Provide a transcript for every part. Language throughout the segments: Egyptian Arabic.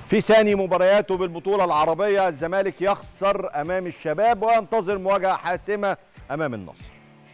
في ثاني مبارياته بالبطولة العربية الزمالك يخسر أمام الشباب وينتظر مواجهة حاسمة أمام النصر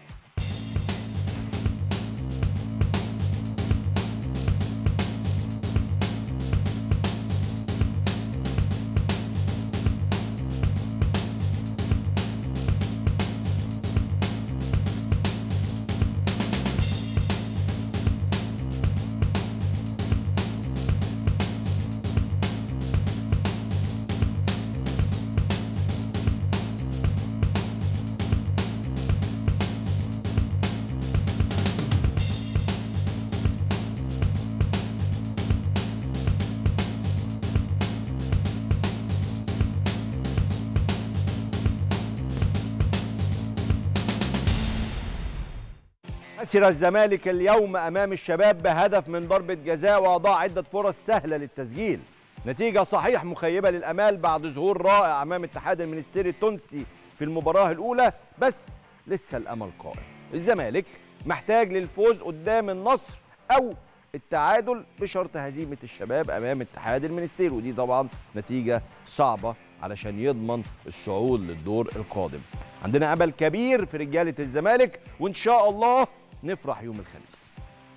خسر الزمالك اليوم امام الشباب بهدف من ضربه جزاء واضاع عده فرص سهله للتسجيل نتيجه صحيح مخيبه للامال بعد ظهور رائع امام اتحاد المنستيري التونسي في المباراه الاولى بس لسه الامل قائم الزمالك محتاج للفوز قدام النصر او التعادل بشرط هزيمه الشباب امام اتحاد المنستير ودي طبعا نتيجه صعبه علشان يضمن الصعود للدور القادم عندنا امل كبير في رجاله الزمالك وان شاء الله نفرح يوم الخميس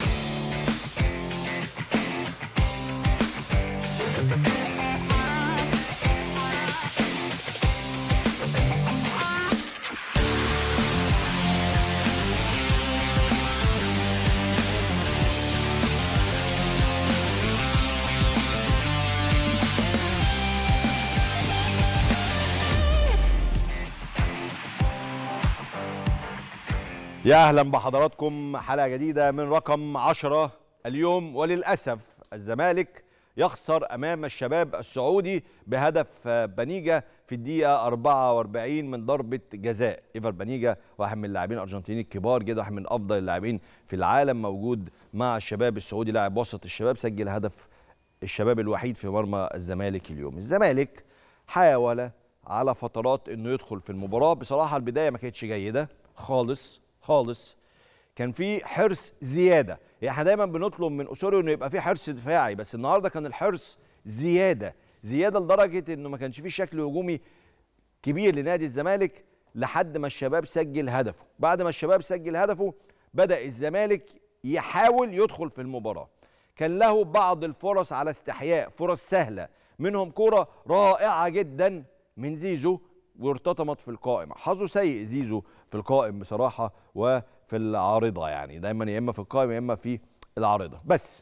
يا اهلا بحضراتكم حلقه جديده من رقم 10 اليوم وللاسف الزمالك يخسر امام الشباب السعودي بهدف بنيجا في الدقيقه 44 من ضربه جزاء ايفر بنيجا واحد من اللاعبين الارجنتينيين الكبار جدا واحد من افضل اللاعبين في العالم موجود مع الشباب السعودي لاعب وسط الشباب سجل هدف الشباب الوحيد في مرمى الزمالك اليوم الزمالك حاول على فترات انه يدخل في المباراه بصراحه البدايه ما كانتش جيده خالص خالص كان في حرص زياده يعني احنا دايما بنطلب من اسوريو انه يبقى في حرص دفاعي بس النهارده كان الحرص زياده زياده لدرجه انه ما كانش في شكل هجومي كبير لنادي الزمالك لحد ما الشباب سجل هدفه بعد ما الشباب سجل هدفه بدا الزمالك يحاول يدخل في المباراه كان له بعض الفرص على استحياء فرص سهله منهم كره رائعه جدا من زيزو وارتطمت في القائمه حظه سيء زيزو في القائم بصراحه وفي العارضه يعني دايما يا اما في القائم يا اما في العارضه بس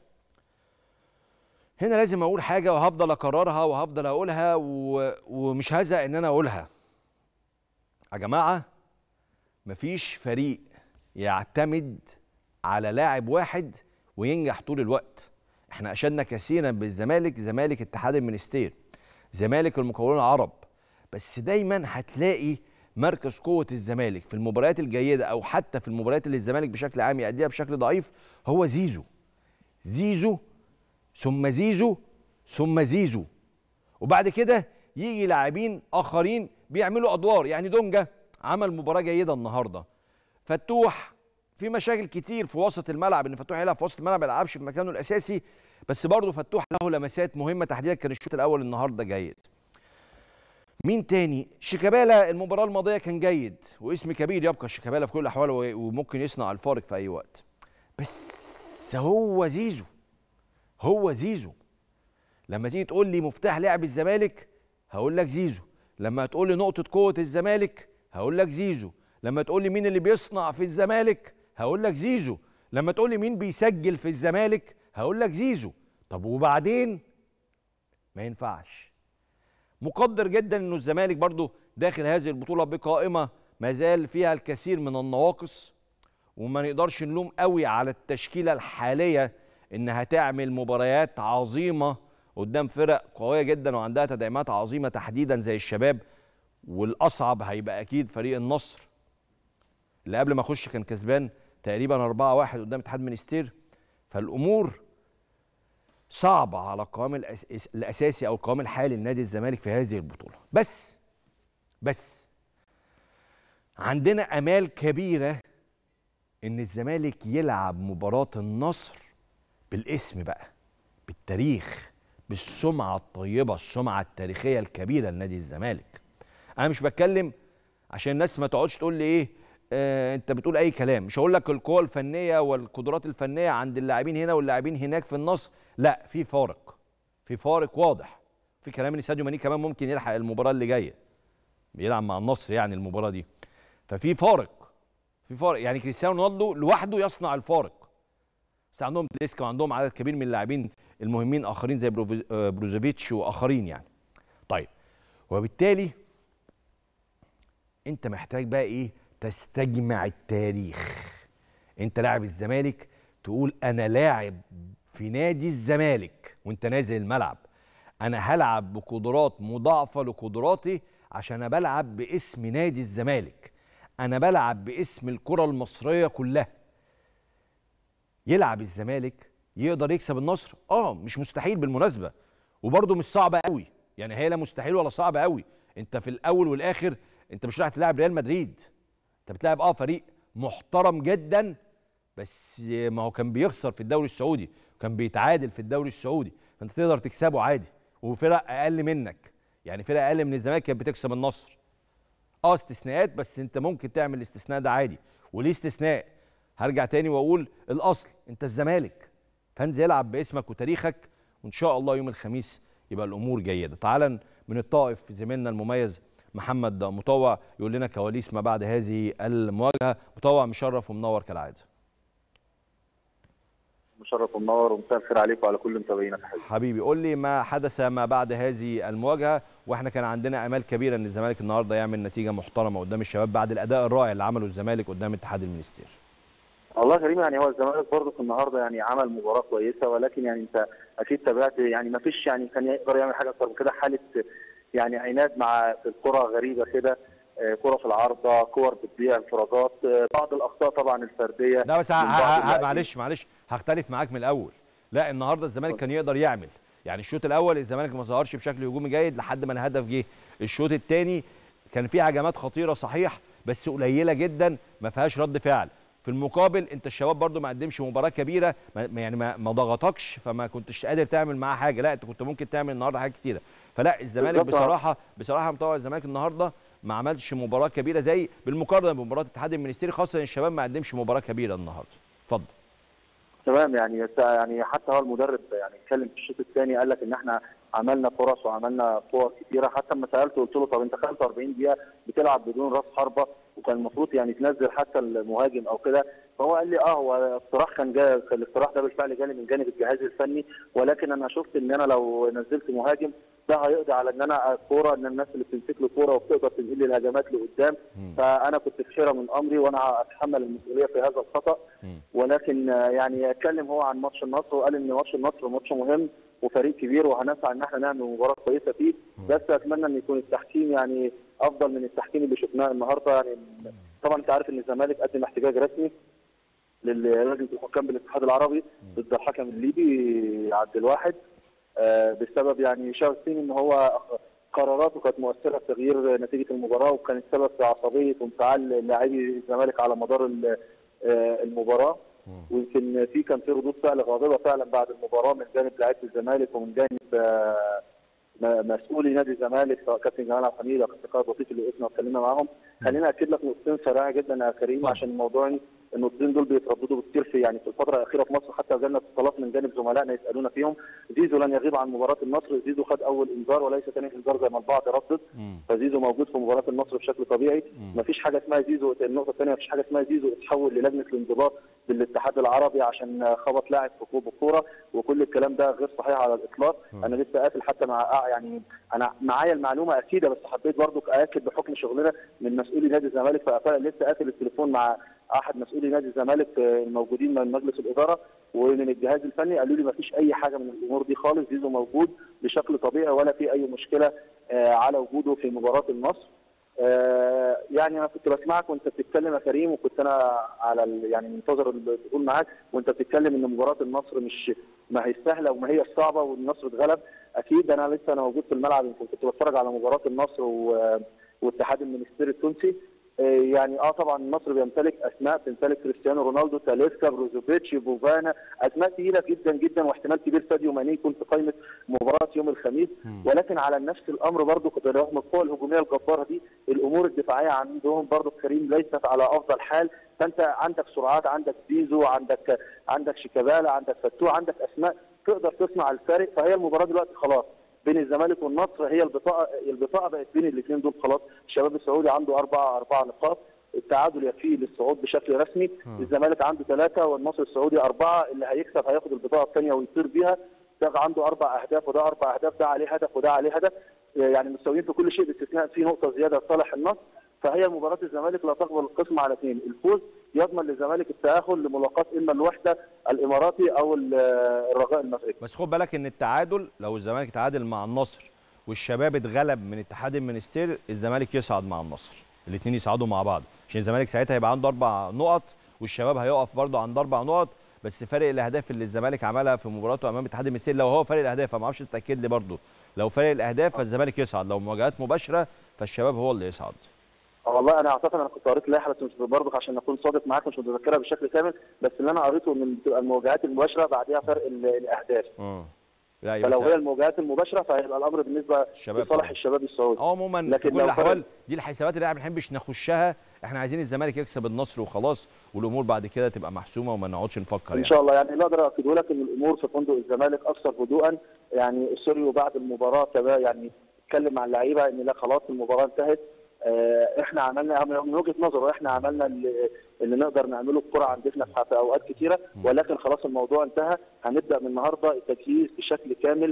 هنا لازم اقول حاجه وهفضل اكررها وهفضل اقولها و... ومش هزهق ان انا اقولها يا جماعه مفيش فريق يعتمد على لاعب واحد وينجح طول الوقت احنا اشدنا كثيرا بالزمالك زمالك اتحاد المنستير زمالك المقاولون العرب بس دايما هتلاقي مركز قوة الزمالك في المباريات الجيدة أو حتى في المباريات اللي الزمالك بشكل عام يأديها بشكل ضعيف هو زيزو زيزو ثم زيزو ثم زيزو وبعد كده يجي لاعبين آخرين بيعملوا أدوار يعني دونجا عمل مباراة جيدة النهاردة فتوح في مشاكل كتير في وسط الملعب ان فتوح يلعب في وسط الملعب ما يلعبش في مكانه الاساسي بس برضه فتوح له لمسات مهمه تحديدا كان الشوط الاول النهارده جيد مين تاني شيكابالا المباراة الماضية كان جيد واسم كبير يبقى شيكابالا في كل الأحوال وممكن يصنع الفارق في أي وقت بس هو زيزو هو زيزو لما تيجي تقول لي مفتاح لعب الزمالك هقول لك زيزو لما تقول لي نقطة قوة الزمالك هقول لك زيزو لما تقول لي مين اللي بيصنع في الزمالك هقول لك زيزو لما تقول لي مين بيسجل في الزمالك هقول لك زيزو طب وبعدين ما ينفعش مقدر جدا انه الزمالك برضو داخل هذه البطوله بقائمه ما زال فيها الكثير من النواقص وما نقدرش نلوم قوي على التشكيله الحاليه انها تعمل مباريات عظيمه قدام فرق قويه جدا وعندها تدعيمات عظيمه تحديدا زي الشباب والاصعب هيبقى اكيد فريق النصر اللي قبل ما اخش كان كسبان تقريبا 4-1 قدام اتحاد منستير فالامور صعبة على القوام الأساسي أو القوام الحالي لنادي الزمالك في هذه البطولة بس بس عندنا أمال كبيرة إن الزمالك يلعب مباراة النصر بالاسم بقى بالتاريخ بالسمعه الطيبه السمعه التاريخيه الكبيره لنادي الزمالك انا مش بتكلم عشان الناس ما تقعدش تقول لي ايه آه انت بتقول اي كلام مش هقول لك القوه الفنيه والقدرات الفنيه عند اللاعبين هنا واللاعبين هناك في النصر لا في فارق في فارق واضح في كلام ان ساديو ماني كمان ممكن يلحق المباراه اللي جايه بيلعب مع النصر يعني المباراه دي ففي فارق في فارق يعني كريستيانو رونالدو لوحده يصنع الفارق بس عندهم تليسكا وعندهم عدد كبير من اللاعبين المهمين اخرين زي بروزوفيتش واخرين يعني طيب وبالتالي انت محتاج بقى ايه تستجمع التاريخ انت لاعب الزمالك تقول انا لاعب في نادي الزمالك وانت نازل الملعب انا هلعب بقدرات مضاعفه لقدراتي عشان انا بلعب باسم نادي الزمالك انا بلعب باسم الكره المصريه كلها يلعب الزمالك يقدر يكسب النصر اه مش مستحيل بالمناسبه وبرده مش صعبه قوي يعني هي لا مستحيل ولا صعبه قوي انت في الاول والاخر انت مش رايح تلعب ريال مدريد انت بتلعب اه فريق محترم جدا بس ما هو كان بيخسر في الدوري السعودي وكان بيتعادل في الدوري السعودي فانت تقدر تكسبه عادي وفرق اقل منك يعني فرق اقل من الزمالك كانت بتكسب النصر اه استثناءات بس انت ممكن تعمل الاستثناء ده عادي وليه استثناء هرجع تاني واقول الاصل انت الزمالك فانزل يلعب باسمك وتاريخك وان شاء الله يوم الخميس يبقى الامور جيده تعالا من الطائف زميلنا المميز محمد مطوع يقول لنا كواليس ما بعد هذه المواجهه مطوع مشرف ومنور كالعاده مشرف ومنور ومساء الخير عليك وعلى كل متابعينك حبيبي قول لي ما حدث ما بعد هذه المواجهه واحنا كان عندنا امال كبيره ان الزمالك النهارده يعمل نتيجه محترمه قدام الشباب بعد الاداء الرائع اللي عمله الزمالك قدام اتحاد المنستير والله كريم يعني هو الزمالك برضه في النهارده يعني عمل مباراه كويسه ولكن يعني انت اكيد تابعت يعني ما فيش يعني كان يقدر يعمل حاجه اكتر من كده حاله يعني عناد مع الكره غريبه كده كره في العارضه كور بتضيع انفرادات بعض الاخطاء طبعا الفرديه لا بس معلش معلش هختلف معاك من الاول لا النهارده الزمالك كان يقدر يعمل يعني الشوط الاول الزمالك ما ظهرش بشكل هجومي جيد لحد ما الهدف جه الشوط الثاني كان فيه هجمات خطيره صحيح بس قليله جدا ما فيهاش رد فعل في المقابل انت الشباب برضو ما قدمش مباراه كبيره ما يعني ما, ما ضغطكش فما كنتش قادر تعمل معاه حاجه لا انت كنت ممكن تعمل النهارده حاجات كتيره فلا الزمالك بصراحه بصراحه مطوع الزمالك النهارده ما عملش مباراه كبيره زي بالمقارنه بمباراه الاتحاد المنستيري خاصه ان الشباب ما قدمش مباراه كبيره النهارده اتفضل تمام يعني يعني حتى هو المدرب يعني اتكلم في الشوط الثاني قال لك ان احنا عملنا فرص وعملنا كور كتيره حتى لما سالته قلت له طب انت 45 دقيقه بتلعب بدون راس حربه وكان المفروض يعني تنزل حتى المهاجم او كده فهو قال لي اه هو الاقتراح كان جاي الاقتراح ده بالفعل جالي من جانب الجهاز الفني ولكن انا شفت ان انا لو نزلت مهاجم ده هيقضي على ان انا الكوره ان الناس اللي بتمسك له كوره وبتقدر تنقل لي الهجمات لقدام فانا كنت في حيره من امري وانا اتحمل المسؤوليه في هذا الخطا ولكن يعني اتكلم هو عن ماتش النصر وقال ان ماتش النصر ماتش مهم وفريق كبير وهنسعى ان احنا نعمل مباراه كويسه فيه بس اتمنى ان يكون التحكيم يعني افضل من التحكيم اللي شفناه النهارده يعني طبعا انت عارف ان الزمالك قدم احتجاج رسمي للجنه الحكام بالاتحاد العربي ضد الحكم الليبي عبد الواحد آه بسبب يعني شايفين ان هو قراراته كانت مؤثره في تغيير نتيجه المباراه وكانت سبب في عصبيه وانفعال لاعبي الزمالك على مدار المباراه ويمكن في كان في ردود فعل غاضبه فعلا بعد المباراه من جانب لاعيبه الزمالك ومن جانب آه مسؤولي نادي الزمالك سواء كابتن جمال عبد الحميد او كابتن خالد لطيف اللي وقفنا واتكلمنا معاهم خليني اكد لك نقطتين سريعه جدا يا كريم عشان الموضوع النقطتين دول بيترددوا كتير في يعني في الفتره الاخيره في مصر حتى جالنا اتصالات من جانب زملائنا يسالونا فيهم زيزو لن يغيب عن مباراه النصر زيزو خد اول انذار وليس ثاني انذار زي ما البعض ردد فزيزو موجود في مباراه النصر بشكل طبيعي مفيش حاجه اسمها زيزو النقطه الثانيه مفيش حاجه اسمها زيزو اتحول للجنه الانضباط بالاتحاد العربي عشان خبط لاعب في كوب الكوره وكل الكلام ده غير صحيح على الاطلاق انا لسه قاتل حتى مع يعني انا معايا المعلومه اكيده بس حبيت برضو ااكد بحكم شغلنا من مسؤولي نادي الزمالك فلسه قاتل التليفون مع احد مسؤولي نادي الزمالك الموجودين من مجلس الاداره ومن الجهاز الفني قالوا لي ما فيش اي حاجه من الامور دي خالص زيزو موجود بشكل طبيعي ولا في اي مشكله على وجوده في مباراه النصر يعني انا كنت بسمعك وانت بتتكلم يا كريم وكنت انا على يعني منتظر الدخول معاك وانت بتتكلم ان مباراه النصر مش ما هي سهله وما هي صعبه والنصر اتغلب اكيد انا لسه انا موجود في الملعب يمكن كنت بتفرج على مباراه النصر واتحاد المنستير التونسي يعني اه طبعا مصر بيمتلك اسماء بتمتلك كريستيانو رونالدو تاليسكا بروزوفيتش بوفانا اسماء تقيله جدا جدا واحتمال كبير ساديو ماني يكون في قائمه مباراه يوم الخميس ولكن على نفس الامر برضه رغم القوه الهجوميه الجباره دي الامور الدفاعيه عندهم برضه كريم ليست على افضل حال فانت عندك سرعات عندك زيزو عندك عندك شيكابالا عندك فتوح عندك اسماء تقدر تصنع الفارق فهي المباراه دلوقتي خلاص بين الزمالك والنصر هي البطاقه البطاقه بقت بين الاثنين دول خلاص الشباب السعودي عنده اربع اربع نقاط التعادل يكفيه للصعود بشكل رسمي م. الزمالك عنده ثلاثه والنصر السعودي اربعه اللي هيكسب هياخد البطاقه الثانيه ويطير بيها ده عنده اربع اهداف وده اربع اهداف ده عليه هدف وده عليه هدف يعني مستويين في كل شيء باستثناء في نقطه زياده لصالح النصر فهي مباراه الزمالك لا تقبل القسم على اثنين الفوز يضمن للزمالك التاهل لملاقاه اما الوحده الاماراتي او الرجاء المغربي بس خد بالك ان التعادل لو الزمالك تعادل مع النصر والشباب اتغلب من اتحاد المنستير الزمالك يصعد مع النصر الاثنين يصعدوا مع بعض عشان الزمالك ساعتها هيبقى عنده اربع نقط والشباب هيقف برضه عند اربع نقط بس فرق الاهداف اللي الزمالك عملها في مباراته امام اتحاد المنستير لو هو فرق الاهداف ما اعرفش تاكد لي برضه لو فرق الاهداف فالزمالك يصعد لو مواجهات مباشره فالشباب هو اللي يصعد والله انا اعتقد انا كنت قريت اللائحه بس مش برضك عشان اكون صادق معاك مش متذكرها بشكل كامل بس اللي انا قريته ان بتبقى المواجهات المباشره بعديها فرق الاهداف اه فلو هي المواجهات المباشره فهيبقى الامر بالنسبه لصالح الشباب السعودي عموما لكن في كل الاحوال دي الحسابات اللي احنا ما بنحبش نخشها احنا عايزين الزمالك يكسب النصر وخلاص والامور بعد كده تبقى محسومه وما نقعدش نفكر ان يعني. شاء الله يعني اللي اقدر اكده لك ان الامور في فندق الزمالك اكثر هدوءا يعني سوريو بعد المباراه يعني اتكلم مع اللعيبه ان لا خلاص المباراه انتهت احنا عملنا من وجهه نظره احنا عملنا اللي, اللي نقدر نعمله الكره عندنا في اوقات كثيره ولكن خلاص الموضوع انتهى هنبدا من النهارده التجهيز بشكل كامل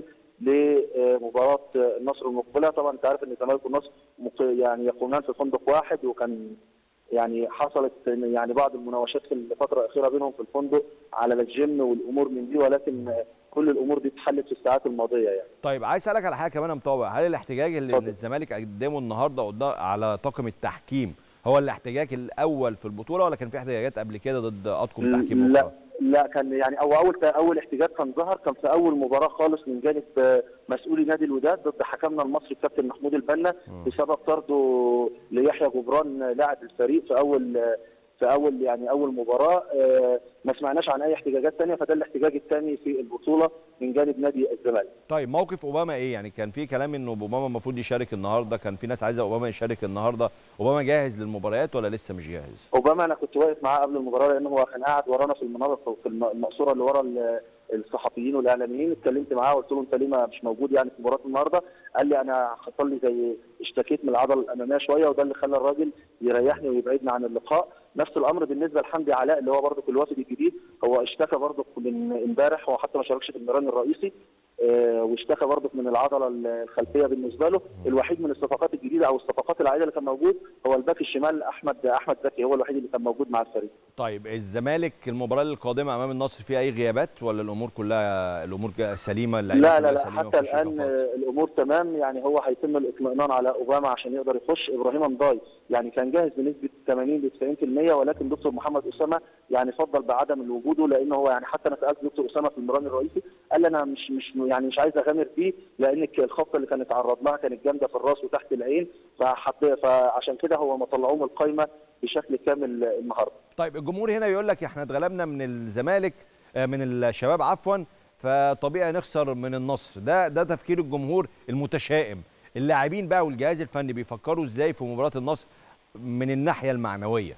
لمباراه النصر المقبله طبعا انت عارف ان الزمالك والنصر يعني يقومان في فندق واحد وكان يعني حصلت يعني بعض المناوشات في الفتره الاخيره بينهم في الفندق على الجيم والامور من دي ولكن كل الامور دي اتحلت في الساعات الماضيه يعني. طيب عايز اسالك على حاجه كمان يا مطوع هل الاحتجاج اللي طبعا. الزمالك قدمه النهارده قدام على طاقم التحكيم هو الاحتجاج الاول في البطوله ولا كان في احتجاجات قبل كده ضد اطقم تحكيم لا لا كان يعني او اول اول احتجاج كان ظهر كان في اول مباراه خالص من جانب مسؤولي نادي الوداد ضد حكمنا المصري الكابتن محمود البنا بسبب طرده ليحيى جبران لاعب الفريق في اول في اول يعني اول مباراه ما سمعناش عن اي احتجاجات ثانيه فده الاحتجاج الثاني في البطوله من جانب نادي الزمالك. طيب موقف اوباما ايه؟ يعني كان في كلام انه اوباما المفروض يشارك النهارده، كان في ناس عايزه اوباما يشارك النهارده، اوباما جاهز للمباريات ولا لسه مش جاهز؟ اوباما انا كنت واقف معاه قبل المباراه لان هو كان قاعد ورانا في المناطق في المقصوره اللي ورا الصحفيين والاعلاميين اتكلمت معاه وقلت له انت ليه مش موجود يعني في مباراه النهارده؟ قال لي انا حصل لي زي اشتكيت من العضله الاماميه شويه وده اللي خلى الراجل يريحني ويبعدني عن اللقاء، نفس الامر بالنسبه لحمدي علاء اللي هو برضه الوافد الجديد هو اشتكى برضه من امبارح هو حتى ما شاركش في المران الرئيسي اه واشتكى برضه من العضله الخلفيه بالنسبه له الوحيد من الصفقات الجديده او الصفقات العائده اللي كان موجود هو الباك الشمال احمد احمد زكي هو الوحيد اللي كان موجود مع الفريق طيب الزمالك المباراه القادمه امام النصر فيها اي غيابات ولا الامور كلها الامور سليمه لا لا لا حتى الان الامور تمام يعني هو هيتم الاطمئنان على اوباما عشان يقدر يخش ابراهيم مضاي يعني كان جاهز بنسبه 80 ل 90% ولكن دكتور محمد اسامه يعني فضل بعدم وجوده لان هو يعني حتى انا سالت دكتور اسامه في المران الرئيسي قال لي انا مش مش يعني مش عايز اغامر فيه لان الخبطه اللي كان اتعرض لها كانت جامده في الراس وتحت العين فحط فعشان كده هو ما طلعوه من القايمه بشكل كامل النهارده. طيب الجمهور هنا يقول لك احنا اتغلبنا من الزمالك من الشباب عفوا فطبيعي نخسر من النصر ده ده تفكير الجمهور المتشائم اللاعبين بقى والجهاز الفني بيفكروا ازاي في مباراه النصر من الناحيه المعنويه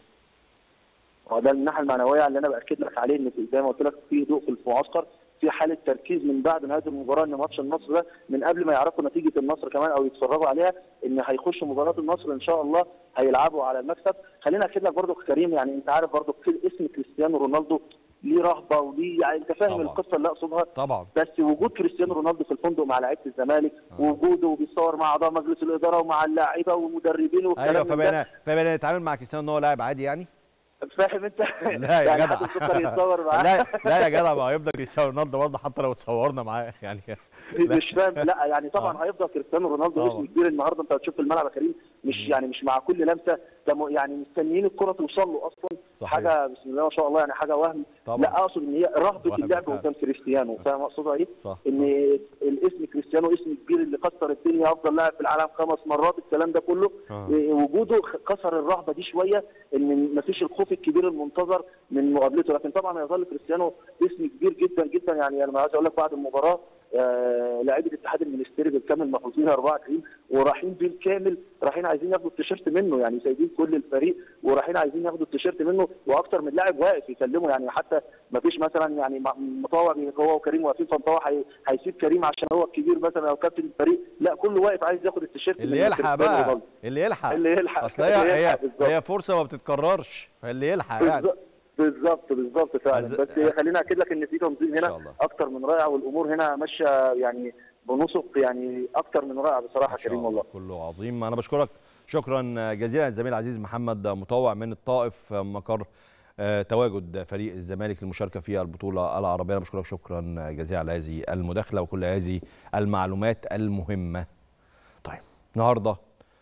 هو ده الناحيه المعنويه اللي انا باكد لك عليه ان زي ما قلت لك في هدوء في المعسكر في حاله تركيز من بعد نهايه المباراه ان ماتش النصر ده من قبل ما يعرفوا نتيجه النصر كمان او يتفرجوا عليها ان هيخشوا مباراه النصر ان شاء الله هيلعبوا على المكسب خلينا اكد لك برضو كريم يعني انت عارف برضو اسم كريستيانو رونالدو ليه رهبه وليه يعني انت فاهم القصه اللي اقصدها طبعا بس وجود كريستيانو رونالدو في الفندق مع لعيبه الزمالك آه. ووجوده وبيتصور مع اعضاء مجلس الاداره ومع اللاعيبه والمدربين ايوه فبقينا فبقينا نتعامل مع كريستيانو ان هو لاعب عادي يعني فاهم انت لا يا يعني جدع يتصور معاه لا لا يا جدع ما هيفضل كريستيانو رونالدو برضه حتى لو اتصورنا معاه يعني مش فاهم لا يعني طبعا هيفضل كريستيانو رونالدو اسم كبير النهارده انت هتشوف في الملعب يا كريم مش يعني مش مع كل لمسه ده م- يعني مستنيين الكره توصل له اصلا صحيح. حاجه بسم الله ما شاء الله يعني حاجه وهم طبعا. لا اقصد ان هي رهبه وهم اللعب فعلا. قدام كريستيانو فاهم اقصدها ايه؟ صح ان الاسم كريستيانو اسم كبير اللي كسر الدنيا افضل لاعب في العالم خمس مرات الكلام ده كله آه. إيه، وجوده خ- كسر الرهبه دي شويه ان مفيش الخوف الكبير المنتظر من مقابلته لكن طبعا يظل كريستيانو اسم كبير جدا جدا يعني انا عايز اقول لك بعد المباراه آه لاعبي الاتحاد المنستيري بالكامل محظوظين 24 ورايحين بالكامل رايحين عايزين ياخدوا التيشيرت منه يعني سايبين كل الفريق ورايحين عايزين ياخدوا التيشيرت منه واكتر من لاعب واقف يكلمه يعني حتى ما فيش مثلا يعني م- مطوع هو وكريم واقفين فمطوع هي- هيسيب كريم عشان هو الكبير مثلا او كابتن الفريق لا كله واقف عايز ياخد التيشيرت اللي من يلحق كريستيانو بقى رونالدو. اللي يلحق اللي يلحق اصل هي اللي هي, يلحق بالظبط. هي فرصه ما بتتكررش فاللي يلحق يعني بالظبط بالظبط بالظبط فعلا عز- بس خلينا اكد لك ان في تنظيم إن شاء هنا الله. اكتر من رائع والامور هنا ماشيه يعني بنسق يعني اكتر من رائع بصراحه إن شاء كريم الله والله كله عظيم انا بشكرك شكرا جزيلا الزميل العزيز محمد مطوع من الطائف مقر آه، تواجد فريق الزمالك للمشاركه في البطوله العربيه انا بشكرك شكرا جزيلا على هذه المداخله وكل هذه المعلومات المهمه طيب النهارده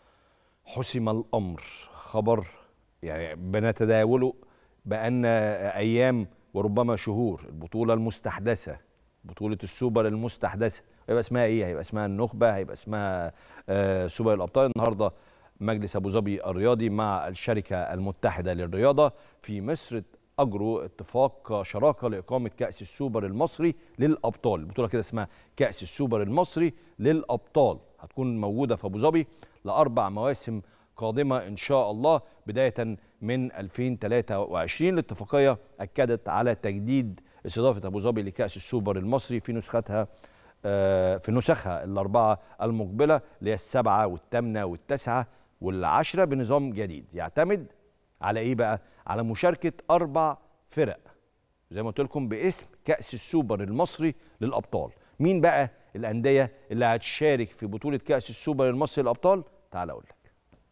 حسم الامر خبر يعني بنتداوله بان ايام وربما شهور البطوله المستحدثه بطوله السوبر المستحدثه هيبقى اسمها ايه هيبقى اسمها النخبه هيبقى اسمها آه، سوبر الابطال النهارده مجلس ابو ظبي الرياضي مع الشركه المتحده للرياضه في مصر اجروا اتفاق شراكه لاقامه كاس السوبر المصري للابطال البطوله كده اسمها كاس السوبر المصري للابطال هتكون موجوده في ابو ظبي لاربع مواسم قادمه ان شاء الله بدايه من 2023 الاتفاقيه اكدت على تجديد استضافه ابو ظبي لكاس السوبر المصري في نسختها آه، في نسخها الاربعه المقبله اللي هي السبعه والثامنه والتاسعه والعشره بنظام جديد يعتمد على ايه بقى؟ على مشاركه اربع فرق زي ما قلت لكم باسم كاس السوبر المصري للابطال مين بقى الانديه اللي هتشارك في بطوله كاس السوبر المصري للابطال تعال اقول لك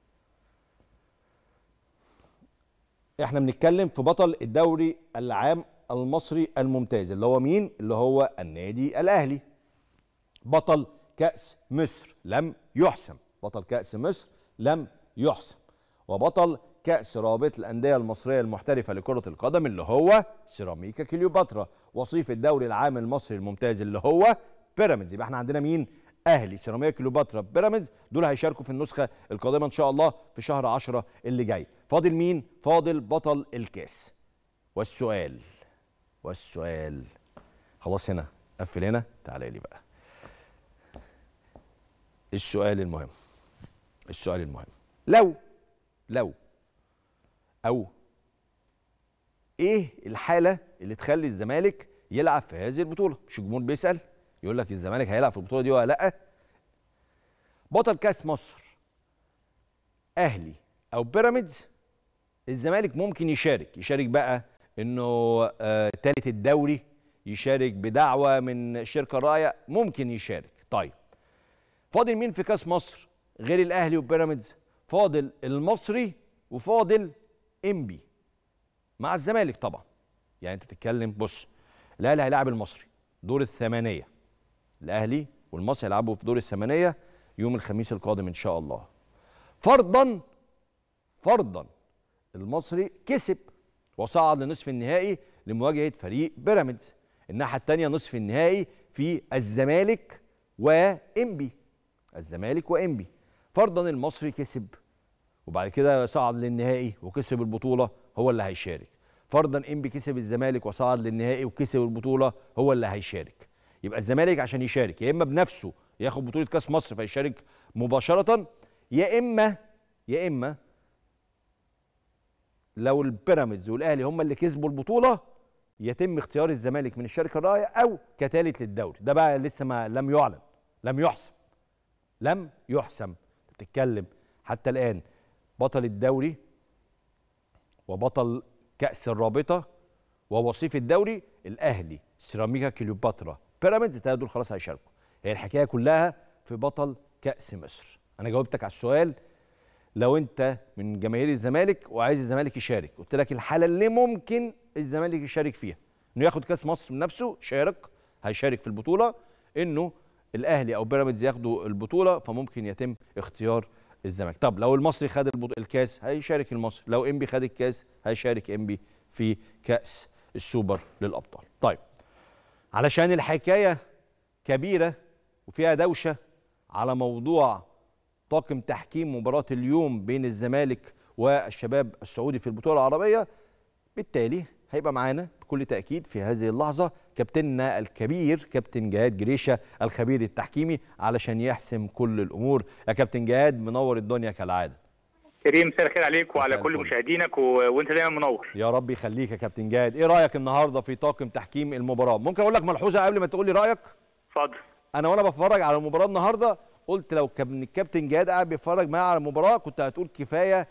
احنا بنتكلم في بطل الدوري العام المصري الممتاز اللي هو مين اللي هو النادي الاهلي بطل كاس مصر لم يحسم بطل كاس مصر لم يحسم وبطل كاس رابطه الانديه المصريه المحترفه لكره القدم اللي هو سيراميكا كليوباترا وصيف الدوري العام المصري الممتاز اللي هو بيراميدز يبقى احنا عندنا مين اهلي سيراميكا كليوباترا بيراميدز دول هيشاركوا في النسخه القادمه ان شاء الله في شهر 10 اللي جاي فاضل مين فاضل بطل الكاس والسؤال والسؤال خلاص هنا قفل هنا تعالى لي بقى السؤال المهم السؤال المهم لو لو او ايه الحاله اللي تخلي الزمالك يلعب في هذه البطوله مش الجمهور بيسال يقول لك الزمالك هيلعب في البطوله دي ولا لا بطل كاس مصر اهلي او بيراميدز الزمالك ممكن يشارك يشارك بقى انه آه تالت الدوري يشارك بدعوه من الشركه الراعيه ممكن يشارك طيب فاضل مين في كاس مصر غير الاهلي وبيراميدز فاضل المصري وفاضل انبي مع الزمالك طبعا يعني انت بتتكلم بص الاهلي هيلاعب المصري دور الثمانيه الاهلي والمصري هيلعبوا في دور الثمانيه يوم الخميس القادم ان شاء الله فرضا فرضا المصري كسب وصعد لنصف النهائي لمواجهه فريق بيراميدز الناحيه الثانيه نصف النهائي في الزمالك وانبي الزمالك وانبي فرضا المصري كسب وبعد كده صعد للنهائي وكسب البطوله هو اللي هيشارك فرضا انبي كسب الزمالك وصعد للنهائي وكسب البطوله هو اللي هيشارك يبقى الزمالك عشان يشارك يا اما بنفسه ياخد بطوله كاس مصر فيشارك مباشره يا اما يا اما لو البيراميدز والاهلي هم اللي كسبوا البطوله يتم اختيار الزمالك من الشركه الراعيه او كثالث للدوري ده بقى لسه ما لم يعلن لم يحسم لم يحسم بتتكلم حتى الان بطل الدوري وبطل كاس الرابطه ووصيف الدوري الاهلي سيراميكا كليوباترا بيراميدز الثلاثه دول خلاص هيشاركوا هي الحكايه كلها في بطل كاس مصر انا جاوبتك على السؤال لو انت من جماهير الزمالك وعايز الزمالك يشارك قلت لك الحاله اللي ممكن الزمالك يشارك فيها انه ياخد كاس مصر من نفسه شارك هيشارك في البطوله انه الاهلي او بيراميدز ياخدوا البطوله فممكن يتم اختيار الزمالك طب لو المصري خد البط... الكاس هيشارك المصري لو انبي خد الكاس هيشارك انبي في كاس السوبر للابطال طيب علشان الحكايه كبيره وفيها دوشه على موضوع طاقم تحكيم مباراه اليوم بين الزمالك والشباب السعودي في البطوله العربيه بالتالي هيبقى معانا بكل تاكيد في هذه اللحظه كابتننا الكبير كابتن جهاد جريشه الخبير التحكيمي علشان يحسم كل الامور يا كابتن جهاد منور الدنيا كالعاده كريم مساء الخير عليك وعلى مساء كل الفل. مشاهدينك و... وانت دايما منور يا رب يخليك يا كابتن جهاد ايه رايك النهارده في طاقم تحكيم المباراه ممكن اقول لك ملحوظه قبل ما تقول لي رايك اتفضل انا وانا بتفرج على المباراه النهارده قلت لو كان الكابتن جهاد قاعد بيتفرج معايا على المباراه كنت هتقول كفايه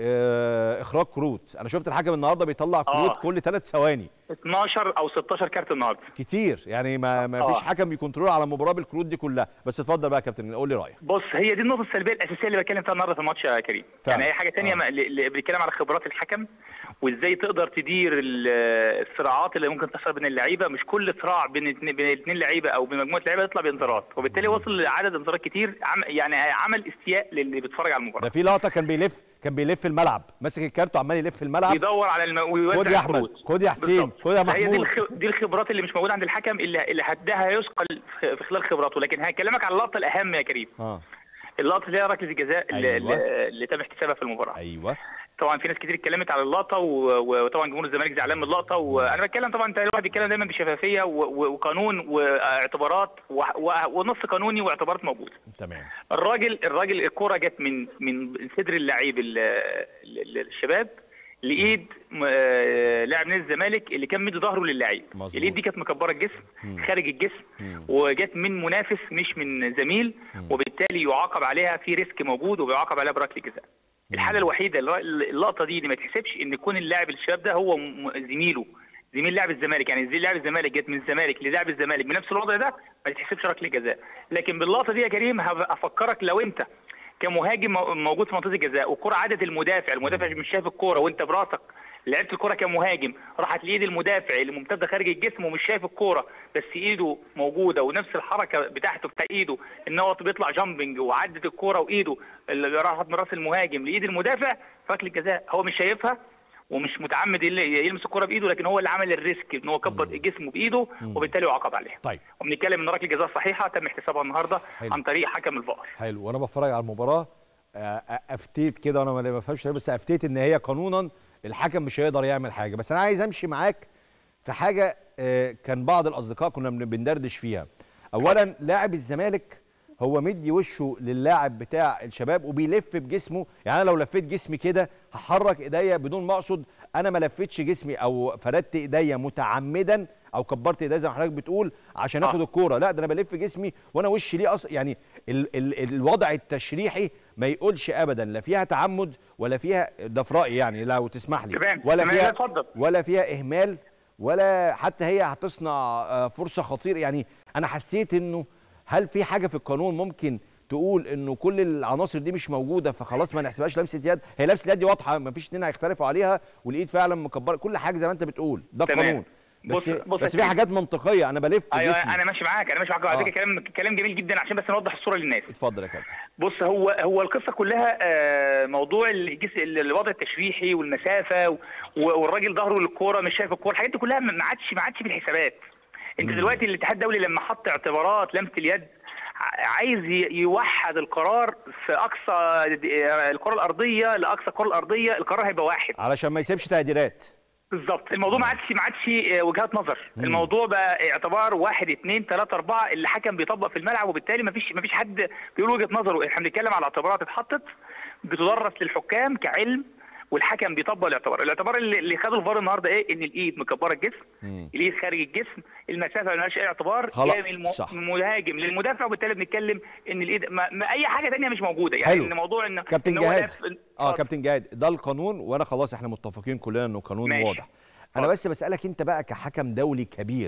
آه، اخراج كروت انا شفت الحكم النهارده بيطلع كروت آه. كل ثلاث ثواني 12 او 16 كارت النهارده كتير يعني ما ما آه. فيش حكم بيكنترول على المباراه بالكروت دي كلها بس اتفضل بقى يا كابتن قول لي رايك بص هي دي النقطه السلبيه الاساسيه اللي بتكلم فيها النهارده في الماتش يا كريم فعلا. يعني اي حاجه تانية آه. ما- اللي اللي بيتكلم على خبرات الحكم وازاي تقدر تدير ال- الصراعات اللي ممكن تحصل بين اللعيبه مش كل صراع بين اتنين- بين اثنين لعيبه او بين مجموعه لعيبه يطلع بانذارات وبالتالي وصل لعدد انذارات كتير عم يعني عمل استياء للي بيتفرج على المباراه ده في لقطه كان بيلف كان بيلف الملعب ماسك الكارت وعمال يلف الملعب بيدور على الم... ويوزع خد يا احمد الكروت. خد يا حسين بالظبط. خد يا هي دي محمود الخ... دي الخبرات اللي مش موجوده عند الحكم اللي اللي هدها يثقل في في خلال خبراته لكن هكلمك على اللقطه الاهم يا كريم اه اللقطه اللي هي ركله الجزاء اللي, أيوة. اللي- اللي تم احتسابها في المباراه ايوه طبعا في ناس كتير اتكلمت على اللقطه و- وطبعا جمهور الزمالك زعلان من اللقطه وانا بتكلم طبعا انت الواحد بيتكلم دايما بشفافيه و- و- وقانون واعتبارات و- و- ونص قانوني واعتبارات موجوده تمام الراجل الراجل الكرة جت من من صدر اللعيب ال- ال- الشباب لايد م- آه، لاعب نادي الزمالك اللي كان مدي ظهره للعيب مظبوط. الايد دي كانت مكبره الجسم مم. خارج الجسم مم. وجت من منافس مش من زميل مم. وبالتالي يعاقب عليها في ريسك موجود وبيعاقب عليها بركله جزاء الحاله الوحيده اللي- اللقطه دي اللي ما تحسبش ان يكون اللاعب الشباب ده هو م- زميله زميل لاعب الزمالك يعني زي لاعب الزمالك جت من الزمالك للاعب الزمالك بنفس الوضع ده ما تحسبش ركله جزاء لكن باللقطه دي يا كريم هف- افكرك لو انت كمهاجم مو- موجود في منطقه الجزاء والكره عدت المدافع المدافع مش شايف الكوره وانت براسك لعبت الكرة كمهاجم راحت لايد المدافع اللي ممتده خارج الجسم ومش شايف الكوره بس ايده موجوده ونفس الحركه بتاعته بتاع ايده ان هو بيطلع جامبنج وعدت الكوره وايده اللي راحت من راس المهاجم لايد المدافع فركله جزاء هو مش شايفها ومش متعمد يل- يلمس الكرة بايده لكن هو اللي عمل الريسك ان هو كبر جسمه بايده وبالتالي يعاقب عليها طيب وبنتكلم ان ركله جزاء صحيحه تم احتسابها النهارده حلو. عن طريق حكم الفار حلو وانا بتفرج على المباراه آه، آه، افتيت كده وانا ما ما بفهمش ليه، بس افتيت ان هي قانونا الحكم مش هيقدر يعمل حاجه بس انا عايز امشي معاك في حاجه آه، كان بعض الاصدقاء كنا بن- بندردش فيها اولا لاعب الزمالك هو مدي وشه للاعب بتاع الشباب وبيلف بجسمه يعني انا لو لفيت جسمي كده هحرك ايديا بدون ما اقصد انا ما لفتش جسمي او فردت ايديا متعمدا او كبرت ايديا زي ما حضرتك بتقول عشان آه. اخد الكوره لا ده انا بلف جسمي وانا وشي ليه اصلا يعني ال ال الوضع التشريحي ما يقولش ابدا لا فيها تعمد ولا فيها ده في رايي يعني لو تسمح لي تمام، ولا تمام، فيها لا، اتفضل. ولا فيها اهمال ولا حتى هي هتصنع آه، فرصه خطيره يعني انا حسيت انه هل في حاجه في القانون ممكن تقول انه كل العناصر دي مش موجوده فخلاص ما نحسبهاش لمسه يد هي لمسه اليد دي واضحه ما فيش اتنين هيختلفوا عليها والايد فعلا مكبره كل حاجه زي ما انت بتقول ده تمام. قانون بس بص- بص بس يا في سيدي. حاجات منطقيه انا بلف ايوه جسمي انا ماشي معاك انا ماشي معاك على آه. فكره كلام كلام جميل جدا عشان بس نوضح الصوره للناس اتفضل يا كابتن بص هو هو القصه كلها آه، موضوع الجس الوضع التشريحي والمسافه و- والراجل ظهره للكوره مش شايف الكوره الحاجات دي كلها ما عادش ما عادش في الحسابات انت دلوقتي الاتحاد الدولي لما حط اعتبارات لمسه اليد ع- عايز ي- يوحد القرار في اقصى د- آه، الكره الارضيه لاقصى الكره الارضيه القرار هيبقى واحد علشان ما يسيبش تقديرات بالظبط الموضوع ما عادش ما عادش آه، وجهات نظر الموضوع بقى اعتبار واحد اثنين ثلاثة أربعة اللي حكم بيطبق في الملعب وبالتالي ما فيش ما فيش حد بيقول وجهة نظره احنا بنتكلم على اعتبارات اتحطت بتدرس للحكام كعلم والحكم بيطبق الاعتبار الاعتبار اللي اللي خده الفار النهارده ايه ان الايد مكبره الجسم مم. الايد خارج الجسم المسافه ما لهاش اي اعتبار خلاص، جاي من الم- صح. من المهاجم للمدافع وبالتالي بنتكلم ان الايد ما, ما اي حاجه ثانيه مش موجوده يعني حلو. ان موضوع ان كابتن إن هو جهاد لف- اه اتفضل. كابتن جهاد ده القانون وانا خلاص احنا متفقين كلنا انه قانون ماشي. واضح انا بس بسالك انت بقى كحكم دولي كبير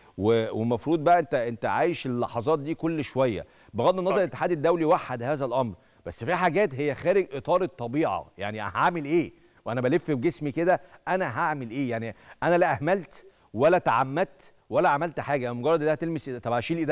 و- والمفروض بقى انت انت عايش اللحظات دي كل شويه بغض النظر اتفضل. الاتحاد الدولي وحد هذا الامر بس في حاجات هي خارج اطار الطبيعه يعني هعمل ايه وانا بلف بجسمي كده انا هعمل ايه يعني انا لا اهملت ولا تعمدت ولا عملت حاجه مجرد انها تلمس طب هشيل ايديا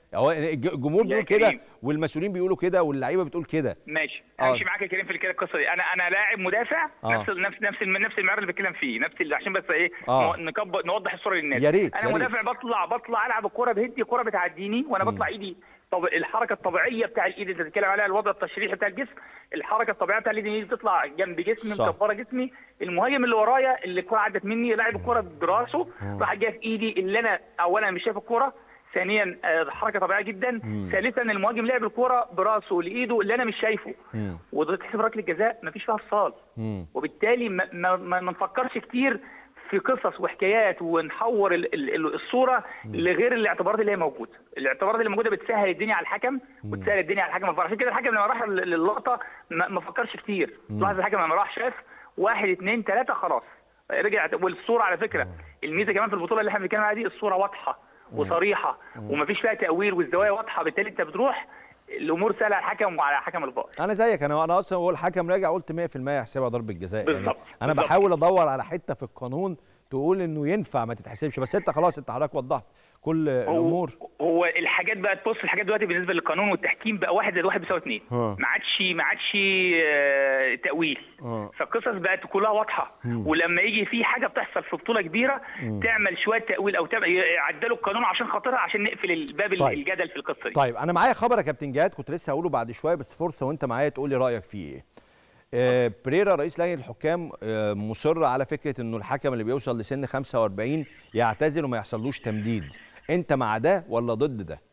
هو الج- الجمهور يا بيقول كده كريم. والمسؤولين بيقولوا كده واللعيبه بتقول كده ماشي آه. همشي معاك يا كريم في كده القصه دي انا انا لاعب مدافع آه. نفس نفس نفس نفس المعيار اللي بتكلم فيه نفس اللي عشان بس ايه آه. نو- نكبر نوضح الصوره للناس يا ريت، يا انا ريت. مدافع بطلع بطلع العب الكوره بهدي الكوره بتعديني وانا بطلع ايدي طب الحركه الطبيعيه بتاع الايد اللي بتتكلم عليها الوضع التشريحي بتاع الجسم الحركه الطبيعيه بتاع الايد إن هي تطلع جنب جسمي صح. مكبره جسمي المهاجم اللي ورايا اللي الكوره عدت مني لاعب الكوره براسه راح جاي في ايدي اللي انا اولا مش شايف الكوره ثانيا آه، حركه طبيعيه جدا ثالثا المهاجم لعب الكوره براسه لايده اللي انا مش شايفه مم. وده تحسب ركله جزاء مفيش فيها فصال مم. وبالتالي ما, ما, ما ما نفكرش كتير في قصص وحكايات ونحور ال- ال- ال- الصوره لغير الاعتبارات اللي هي موجوده، الاعتبارات اللي موجوده بتسهل الدنيا على الحكم وتسهل الدنيا على الحكم عشان كده الحكم لما راح لل- للقطه ما, ما فكرش كتير، لاحظ الحكم لما راح شاف واحد اثنين ثلاثه خلاص رجع والصوره على فكره الميزه كمان في البطوله اللي احنا بنتكلم عليها دي الصوره واضحه وصريحه ومفيش فيها تاويل والزوايا واضحه بالتالي انت بتروح الامور سهله على الحكم وعلى حكم الفار انا زيك انا انا اصلا هو الحكم راجع قلت 100% يحسبها ضربه جزاء يعني بالظبط، انا بالظبط. بحاول ادور على حته في القانون تقول انه ينفع ما تتحسبش بس انت خلاص انت حضرتك وضحت كل الامور هو الحاجات بقى تبص الحاجات دلوقتي بالنسبه للقانون والتحكيم بقى واحد زائد واحد بيساوي اثنين ها. ما عادش ما عادش آه، تاويل ها. فالقصص بقت كلها واضحه ولما يجي في حاجه بتحصل في بطوله كبيره تعمل شويه تاويل او تعمل يعدلوا القانون عشان خاطرها عشان نقفل الباب طيب. طيب. الجدل في القصه دي طيب انا معايا خبر يا كابتن جهاد كنت لسه هقوله بعد شويه بس فرصه وانت معايا تقول لي رايك فيه ايه آه بريرا رئيس لجنه الحكام آه مصر على فكره انه الحكم اللي بيوصل لسن 45 يعتزل وما يحصلوش تمديد انت مع ده ولا ضد ده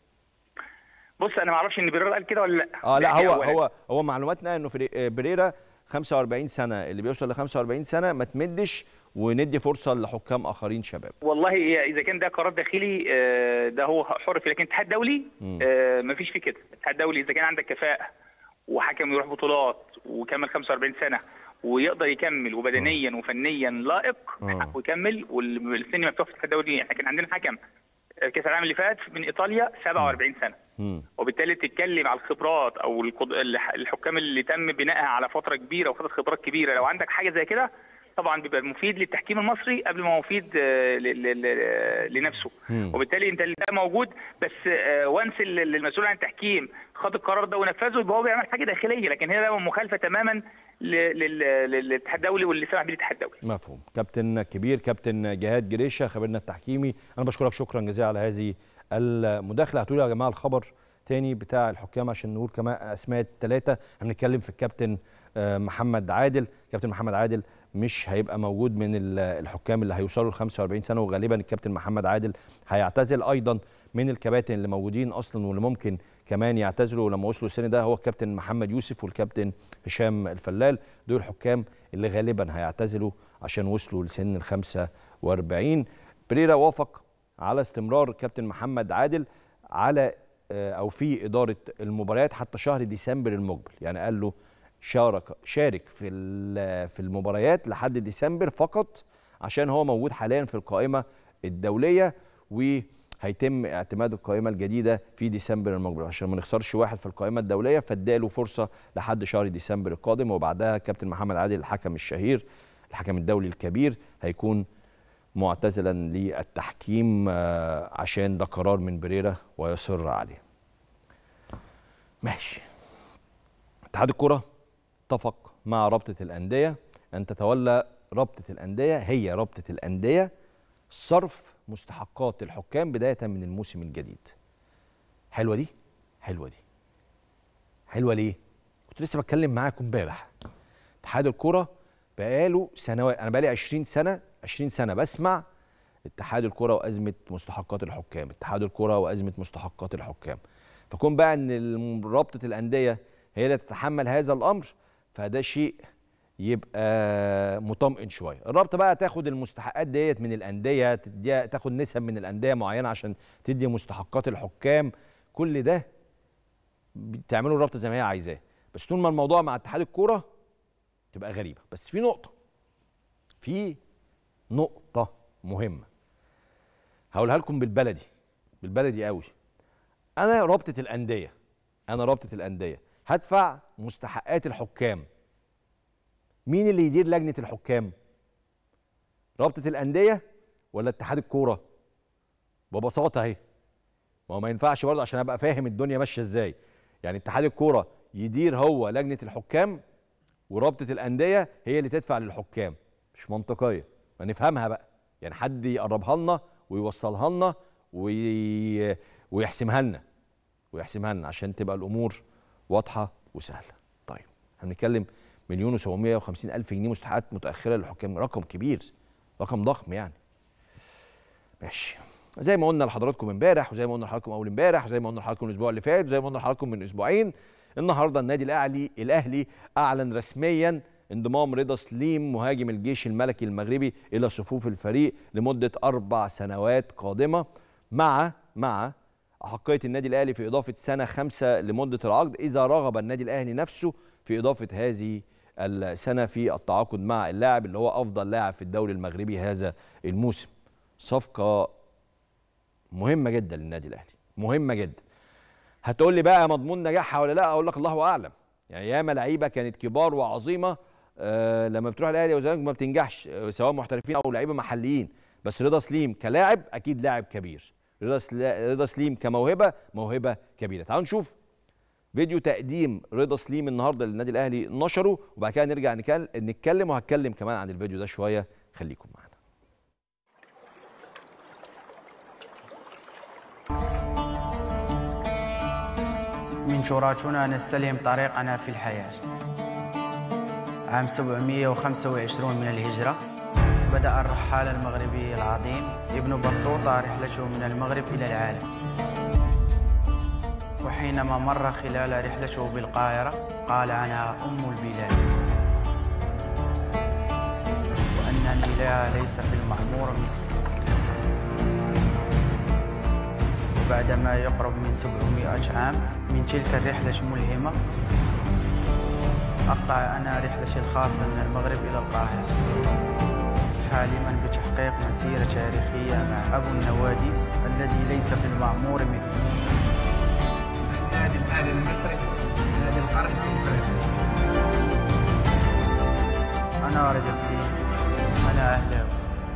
بص انا ما اعرفش ان بيريرا قال كده ولا لا اه لا دي هو أولاً. هو هو معلوماتنا انه فري- آه، بريرا 45 سنه اللي بيوصل ل 45 سنه ما تمدش وندي فرصه لحكام اخرين شباب والله اذا كان ده قرار داخلي آه، ده هو حر فيه لكن الاتحاد الدولي آه، مفيش فيه كده الاتحاد الدولي اذا كان عندك كفاءه وحكم يروح بطولات وكمل 45 سنه ويقدر يكمل وبدنيا وفنيا لائق آه. حقه يكمل والسن مفتوح في الاتحاد الدولي احنا كان عندنا حكم آه، كاس العالم اللي فات من ايطاليا 47 سنه مم. وبالتالي تتكلم على الخبرات او القد- الح- الحكام اللي تم بنائها على فتره كبيره وخدت خبرات كبيره لو عندك حاجه زي كده طبعا بيبقى مفيد للتحكيم المصري قبل ما هو مفيد آه، ل- ل- ل- لنفسه مم. وبالتالي انت اللي ده موجود بس آه، وانس ال- ال- المسؤول عن التحكيم خد القرار ده ونفذه يبقى هو بيعمل حاجه داخليه لكن هي بقى مخالفه تماما ل- لل- للاتحاد الدولي واللي سمح بيه الاتحاد الدولي مفهوم كابتن كبير كابتن جهاد جريشه خبيرنا التحكيمي انا بشكرك شكرا جزيلا على هذه المداخله هتقولوا يا جماعه الخبر تاني بتاع الحكام عشان نقول كمان اسماء الثلاثه هنتكلم في الكابتن آه، محمد عادل كابتن محمد عادل مش هيبقى موجود من ال- الحكام اللي هيوصلوا ل 45 سنه وغالبا الكابتن محمد عادل هيعتزل ايضا من الكباتن اللي موجودين اصلا واللي ممكن كمان يعتزلوا لما وصلوا السن ده هو الكابتن محمد يوسف والكابتن هشام الفلال دول الحكام اللي غالبا هيعتزلوا عشان وصلوا لسن ال 45 بريرا وافق على استمرار كابتن محمد عادل على آه، او في اداره المباريات حتى شهر ديسمبر المقبل يعني قال له شارك شارك في ال- في المباريات لحد ديسمبر فقط عشان هو موجود حاليا في القائمه الدوليه وهيتم اعتماد القائمه الجديده في ديسمبر المقبل عشان ما نخسرش واحد في القائمه الدوليه فاداله فرصه لحد شهر ديسمبر القادم وبعدها كابتن محمد عادل الحكم الشهير الحكم الدولي الكبير هيكون معتزلا للتحكيم آه، عشان ده قرار من بريرا ويصر عليه ماشي اتحاد الكرة اتفق مع رابطة الأندية أن تتولى رابطة الأندية هي رابطة الأندية صرف مستحقات الحكام بداية من الموسم الجديد حلوة دي حلوة دي حلوة ليه كنت لسه بتكلم معاكم امبارح اتحاد الكرة بقاله سنوات انا بقالي 20 سنة 20 سنة بسمع اتحاد الكرة وأزمة مستحقات الحكام اتحاد الكرة وأزمة مستحقات الحكام فكون بقى ان الم- رابطة الأندية هي اللي تتحمل هذا الأمر فده شيء يبقى مطمئن شويه الرابطه بقى تاخد المستحقات ديت من الانديه تديها تاخد نسب من الانديه معينه عشان تدي مستحقات الحكام كل ده بتعمله الرابطه زي ما هي عايزاه بس طول ما الموضوع مع اتحاد الكوره تبقى غريبه بس في نقطه في نقطه مهمه هقولها لكم بالبلدي بالبلدي قوي انا رابطه الانديه انا رابطه الانديه هدفع مستحقات الحكام مين اللي يدير لجنه الحكام رابطه الانديه ولا اتحاد الكوره ببساطه اهي ما هو ما ينفعش برضه عشان ابقى فاهم الدنيا ماشيه ازاي يعني اتحاد الكوره يدير هو لجنه الحكام ورابطه الانديه هي اللي تدفع للحكام مش منطقيه ما نفهمها بقى يعني حد يقربها لنا ويوصلها لنا وي... ويحسمها لنا ويحسمها لنا عشان تبقى الامور واضحه وسهله طيب احنا بنتكلم مليون و750 الف جنيه مستحقات متاخره للحكام رقم كبير رقم ضخم يعني ماشي زي ما قلنا لحضراتكم امبارح وزي ما قلنا لحضراتكم اول امبارح وزي ما قلنا لحضراتكم الاسبوع اللي فات وزي ما قلنا لحضراتكم من اسبوعين النهارده النادي الاهلي الاهلي اعلن رسميا انضمام رضا سليم مهاجم الجيش الملكي المغربي الى صفوف الفريق لمده اربع سنوات قادمه مع مع احقيه النادي الاهلي في اضافه سنه خمسه لمده العقد اذا رغب النادي الاهلي نفسه في اضافه هذه السنه في التعاقد مع اللاعب اللي هو افضل لاعب في الدوري المغربي هذا الموسم صفقه مهمه جدا للنادي الاهلي مهمه جدا هتقول لي بقى مضمون نجاحها ولا لا اقول لك الله اعلم يعني ياما لعيبه كانت كبار وعظيمه آه لما بتروح الاهلي والزمالك ما بتنجحش آه، سواء محترفين او لعيبه محليين بس رضا سليم كلاعب اكيد لاعب كبير رضا سلا- رضا سليم كموهبه موهبه كبيره تعالوا نشوف فيديو تقديم رضا سليم النهارده للنادي الاهلي نشره وبعد كده نرجع نكل- نتكلم وهتكلم كمان عن الفيديو ده شويه خليكم معانا من شراتنا نستلهم طريقنا في الحياة عام 725 من الهجرة بدأ الرحال المغربي العظيم ابن بطوطة رحلته من المغرب إلى العالم وحينما مر خلال رحلته بالقاهرة قال عنها أم البلاد وأن نيلها ليس في المعمور مثل وبعدما يقرب من 700 عام من تلك الرحلة الملهمة أقطع أنا رحلتي الخاصة من المغرب إلى القاهرة حالما بتحقيق مسيرة تاريخية مع أبو النوادي الذي ليس في المعمور مثله النادي الاهلي المصري نادي القرن الافريقي أنا رجا سليم أنا أهلاوي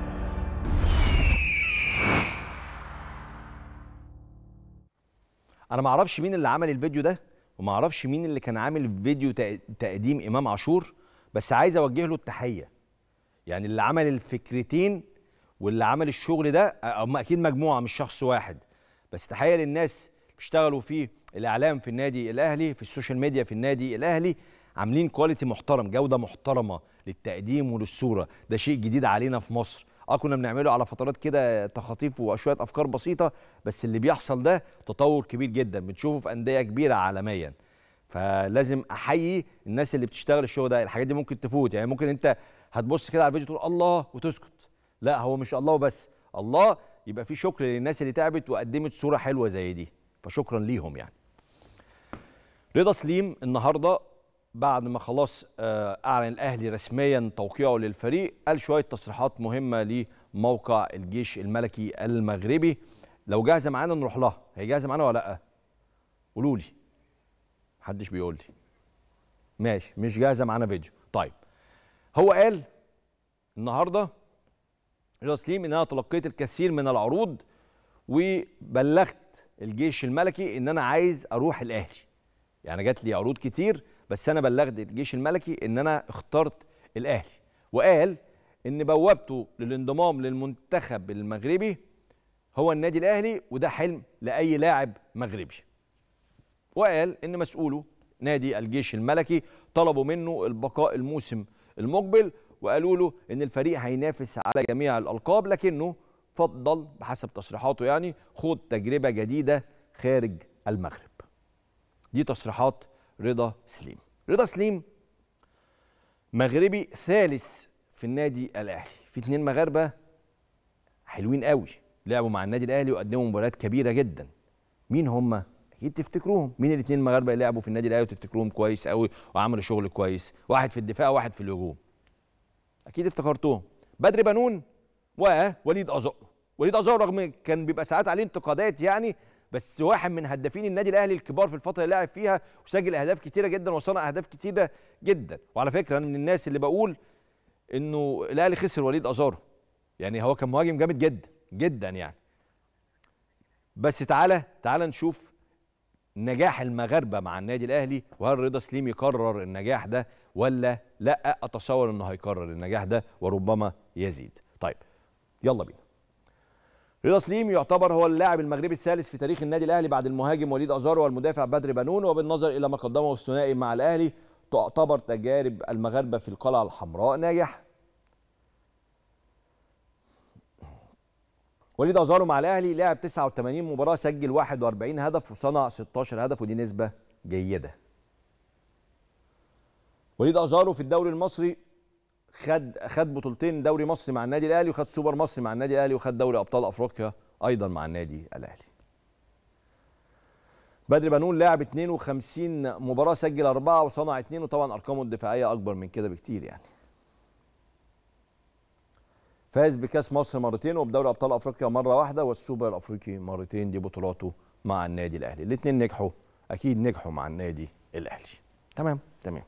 انا ما اعرفش مين اللي عمل الفيديو ده وما اعرفش مين اللي كان عامل فيديو تق- تقديم امام عاشور بس عايز اوجه له التحيه يعني اللي عمل الفكرتين واللي عمل الشغل ده هم اكيد مجموعه مش شخص واحد بس تحيه للناس اللي بيشتغلوا في الاعلام في النادي الاهلي في السوشيال ميديا في النادي الاهلي عاملين كواليتي محترم جوده محترمه للتقديم وللصوره ده شيء جديد علينا في مصر اه كنا بنعمله على فترات كده تخاطيف وشويه افكار بسيطه بس اللي بيحصل ده تطور كبير جدا بنشوفه في انديه كبيره عالميا فلازم احيي الناس اللي بتشتغل الشغل ده الحاجات دي ممكن تفوت يعني ممكن انت هتبص كده على الفيديو تقول الله وتسكت لا هو مش الله وبس الله يبقى في شكر للناس اللي تعبت وقدمت صوره حلوه زي دي فشكرا ليهم يعني رضا سليم النهارده بعد ما خلاص آه، اعلن الاهلي رسميا توقيعه للفريق قال شويه تصريحات مهمه لموقع الجيش الملكي المغربي لو جاهزه معانا نروح لها هي جاهزه معانا ولا لا قولوا لي محدش بيقول لي ماشي مش جاهزه معانا فيديو طيب هو قال النهارده رضا سليم ان انا تلقيت الكثير من العروض وبلغت الجيش الملكي ان انا عايز اروح الاهلي يعني جات لي عروض كتير بس انا بلغت الجيش الملكي ان انا اخترت الاهلي وقال ان بوابته للانضمام للمنتخب المغربي هو النادي الاهلي وده حلم لاي لاعب مغربي وقال ان مسؤوله نادي الجيش الملكي طلبوا منه البقاء الموسم المقبل وقالوا له ان الفريق هينافس على جميع الالقاب لكنه فضل بحسب تصريحاته يعني خوض تجربه جديده خارج المغرب دي تصريحات رضا سليم رضا سليم مغربي ثالث في النادي الاهلي في اتنين مغاربه حلوين قوي لعبوا مع النادي الاهلي وقدموا مباريات كبيره جدا مين هم اكيد تفتكروهم مين الاثنين المغاربه اللي لعبوا في النادي الاهلي وتفتكروهم كويس قوي وعملوا شغل كويس واحد في الدفاع وواحد في الهجوم اكيد افتكرتوهم بدر بنون ووليد ازارو وليد ازارو رغم كان بيبقى ساعات عليه انتقادات يعني بس واحد من هدافين النادي الاهلي الكبار في الفتره اللي لعب فيها وسجل اهداف كتيره جدا وصنع اهداف كتيره جدا وعلى فكره انا من الناس اللي بقول انه الاهلي خسر وليد ازارو يعني هو كان مهاجم جامد جدا جدا يعني بس تعالى تعالى نشوف نجاح المغاربه مع النادي الاهلي وهل رضا سليم يكرر النجاح ده ولا لا اتصور انه هيكرر النجاح ده وربما يزيد طيب يلا بينا رضا سليم يعتبر هو اللاعب المغربي الثالث في تاريخ النادي الاهلي بعد المهاجم وليد ازارو والمدافع بدر بنون وبالنظر الى ما قدمه الثنائي مع الاهلي تعتبر تجارب المغاربه في القلعه الحمراء ناجحه وليد ازارو مع الاهلي لعب 89 مباراه سجل 41 هدف وصنع 16 هدف ودي نسبه جيده وليد ازارو في الدوري المصري خد خد بطولتين دوري مصري مع النادي الاهلي وخد سوبر مصري مع النادي الاهلي وخد دوري ابطال افريقيا ايضا مع النادي الاهلي بدر بنون لعب 52 مباراه سجل اربعه وصنع اثنين وطبعا ارقامه الدفاعيه اكبر من كده بكتير يعني فاز بكاس مصر مرتين وبدوري ابطال افريقيا مره واحده والسوبر الافريقي مرتين دي بطولاته مع النادي الاهلي الاثنين نجحوا اكيد نجحوا مع النادي الاهلي تمام تمام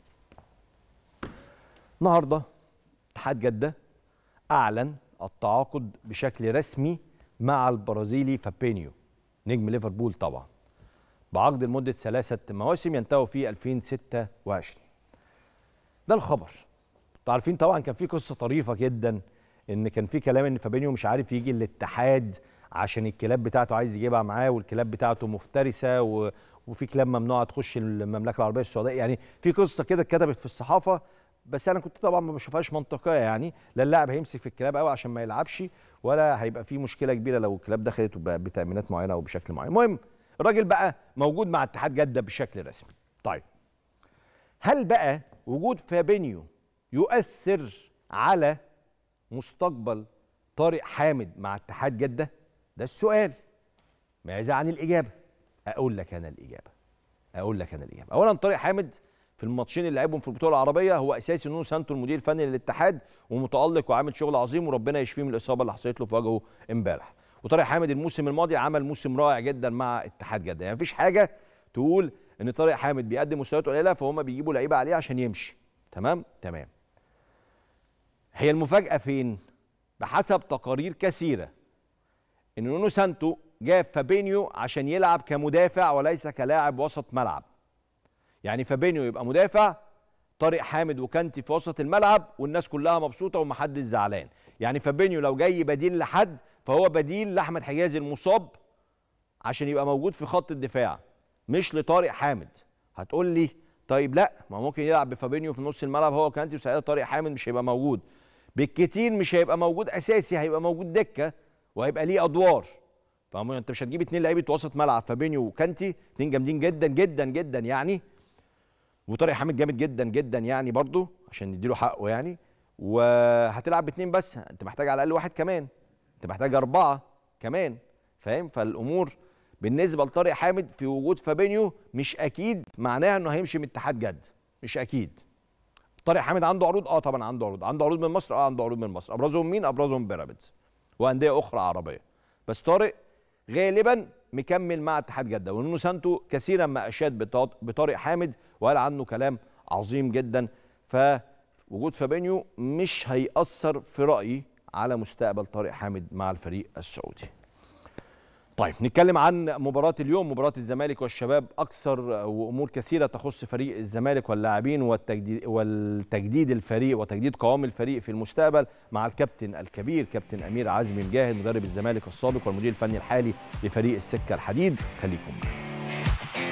النهارده اتحاد جده اعلن التعاقد بشكل رسمي مع البرازيلي فابينيو نجم ليفربول طبعا بعقد لمده ثلاثه مواسم ينتهي في 2026 ده الخبر انتوا عارفين طبعا كان في قصه طريفه جدا ان كان في كلام ان فابينيو مش عارف يجي الاتحاد عشان الكلاب بتاعته عايز يجيبها معاه والكلاب بتاعته مفترسه و... وفي كلاب ممنوعه تخش المملكه العربيه السعوديه يعني في قصه كده اتكتبت في الصحافه بس انا كنت طبعا ما بشوفهاش منطقيه يعني لا اللاعب هيمسك في الكلاب قوي عشان ما يلعبش ولا هيبقى في مشكله كبيره لو الكلاب دخلت وب- بتامينات معينه او بشكل معين المهم الراجل بقى موجود مع اتحاد جده بشكل رسمي طيب هل بقى وجود فابينيو يؤثر على مستقبل طارق حامد مع اتحاد جده ده السؤال ماذا عن الاجابه اقول لك انا الاجابه اقول لك انا الاجابه اولا طارق حامد في الماتشين اللي لعبهم في البطوله العربيه هو اساسي نونو سانتو المدير الفني للاتحاد ومتالق وعامل شغل عظيم وربنا يشفيه من الاصابه اللي حصلت له في وجهه امبارح وطارق حامد الموسم الماضي عمل موسم رائع جدا مع اتحاد جده يعني مفيش حاجه تقول ان طارق حامد بيقدم مستويات قليله فهم بيجيبوا لعيبه عليه عشان يمشي تمام تمام هي المفاجاه فين بحسب تقارير كثيره ان نونو سانتو جاب فابينيو عشان يلعب كمدافع وليس كلاعب وسط ملعب يعني فابينيو يبقى مدافع طارق حامد وكانتي في وسط الملعب والناس كلها مبسوطه ومحدش زعلان يعني فابينيو لو جاي بديل لحد فهو بديل لاحمد حجازي المصاب عشان يبقى موجود في خط الدفاع مش لطارق حامد هتقول لي طيب لا ما ممكن يلعب بفابينيو في نص الملعب هو كانتي وساعتها طارق حامد مش هيبقى موجود بالكتير مش هيبقى موجود اساسي هيبقى موجود دكه وهيبقى ليه ادوار فاهم انت مش هتجيب اتنين لعيبه وسط ملعب فابينيو وكانتي اتنين جامدين جدا جدا جدا يعني وطارق حامد جامد جدا جدا يعني برضه عشان نديله حقه يعني وهتلعب باتنين بس انت محتاج على الاقل واحد كمان انت محتاج اربعه كمان فاهم فالامور بالنسبه لطارق حامد في وجود فابينيو مش اكيد معناها انه هيمشي من اتحاد جد مش اكيد طارق حامد عنده عروض اه طبعا عنده عروض عنده عروض من مصر اه عنده عروض من مصر ابرزهم مين ابرزهم بيراميدز وانديه اخرى عربيه بس طارق غالبا مكمل مع اتحاد جده ونونو سانتو كثيرا ما اشاد بطا- بطارق حامد وقال عنه كلام عظيم جدا فوجود فابينيو مش هيأثر في رأيي على مستقبل طارق حامد مع الفريق السعودي طيب نتكلم عن مباراة اليوم مباراة الزمالك والشباب أكثر وأمور كثيرة تخص فريق الزمالك واللاعبين والتجديد, والتجديد الفريق وتجديد قوام الفريق في المستقبل مع الكابتن الكبير كابتن أمير عزمي مجاهد مدرب الزمالك السابق والمدير الفني الحالي لفريق السكة الحديد خليكم معنا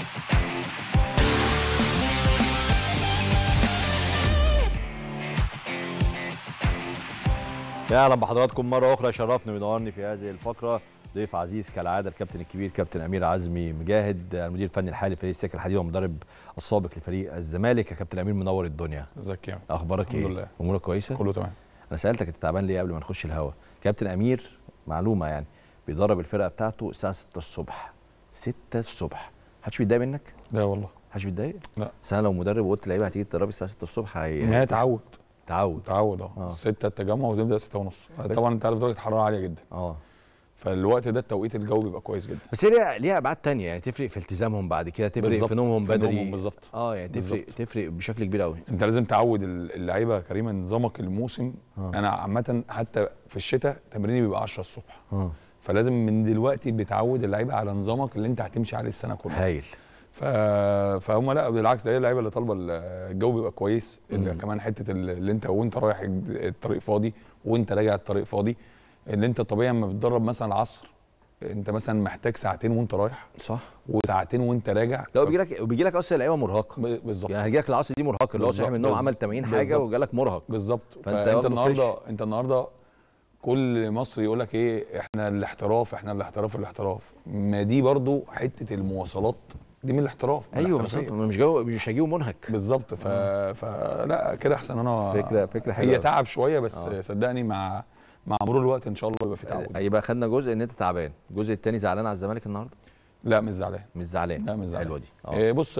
يا اهلا بحضراتكم مره اخرى شرفني وينورني في هذه الفقره ضيف عزيز كالعاده الكابتن الكبير كابتن امير عزمي مجاهد المدير الفني الحالي لفريق السكه الحديد ومدرب السابق لفريق الزمالك يا كابتن امير منور الدنيا ازيك يا اخبارك الحمد ايه لله. امورك كويسه كله تمام انا سالتك انت تعبان ليه قبل ما نخش الهوا كابتن امير معلومه يعني بيدرب الفرقه بتاعته الساعه 6 الصبح 6 الصبح محدش بيتضايق منك لا والله محدش بيتضايق لا بس انا لو مدرب وقلت لعيبه هتيجي تدربي الساعه 6 الصبح هي ان هي تعود تعود تعود آه. اه 6 التجمع وتبدا 6 ونص بس- طبعا انت عارف درجه الحراره عاليه جدا اه فالوقت ده التوقيت الجو بيبقى كويس جدا بس هي ليها ليها ابعاد تانية يعني تفرق في التزامهم بعد كده تفرق بالظبط، في نومهم في بدري نومهم بالظبط. اه يعني تفرق بالظبط. تفرق بشكل كبير قوي انت لازم تعود ال- اللعيبه يا كريم نظامك الموسم آه. انا عامه حتى في الشتاء تمريني بيبقى 10 الصبح اه فلازم من دلوقتي بتعود اللعيبه على نظامك اللي انت هتمشي عليه السنه كلها هايل ف... فهم لا بالعكس ده اللعيبه اللي طالبه الجو بيبقى كويس اللي كمان حته ال- اللي انت وانت رايح الج- الطريق فاضي وانت راجع الطريق فاضي اللي انت طبيعي لما بتدرب مثلا العصر انت مثلا محتاج ساعتين وانت رايح صح وساعتين وانت راجع لو ف- بيجي لك بيجي لك اصلا لعيبه مرهقه ب- بالظبط يعني هيجي لك العصر دي مرهق اللي هو صحي من النوم بالظبط. عمل 80 حاجه بالظبط. وجالك مرهق بالظبط فأنت فانت واخده النهارده فريش. انت النهارده كل مصري يقول لك ايه احنا الاحتراف احنا الاحتراف الاحتراف ما دي برضو حته المواصلات دي من الاحتراف من ايوه الاحترافية. بالظبط مش جو مش هجيبه منهك بالظبط ف... فلا كده احسن انا فكرة- فكرة حلوة هي أوي. تعب شويه بس آه. آه. صدقني مع مع مرور الوقت ان شاء الله يبقى في تعود يبقى خدنا جزء ان انت تعبان الجزء الثاني زعلان على الزمالك النهارده لا مش زعلان مش زعلان لا مش زعلان حلوه دي آه. بص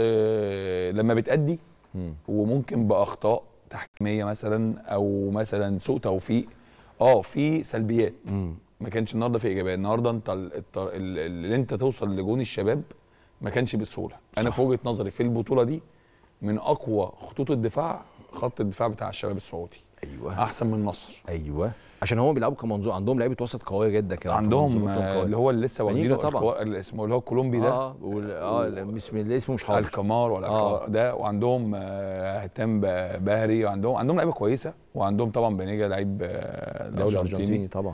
آه لما بتأدي مم. وممكن باخطاء تحكيميه مثلا او مثلا سوء توفيق اه في سلبيات مم. ما كانش النهارده في ايجابيه النهارده انت ال- الط- ال- اللي انت توصل لجون الشباب ما كانش بسهوله انا في وجهه نظري في البطوله دي من اقوى خطوط الدفاع خط الدفاع بتاع الشباب السعودي ايوه احسن من النصر ايوه عشان هم بيلعبوا كمنظور عندهم لعيبه وسط قويه جدا كمان في عندهم منظومتهم آه، قوية. اللي هو اللي لسه بنيجا واخدينه طبعا. الكوا- اللي اسمه اللي هو الكولومبي ده اه وال- اه اسم اللي اسمه مش حاضر الكمار ولا آه. ده وعندهم آه، هتام ب- بهري وعندهم عندهم لعيبه كويسه وعندهم طبعا بنيجا لعيب آه، الدوري أرجنتيني. الارجنتيني طبعا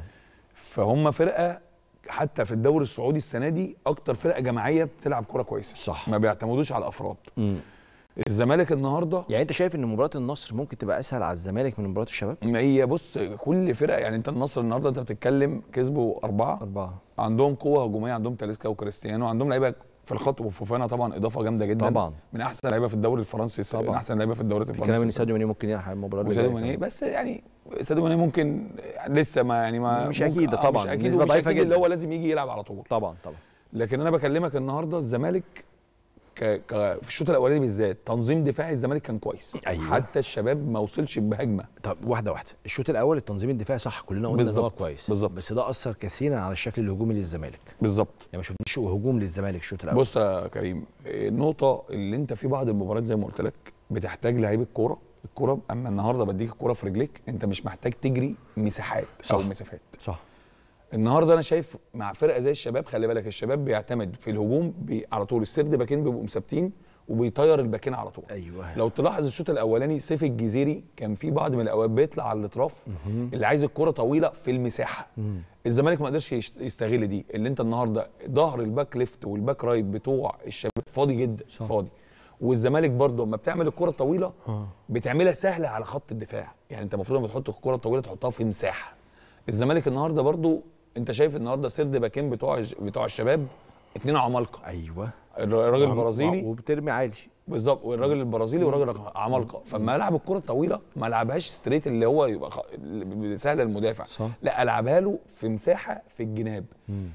فهم فرقه حتى في الدوري السعودي السنه دي اكتر فرقه جماعيه بتلعب كوره كويسه صح. ما بيعتمدوش على الافراد مم. الزمالك النهارده يعني انت شايف ان مباراه النصر ممكن تبقى اسهل على الزمالك من مباراه الشباب ما هي بص كل فرقه يعني انت النصر النهارده انت بتتكلم كسبوا اربعه اربعه عندهم قوه هجوميه عندهم تاليسكا وكريستيانو عندهم لعيبه في الخط وفوفانا طبعا اضافه جامده جدا طبعا. من احسن لعيبه في الدوري الفرنسي طبعا. من احسن لعيبه في الدوريات في كلام ان الفرنسيه ساديو ماني ممكن يلحق المباراه اللي وساديو جاية ماني كمان. بس يعني ساديو ماني ممكن لسه ما يعني ما مش ممكن- أكيد آه، طبعاً، مش اكيد النسبة ومش ضعيفة اكيد اللي جداً. هو لازم يجي يلعب على طول طبعا طبعا لكن انا بكلمك النهارده الزمالك ك... ك... في الشوط الاولاني بالذات تنظيم دفاعي الزمالك كان كويس أيوة. حتى الشباب ما وصلش بهجمه طب واحده واحده الشوط الاول التنظيم الدفاعي صح كلنا قلنا ان هو بالظبط، كويس بالظبط. بس ده اثر كثيرا على الشكل الهجومي للزمالك بالظبط يعني ما شفناش هجوم للزمالك الشوط الاول بص يا كريم النقطه اللي انت في بعض المباريات زي ما قلت لك بتحتاج لعيب الكوره الكوره اما النهارده بديك الكوره في رجليك انت مش محتاج تجري مساحات او صح. مسافات صح النهارده انا شايف مع فرقه زي الشباب خلي بالك الشباب بيعتمد في الهجوم بي على طول السرد باكين بيبقوا مثبتين وبيطير الباكين على طول ايوه لو تلاحظ الشوط الاولاني سيف الجزيري كان في بعض من الاوقات بيطلع على الاطراف اللي عايز الكره طويله في المساحه الزمالك ما قدرش يشت- يستغل دي اللي انت النهارده ظهر الباك ليفت والباك رايت بتوع الشباب فاضي جدا صح. فاضي والزمالك برضه لما بتعمل الكره طويله بتعملها سهله على خط الدفاع يعني انت المفروض لما تحط الكره طويله تحطها في مساحه الزمالك النهارده برضه انت شايف النهارده سرد باكين بتوع بتوع الشباب اتنين عمالقه ايوه الراجل البرازيلي وبترمي عالي بالظبط والراجل البرازيلي والراجل عمالقه فما العب الكره الطويله ما العبهاش ستريت اللي هو يبقى خ... اللي سهل المدافع صح. لا العبها له في مساحه في الجناب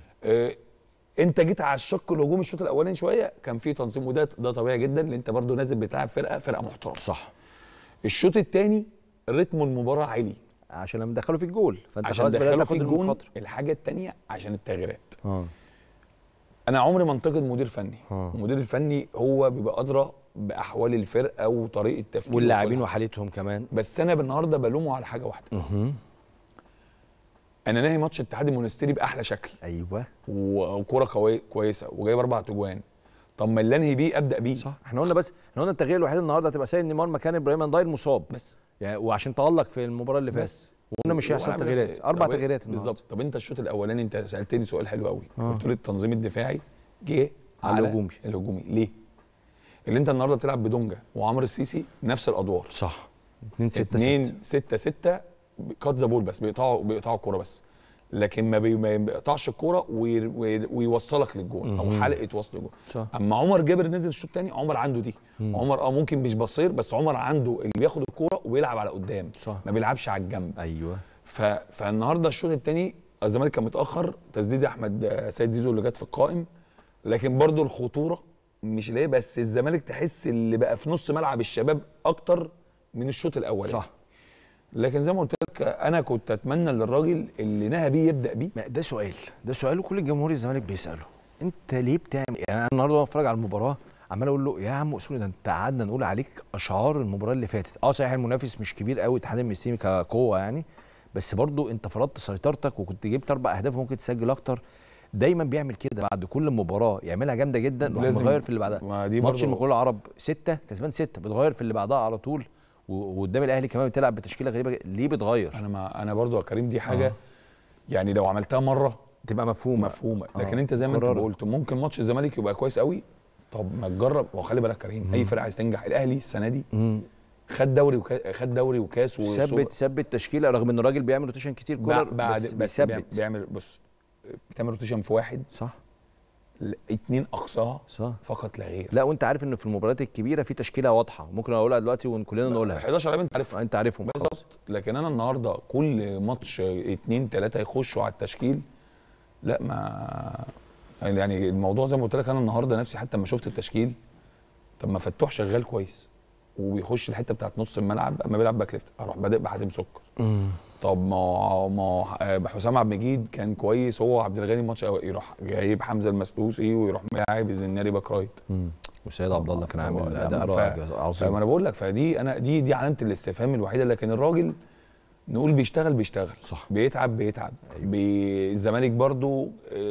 آه انت جيت على الشق الهجومي الشوط الاولاني شويه كان في تنظيم وده ده طبيعي جدا لان انت برضو نازل بتلعب فرقه فرقه محترمه صح الشوط الثاني رتم المباراه عالي عشان لما دخلوا في الجول فانت عشان خلاص بدات دخلوا في تاخد الجون المخاطره الحاجه الثانيه عشان التغييرات اه انا عمري ما انتقد مدير فني آه. المدير الفني هو بيبقى ادرى باحوال الفرقه وطريقه تفكيره واللاعبين وكل وحالتهم كمان بس انا النهارده بلومه على حاجه واحده اها انا ناهي ماتش الاتحاد المونستيري باحلى شكل ايوه و- وكوره قوي كويسه وجايب اربع اجوان طب ما اللي انهي بيه ابدا بيه صح احنا قلنا بس احنا قلنا التغيير الوحيد النهارده هتبقى سيد نيمار مكان ابراهيم انداير مصاب بس يعني وعشان تالق في المباراه اللي فاتت بس وقلنا مش هيحصل وأنا تغييرات بس- اربع طب- تغييرات النهاردة. بالظبط طب انت الشوط الاولاني انت سالتني سؤال حلو قوي آه. قلت لي التنظيم الدفاعي جه على على الهجومي. الهجومي ليه؟ اللي انت النهارده بتلعب بدونجا وعمرو السيسي نفس الادوار صح 2 6 2 6 6 كات ذا بول بس بيقطعوا بيقطعوا الكوره بس لكن ما, بي ما بيقطعش الكوره وي وي ويوصلك للجون او حلقه وصل الجون صح. اما عمر جابر نزل الشوط الثاني عمر عنده دي عمر اه ممكن مش بصير بس عمر عنده اللي بياخد الكوره وبيلعب على قدام صح. ما بيلعبش على الجنب ايوه ف... فالنهارده الشوط الثاني الزمالك كان متاخر تسديد احمد آه، سيد زيزو اللي جت في القائم لكن برضو الخطوره مش ليه بس الزمالك تحس اللي بقى في نص ملعب الشباب اكتر من الشوط الاولاني صح لكن زي ما قلت لك انا كنت اتمنى للراجل اللي نهى بيه يبدا بيه ما ده سؤال ده سؤال وكل الجمهور الزمالك بيساله انت ليه بتعمل يعني انا النهارده وانا بتفرج على المباراه عمال اقول له يا عم اصولي ده انت قعدنا نقول عليك اشعار المباراه اللي فاتت اه صحيح المنافس مش كبير قوي اتحاد المسلمي كقوه يعني بس برضو انت فرضت سيطرتك وكنت جبت اربع اهداف وممكن تسجل اكتر دايما بيعمل كده بعد كل مباراه يعملها جامده جدا وراح لازم- مغير في اللي بعدها ما دي ماتش برضو- المقاولون العرب سته كسبان سته بتغير في اللي بعدها على طول و- وقدام الاهلي كمان بتلعب بتشكيله غريبه جدا. ليه بتغير انا ما انا برضو يا كريم دي حاجه آه. يعني لو عملتها مره تبقى مفهومه مفهومه آه، لكن انت زي ما انت قرارك. قلت ممكن ماتش الزمالك يبقى كويس قوي طب ما تجرب وخلي بالك كريم اي فرقه عايز تنجح الاهلي السنه دي مم. خد دوري وكا... خد دوري وكاس وسوبر. ثبت ثبت تشكيله رغم ان الراجل بيعمل روتيشن كتير كولر بع- بعد بس, بس بيعمل, بيثبت بيعمل بص بتعمل روتيشن في واحد صح ل- اتنين اقصاها صح فقط لا غير لا وانت عارف ان في المباريات الكبيره في تشكيله واضحه ممكن اقولها دلوقتي وكلنا نقولها 11 لعيب انت عارفها انت عارفهم خلاص بالظبط لكن انا النهارده كل ماتش اتنين تلاته يخشوا على التشكيل لا ما يعني الموضوع زي ما قلت لك انا النهارده نفسي حتى لما شفت التشكيل طب ما فتوح شغال كويس وبيخش الحته بتاعت نص الملعب اما بيلعب باك ليفت اروح بادئ بحاتم سكر طب ما هو- ما هو آه، حسام عبد المجيد كان كويس هو عبد الغني ماتش أول، يروح جايب حمزه المسلوسي ويروح ملاعب الزناري باك رايت وسيد عبد الله كان عامل طبعاً. اداء ف- رائع فما عظيم انا بقول لك فدي انا دي دي علامه الاستفهام الوحيده لكن الراجل نقول بيشتغل بيشتغل صح. بيتعب بيتعب بي- الزمالك برضو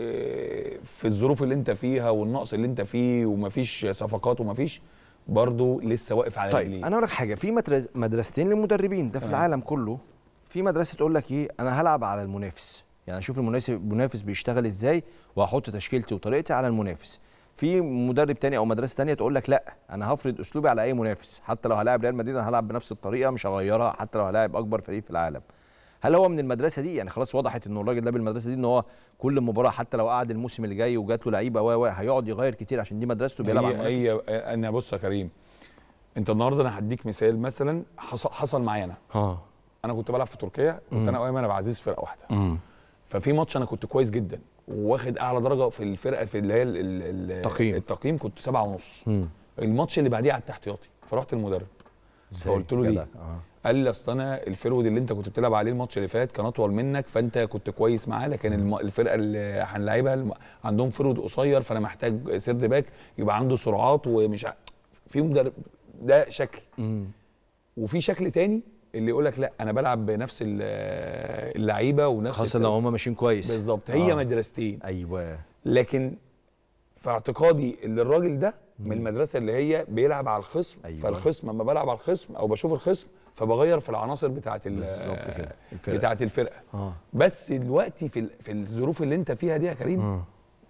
آه، في الظروف اللي انت فيها والنقص اللي انت فيه ومفيش صفقات ومفيش برضو لسه واقف على طيب رجليه انا اقول لك حاجه في مدرس مدرستين للمدربين ده في آه. العالم كله في مدرسه تقول لك ايه انا هلعب على المنافس يعني اشوف المنافس المنافس بيشتغل ازاي وهحط تشكيلتي وطريقتي على المنافس في مدرب تاني او مدرسه تانية تقول لك لا انا هفرض اسلوبي على اي منافس حتى لو هلاعب ريال مدريد انا هلعب بنفس الطريقه مش هغيرها حتى لو هلاعب اكبر فريق في العالم هل هو من المدرسه دي يعني خلاص وضحت انه الراجل ده بالمدرسه دي ان هو كل مباراه حتى لو قعد الموسم اللي جاي وجات له لعيبه و و هيقعد يغير كتير عشان دي مدرسته بيلعب على هي, المنافس هي انا بص يا كريم انت النهارده انا هديك مثال مثلا حصل, حصل معايا انا اه انا كنت بلعب في تركيا كنت انا وايمن ابو عزيز فرقه واحده امم ففي ماتش انا كنت كويس جدا وواخد اعلى درجه في الفرقه في اللي هي ال- ال- ال- تقييم. التقييم كنت سبعة ونص امم الماتش اللي بعديه على التحتياطي فرحت المدرب فقلت له ليه؟ آه. قال لي اصل انا الفرود اللي انت كنت بتلعب عليه الماتش اللي فات كان اطول منك فانت كنت كويس معاه لكن الم- الفرقه اللي هنلعبها الم- عندهم فرود قصير فانا محتاج سيرد باك يبقى عنده سرعات ومش ع... في مدرب ده شكل امم وفي شكل تاني اللي يقول لك لا انا بلعب بنفس ال- اللعيبه ونفس خاصه السر- لو هم ماشيين كويس بالظبط هي آه. مدرستين ايوه لكن في اعتقادي اللي الراجل ده من المدرسه اللي هي بيلعب على الخصم أيوة. أيوة. فالخصم لما بلعب على الخصم او بشوف الخصم فبغير في العناصر بتاعه ال- بالظبط كده الفرق. بتاعه الفرقه اه بس دلوقتي في ال- في الظروف اللي انت فيها دي يا كريم مم.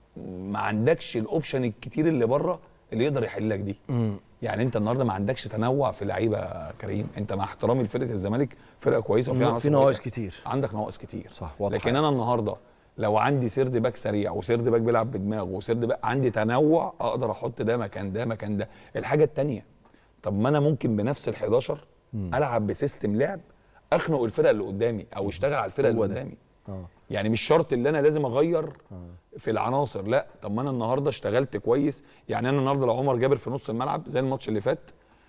ما عندكش الاوبشن الكتير اللي بره اللي يقدر يحل لك دي امم يعني انت النهارده ما عندكش تنوع في لعيبه يا كريم انت مع احترامي لفرقه الزمالك فرقه كويسه وفيها عناصر في نواقص كويسة. كتير عندك نواقص كتير صح واضح لكن انا النهارده لو عندي سيرد باك سريع وسيرد باك بيلعب بدماغه وسيرد باك عندي تنوع اقدر احط ده مكان ده مكان ده الحاجه التانية طب ما انا ممكن بنفس ال11 العب بسيستم لعب اخنق الفرقه اللي قدامي او اشتغل على الفرقه اللي هو ده. قدامي اه يعني مش شرط اللي انا لازم اغير في العناصر لا طب ما انا النهارده اشتغلت كويس يعني انا النهارده لو عمر جابر في نص الملعب زي الماتش اللي فات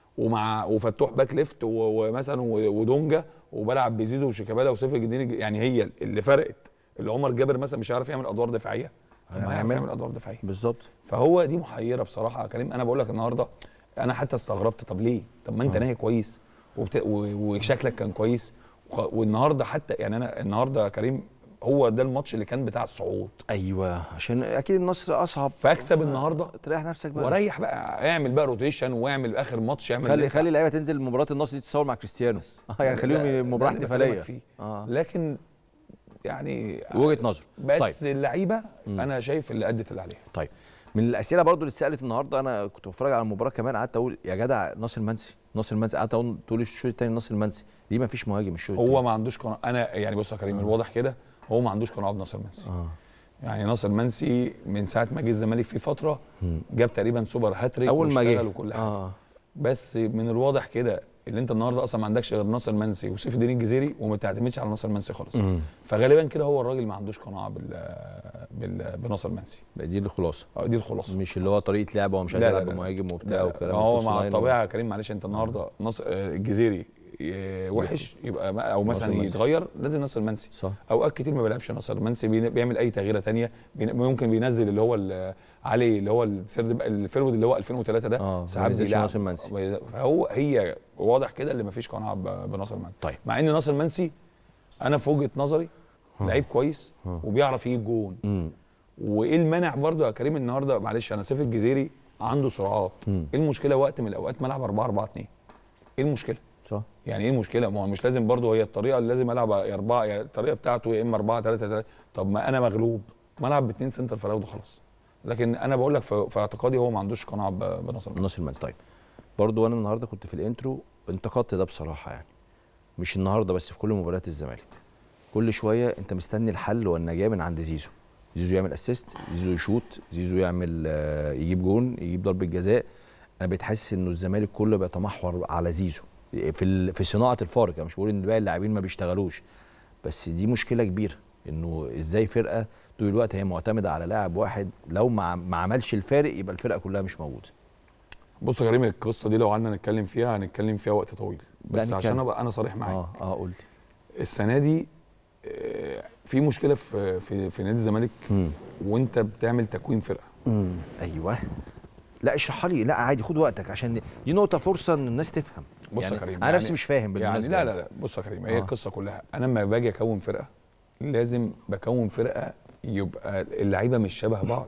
ومع وفتوح باك ليفت و- ومثلا و- ودونجا وبلعب بزيزو وشيكابالا وسيف الجديد يعني هي اللي فرقت اللي عمر جابر مثلا مش عارف يعمل ادوار دفاعيه طب ما هيعرف هيعمل. يعمل ادوار دفاعيه بالظبط فهو دي محيره بصراحه يا كريم انا بقول لك النهارده انا حتى استغربت طب ليه طب ما انت ناهي كويس وبت... و... وشكلك كان كويس وخ... والنهارده حتى يعني انا النهارده يا كريم هو ده الماتش اللي كان بتاع الصعود ايوه عشان اكيد النصر اصعب فاكسب النهارده تريح نفسك بقى وريح بقى اعمل بقى روتيشن واعمل اخر ماتش اعمل اللي خلي انت خلي اللعيبه تنزل مباراه النصر دي تتصور مع كريستيانو اه يعني لا، خليهم مباراه ده اللي احتفاليه بكلمك فيه. اه لكن يعني وجهه نظر بس طيب اللعيبه انا شايف اللي ادت اللي عليها طيب من الاسئله برضو اللي اتسالت النهارده انا كنت بتفرج على المباراه كمان قعدت اقول يا جدع ناصر منسي ناصر منسي قعدت اقول طول الشوط الثاني ناصر منسي ليه ما فيش مهاجم الشوط هو التاني؟ ما عندوش قناعه انا يعني بص يا كريم الواضح كده هو ما عندوش قناعه بناصر منسي اه يعني ناصر منسي من ساعه ما جه الزمالك في فتره جاب تقريبا سوبر هاتريك اول ما واشتغل جه وكل حاجه اه بس من الواضح كده اللي انت النهارده اصلا ما عندكش غير ناصر منسي وسيف الدين الجزيري وما تعتمدش على ناصر منسي خالص مم. فغالبا كده هو الراجل ما عندوش قناعه بال, بال... بناصر منسي دي الخلاصه اه دي الخلاصه مش اللي هو طريقه لعبه هو مش عايز لا، لا، يلعب لا. بمهاجم وبتاع لا والكلام ما هو والفولس مع لاين الطبيعه يا كريم معلش انت النهارده نصر آه، الجزيري ي- وحش يبقى ما- او مثلا منسي. يتغير لازم ناصر منسي صح اوقات كتير ما بيلعبش ناصر منسي بين- بيعمل اي تغييره تانية بين- ممكن بينزل اللي هو ال- علي اللي هو السرد الفيرود اللي هو 2003 ده اه ساعات ما بينزلش بيلعب ناصر منسي. فهو هي واضح كده اللي ما فيش قناعه ب- بناصر منسي طيب. مع ان ناصر منسي انا في وجهه نظري لعيب كويس وبيعرف يجيب جون مم. وايه المانع برضو يا كريم النهارده معلش انا سيف الجزيري عنده سرعات مم. ايه المشكله وقت من الاوقات ما العب 4 4 2 ايه المشكله صح يعني ايه المشكله ما هو مش لازم برضو هي الطريقه اللي لازم العب يا اربعه يا الطريقه بتاعته يا اما 4 3 3 طب ما انا مغلوب ما العب باثنين سنتر فراوده خلاص لكن انا بقول لك في, في اعتقادي هو ما عندوش قناعه ب- بنصر الله. ناصر المال طيب برضو وانا النهارده كنت في الانترو انتقدت ده بصراحه يعني مش النهارده بس في كل مباريات الزمالك كل شويه انت مستني الحل والنجاه من عند زيزو زيزو يعمل اسيست زيزو يشوط زيزو يعمل آه، يجيب جون يجيب ضربه جزاء انا بقيت حاسس انه الزمالك كله بيتمحور على زيزو في ال- في صناعه الفارق انا مش بقول ان باقي اللاعبين ما بيشتغلوش بس دي مشكله كبيره انه ازاي فرقه طول الوقت هي معتمده على لاعب واحد لو ما ما عملش الفارق يبقى الفرقه كلها مش موجوده بص يا كريم القصه دي لو قعدنا نتكلم فيها هنتكلم فيها وقت طويل بس نتكلم. عشان ابقى انا صريح معاك اه اه قول السنه دي آه، في مشكله في في, في نادي الزمالك لي وانت بتعمل تكوين فرقه امم ايوه لا اشرحها لي لا عادي خد وقتك عشان دي- دي نقطه فرصه ان الناس تفهم بص يعني يا كريم انا نفسي مش فاهم يعني بالمناسبة لا لا لا بص يا كريم هي آه. القصه كلها انا لما باجي اكون فرقه لازم بكون فرقه يبقى اللعيبه مش شبه بعض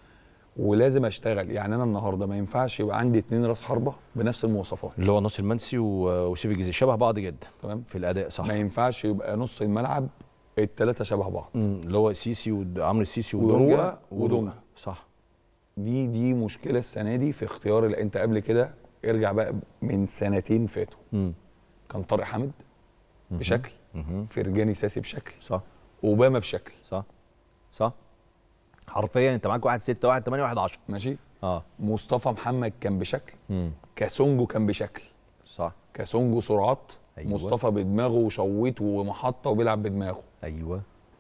ولازم اشتغل يعني انا النهارده ما ينفعش يبقى عندي اتنين راس حربه بنفس المواصفات اللي هو ناصر منسي و- وسيف الجزيري شبه بعض جدا تمام في الاداء صح ما ينفعش يبقى نص الملعب الثلاثه شبه بعض مم، اللي هو سيسي وعمرو السيسي ودونجا ودونجا ودونجا. صح دي دي مشكله السنه دي في اختيار اللي انت قبل كده ارجع بقى من سنتين فاتوا امم كان طارق حامد بشكل فرجاني ساسي بشكل صح اوباما بشكل صح صح حرفيا انت معاك واحد 6 واحد 8 واحد 10 ماشي اه مصطفى محمد كان بشكل امم كاسونجو كان بشكل صح كاسونجو سرعات أيوة. أيوة. مصطفى بدماغه وشويت ومحطه وبيلعب بدماغه ايوه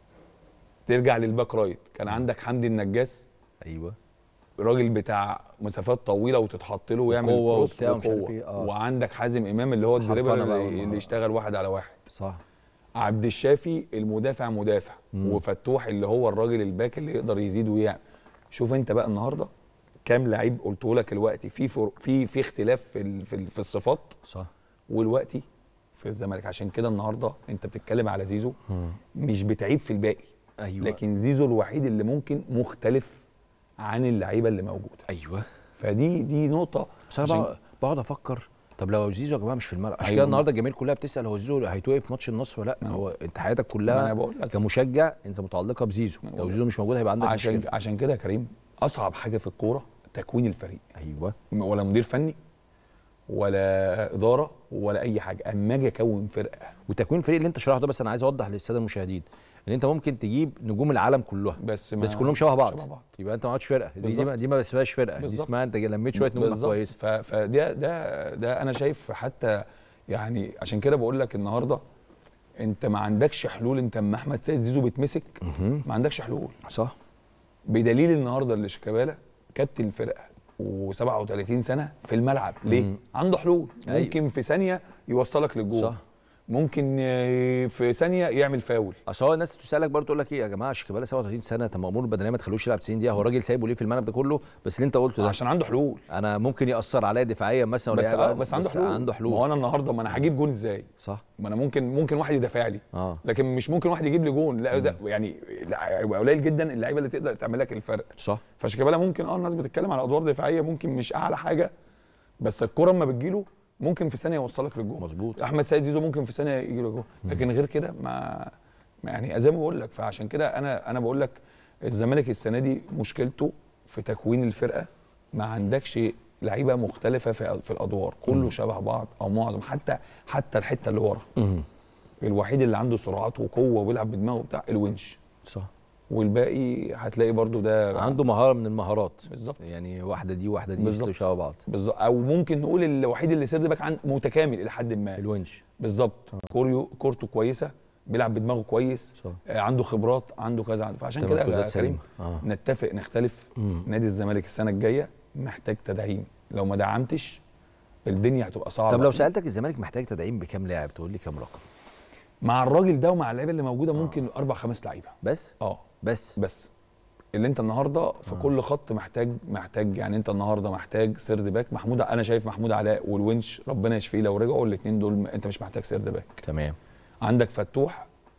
ترجع للباك رايت كان عندك حمدي النجاس ايوه راجل بتاع مسافات طويله وتتحط له ويعمل وقوة كروس وبتاع ومش عارف وقوة. إيه، آه. وعندك حازم امام اللي هو الدريبل حرفنة بقى اللي, والمهارة. اللي يشتغل واحد على واحد صح عبد الشافي المدافع مدافع وفتوح اللي هو الراجل الباك اللي يقدر يزيد ويعمل شوف انت بقى النهارده كام لعيب قلته لك دلوقتي في فر... في في اختلاف في ال... في, ال... في الصفات صح والوقتي في الزمالك عشان كده النهارده انت بتتكلم على زيزو مش بتعيب في الباقي ايوه لكن زيزو الوحيد اللي ممكن مختلف عن اللعيبه اللي موجوده ايوه فدي دي نقطه بس انا عشان- بقعد- بقعد افكر طب لو زيزو يا جماعه مش في الملعب عشان أيوة. كده النهارده الجماهير كلها بتسال هو زيزو هيتوقف ماتش النصر ولا لا هو انت حياتك ما كلها أنا بقول لك. كمشجع انت متعلقه بزيزو ما أنا لو بقول زيزو مش موجود هيبقى عندك عشان مشكله عشان كده يا كريم اصعب حاجه في الكوره تكوين الفريق ايوه ولا مدير فني ولا اداره ولا اي حاجه اما اجي اكون فرقه وتكوين الفريق اللي انت شرحه ده بس انا عايز اوضح للساده المشاهدين ان انت ممكن تجيب نجوم العالم كلها بس ما بس كلهم شبه بعض. شبه بعض يبقى انت ما عملتش فرقه دي دي بالظبط. ما, دي ما اسمهاش فرقه دي بالظبط. اسمها انت لميت شويه نجوم بالظبط. كويس ف- فده ده ده انا شايف حتى يعني عشان كده بقول لك النهارده انت ما عندكش حلول انت اما احمد سيد زيزو بيتمسك ما عندكش حلول صح بدليل النهارده اللي شيكابالا كابتن الفرقه و37 سنه في الملعب ليه؟ مم. عنده حلول أيوة. ممكن في ثانيه يوصلك للجول صح. ممكن آه، في ثانيه يعمل فاول اصل هو الناس تسالك برضه تقول لك ايه يا جماعه شيكابالا 37 سنه طب مأمور البدنيه ما تخلوش يلعب 90 دقيقه هو الراجل سايبه ليه في الملعب ده كله بس اللي انت قلته ده عشان عنده حلول انا ممكن ياثر عليا دفاعيا مثلا ولا بس أي اه حاجة، بس عنده حلول عنده ما حلول هو انا النهارده ما انا هجيب جول ازاي؟ صح ما انا ممكن ممكن واحد يدافع لي اه لكن مش ممكن واحد يجيب لي جون لا ده يعني لا هيبقى قليل جدا اللعيبه اللي تقدر تعمل لك الفرق صح فشيكابالا ممكن اه الناس بتتكلم على ادوار دفاعيه ممكن مش اعلى حاجه بس الكره اما بتجيله ممكن في ثانيه يوصلك للجون مظبوط. احمد سيد زيزو ممكن في ثانيه يجي له جون لكن غير كده ما ما يعني زي ما بقول لك فعشان كده انا انا بقول لك الزمالك السنه دي مشكلته في تكوين الفرقه ما عندكش لعيبه مختلفه في في الادوار كله شبه بعض او معظم حتى حتى الحته اللي ورا الوحيد اللي عنده سرعات وقوه وبيلعب بدماغه بتاع الونش صح والباقي هتلاقي برضو ده عنده مهاره من المهارات بالظبط. يعني واحده دي واحده دي بالظبط. يشتغلوا شبه بعض بالظبط او ممكن نقول الوحيد اللي سيرد باك عن متكامل الى حد ما الونش بالظبط كوريو كورته كويسه بيلعب بدماغه كويس صح. آه عنده خبرات عنده كذا فعشان كده تمركزات يا كريم سليمة. آه. نتفق نختلف مم. نادي الزمالك السنه الجايه محتاج تدعيم لو ما دعمتش الدنيا هتبقى صعبه طب لو سالتك الزمالك محتاج تدعيم بكام لاعب تقول لي كام رقم مع الراجل ده ومع اللعيبه اللي موجوده ممكن اربع خمس لعيبه بس اه بس بس اللي انت النهارده في كل خط محتاج محتاج يعني انت النهارده محتاج سيرد باك محمود انا شايف محمود علاء والونش ربنا يشفيه لو رجعوا الاثنين دول م- انت مش محتاج سيرد باك تمام عندك فتوح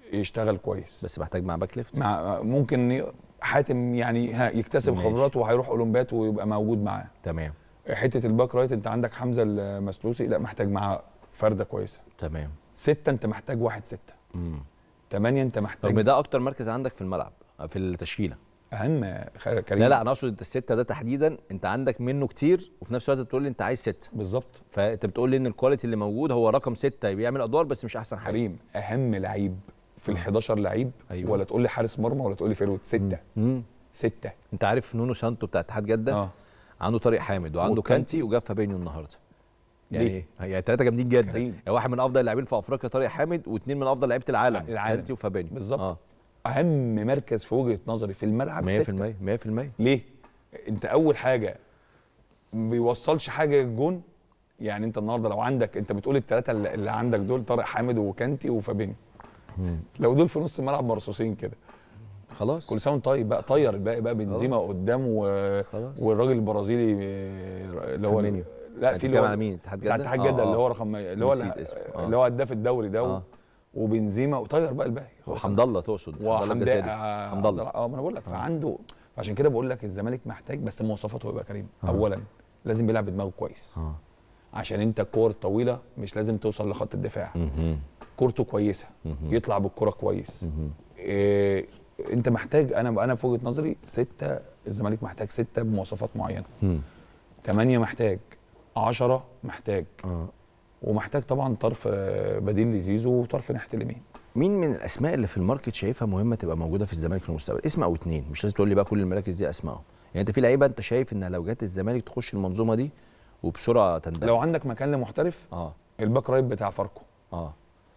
يشتغل كويس بس محتاج مع باك ليفت مع ممكن ي- حاتم يعني ها يكتسب ماشي. خبرات وهيروح اولمبياد ويبقى موجود معاه تمام حته الباك رايت انت عندك حمزه المسلوسي لا محتاج معاه فرده كويسه تمام سته انت محتاج واحد سته مم. ثمانيه انت رغم محتاج ده اكتر مركز عندك في الملعب في التشكيله اهم خ- كريم لا لا انا اقصد انت السته ده تحديدا انت عندك منه كتير وفي نفس الوقت بتقول لي انت عايز سته بالظبط فانت بتقول لي ان الكواليتي اللي موجود هو رقم سته بيعمل ادوار بس مش احسن حاجه كريم اهم لعيب في ال 11 لعيب أيوة. ولا تقول لي حارس مرمى ولا تقول لي فيرود سته مم. سته انت عارف نونو سانتو بتاع اتحاد جده اه عنده طارق حامد وعنده وكانتي. كانتي وجاب فابينيو النهارده يعني ليه؟ ايه؟ يعني ثلاثه جامدين جدا كريم. يعني واحد من افضل اللاعبين في افريقيا طارق حامد واثنين من افضل لعيبه العالم العالم. كانتي وفابينيو بالظبط. اه اهم مركز في وجهه نظري في الملعب 100% سته 100% ليه؟ انت اول حاجه ما بيوصلش حاجه للجون يعني انت النهارده لو عندك انت بتقول الثلاثه اللي اللي عندك دول طارق حامد وكانتي وفابينيو لو دول في نص الملعب مرصوصين كده خلاص كل سنه وانت طيب بقى طير الباقي بقى بنزيما قدام و... خلاص. والراجل البرازيلي آه، اللي هو فيرمينيو. لا في بتتكلم على مين؟ اتحاد بتاع جدة؟ اتحاد آه، جده اللي آه. هو رقم اللي هو نسيت اسمه. آه. اللي هو هداف الدوري ده آه. وبنزيما وطير بقى الباقي خلاص. وحمد الله تقصد حمد الله وحمد الجزائري آه، حمد الله اه ما انا بقول لك فعنده عشان كده بقول لك الزمالك محتاج بس مواصفاته يبقى كريم آه. اولا لازم بيلعب بدماغه كويس اه عشان انت الكور الطويله مش لازم توصل لخط الدفاع مهم. كورته كويسه مهم. يطلع بالكره كويس مهم. إيه انت محتاج انا انا في وجهه نظري سته الزمالك محتاج سته بمواصفات معينه مم. ثمانيه محتاج عشرة محتاج اه ومحتاج طبعا طرف آه، بديل لزيزو وطرف ناحيه اليمين مين من الاسماء اللي في الماركت شايفها مهمه تبقى موجوده في الزمالك في المستقبل اسم او اتنين مش لازم تقول لي بقى كل المراكز دي اسمائهم يعني انت في لعيبه انت شايف ان لو جت الزمالك تخش المنظومه دي وبسرعه تندمج لو عندك مكان لمحترف اه الباك رايت بتاع فاركو اه,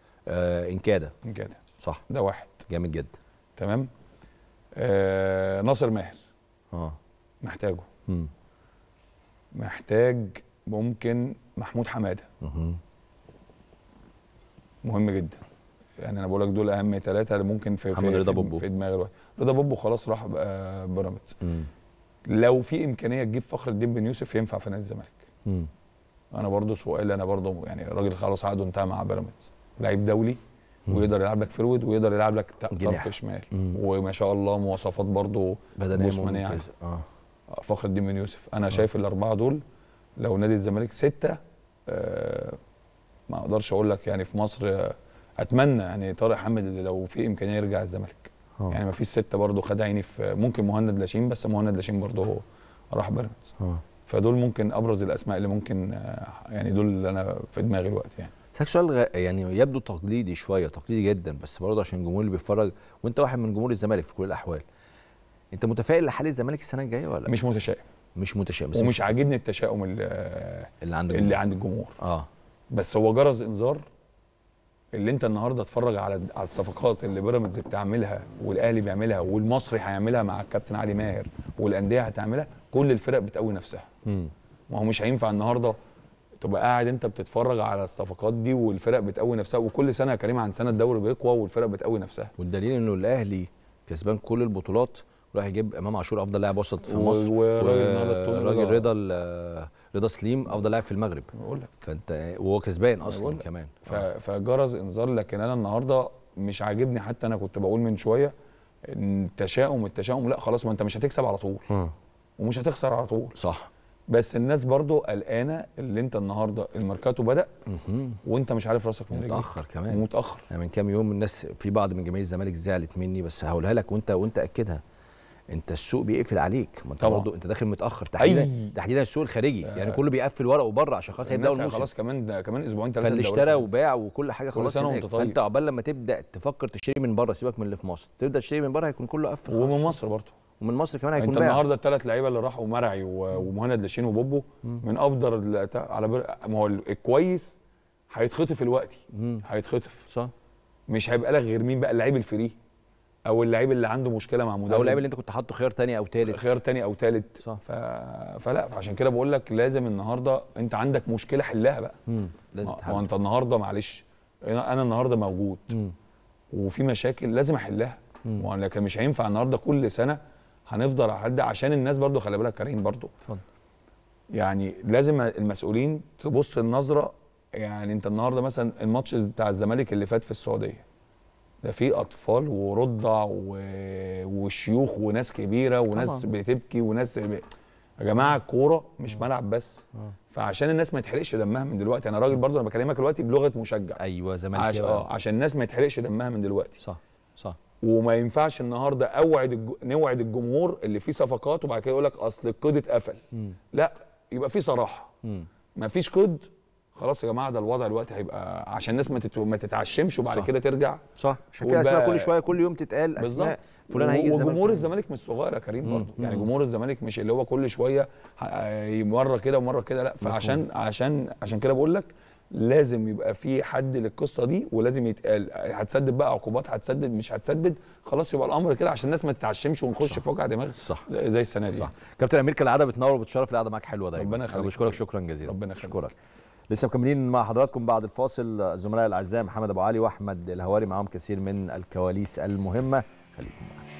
آه انكاده كده صح ده واحد جامد جدا تمام آه ناصر ماهر اه محتاجه مم. محتاج ممكن محمود حماده مهم. مهم جدا يعني انا بقول لك دول اهم ثلاثه اللي ممكن في محمد في رضا في, بوبو. في دماغ الواحد رضا بوبو خلاص راح بقى بيراميدز مم. لو في امكانيه تجيب فخر الدين بن يوسف ينفع في نادي الزمالك مم. انا برضو سؤال انا برضو يعني الراجل خلاص عقده انتهى مع بيراميدز لعيب دولي ويقدر يلعب لك فيرود ويقدر يلعب لك ت- جناح. طرف شمال مم. وما شاء الله مواصفات برضو بدنيه جسمانية عالية. ممتازه اه فخر الدين بن يوسف انا شايف الاربعه دول لو نادي الزمالك سته آه ما اقدرش اقول لك يعني في مصر آه، اتمنى يعني طارق حامد اللي لو في امكانيه يرجع الزمالك آه. يعني ما فيش سته برضه خد عيني في ممكن مهند لاشين بس مهند لاشين برضه هو راح بيراميدز اه فدول ممكن ابرز الاسماء اللي ممكن آه، يعني دول اللي انا في دماغي الوقت يعني اسالك سؤال غ... يعني يبدو تقليدي شويه تقليدي جدا بس برضه عشان الجمهور اللي بيتفرج وانت واحد من جمهور الزمالك في كل الاحوال انت متفائل لحال الزمالك السنه الجايه ولا مش متشائم مش متشائم بس ومش عاجبني التشاؤم اللي, اللي عند اللي الجمهور. عند الجمهور اه بس هو جرس انذار اللي انت النهارده اتفرج على على الصفقات اللي بيراميدز بتعملها والاهلي بيعملها والمصري هيعملها مع الكابتن علي ماهر والانديه هتعملها كل الفرق بتقوي نفسها مم. ما هو مش هينفع النهارده تبقى قاعد انت بتتفرج على الصفقات دي والفرق بتقوي نفسها وكل سنه يا كريم عن سنه الدوري بيقوى والفرق بتقوي نفسها والدليل انه الاهلي كسبان كل البطولات راح يجيب امام عاشور افضل لاعب وسط في و- مصر والراجل النهارده التوني الراجل رضا- رضا ال- رضا سليم افضل لاعب في المغرب بقول لك فانت وهو كسبان اصلا بقول لك. كمان ف- فجرس انذار لكن انا النهارده مش عاجبني حتى انا كنت بقول من شويه ان التشاؤم التشاؤم لا خلاص ما انت مش هتكسب على طول آه. ومش هتخسر على طول صح بس الناس برضو قلقانه اللي انت النهارده الميركاتو بدا مهم. وانت مش عارف راسك من رجليك متاخر كمان ومتاخر يعني من كام يوم الناس في بعض من جماهير الزمالك زعلت مني بس هقولها لك وانت وانت اكدها انت السوق بيقفل عليك ما انت طبعا. برضه انت داخل متاخر تحديدا أي. تحديدا السوق الخارجي يعني كله بيقفل ورقه بره عشان خلاص هيبداوا الناس الموسم خلاص كمان ده كمان اسبوعين ثلاثه فاللي اشترى وباع وكل حاجه كل خلاص سنة هناك وانت طيب. فانت عقبال لما تبدا تفكر تشتري من بره سيبك من اللي في مصر تبدا تشتري من بره هيكون كله قفل خلاص. ومن مصر برضو ومن مصر كمان هيكون انت باع النهارده الثلاث لعيبه اللي راحوا مرعي و- ومهند لاشين وبوبو من افضل ال- على بر... ما هو الكويس هيتخطف الوقتي مم. هيتخطف صح مش هيبقى لك غير مين بقى اللعيب الفري او اللعيب اللي عنده مشكله مع مدرب او اللعيب اللي انت كنت حاطه خيار تاني او تالت خيار تاني او تالت صح. ف... فلا فعشان كده بقول لك لازم النهارده انت عندك مشكله حلها بقى مم. لازم ما ما تحل انت النهارده معلش انا أنا النهارده موجود مم. وفي مشاكل لازم احلها ما هو لكن مش هينفع النهارده كل سنه هنفضل على حد عشان الناس برضو خلي بالك كريم برضو اتفضل يعني لازم المسؤولين تبص النظره يعني انت النهارده مثلا الماتش بتاع الزمالك اللي فات في السعوديه ده في اطفال ورضع و... وشيوخ وناس كبيره وناس طبعاً. بتبكي وناس ب... يا جماعه الكوره مش ملعب بس فعشان الناس ما يتحرقش دمها من دلوقتي انا راجل برضو انا بكلمك دلوقتي بلغه مشجع ايوه عش... زمالك اه عشان الناس ما يتحرقش دمها من دلوقتي صح صح وما ينفعش النهارده اوعد الج... نوعد الجمهور اللي فيه صفقات وبعد كده يقول لك اصل القيد اتقفل لا يبقى في صراحه مم. ما فيش قيد خلاص يا جماعه ده الوضع دلوقتي هيبقى عشان الناس ما, تت... ما تتعشمش وبعد صح. كده ترجع صح عشان قول في اسماء بقى- كل شويه كل يوم تتقال بالظبط اسماء فلان هيجي الزمالك وجمهور فلان. الزمالك مش صغير يا كريم برضه يعني مم. جمهور الزمالك مش اللي هو كل شويه ه- مره كده ومره كده لا فعشان عشان عشان كده بقول لك لازم يبقى في حد للقصه دي ولازم يتقال هتسدد بقى عقوبات هتسدد مش هتسدد خلاص يبقى الامر كده عشان الناس ما تتعشمش ونخش في وجع دماغ صح. زي, زي السنه دي صح كابتن امير كالعاده بتنور وبتشرف القعده معاك حلوه دايما ربنا أنا يخليك. بشكرك شكرا جزيلا ربنا يخليك. اشكرك لسه مكملين مع حضراتكم بعد الفاصل الزملاء الاعزاء محمد ابو علي واحمد الهواري معاهم كثير من الكواليس المهمه خليكم معانا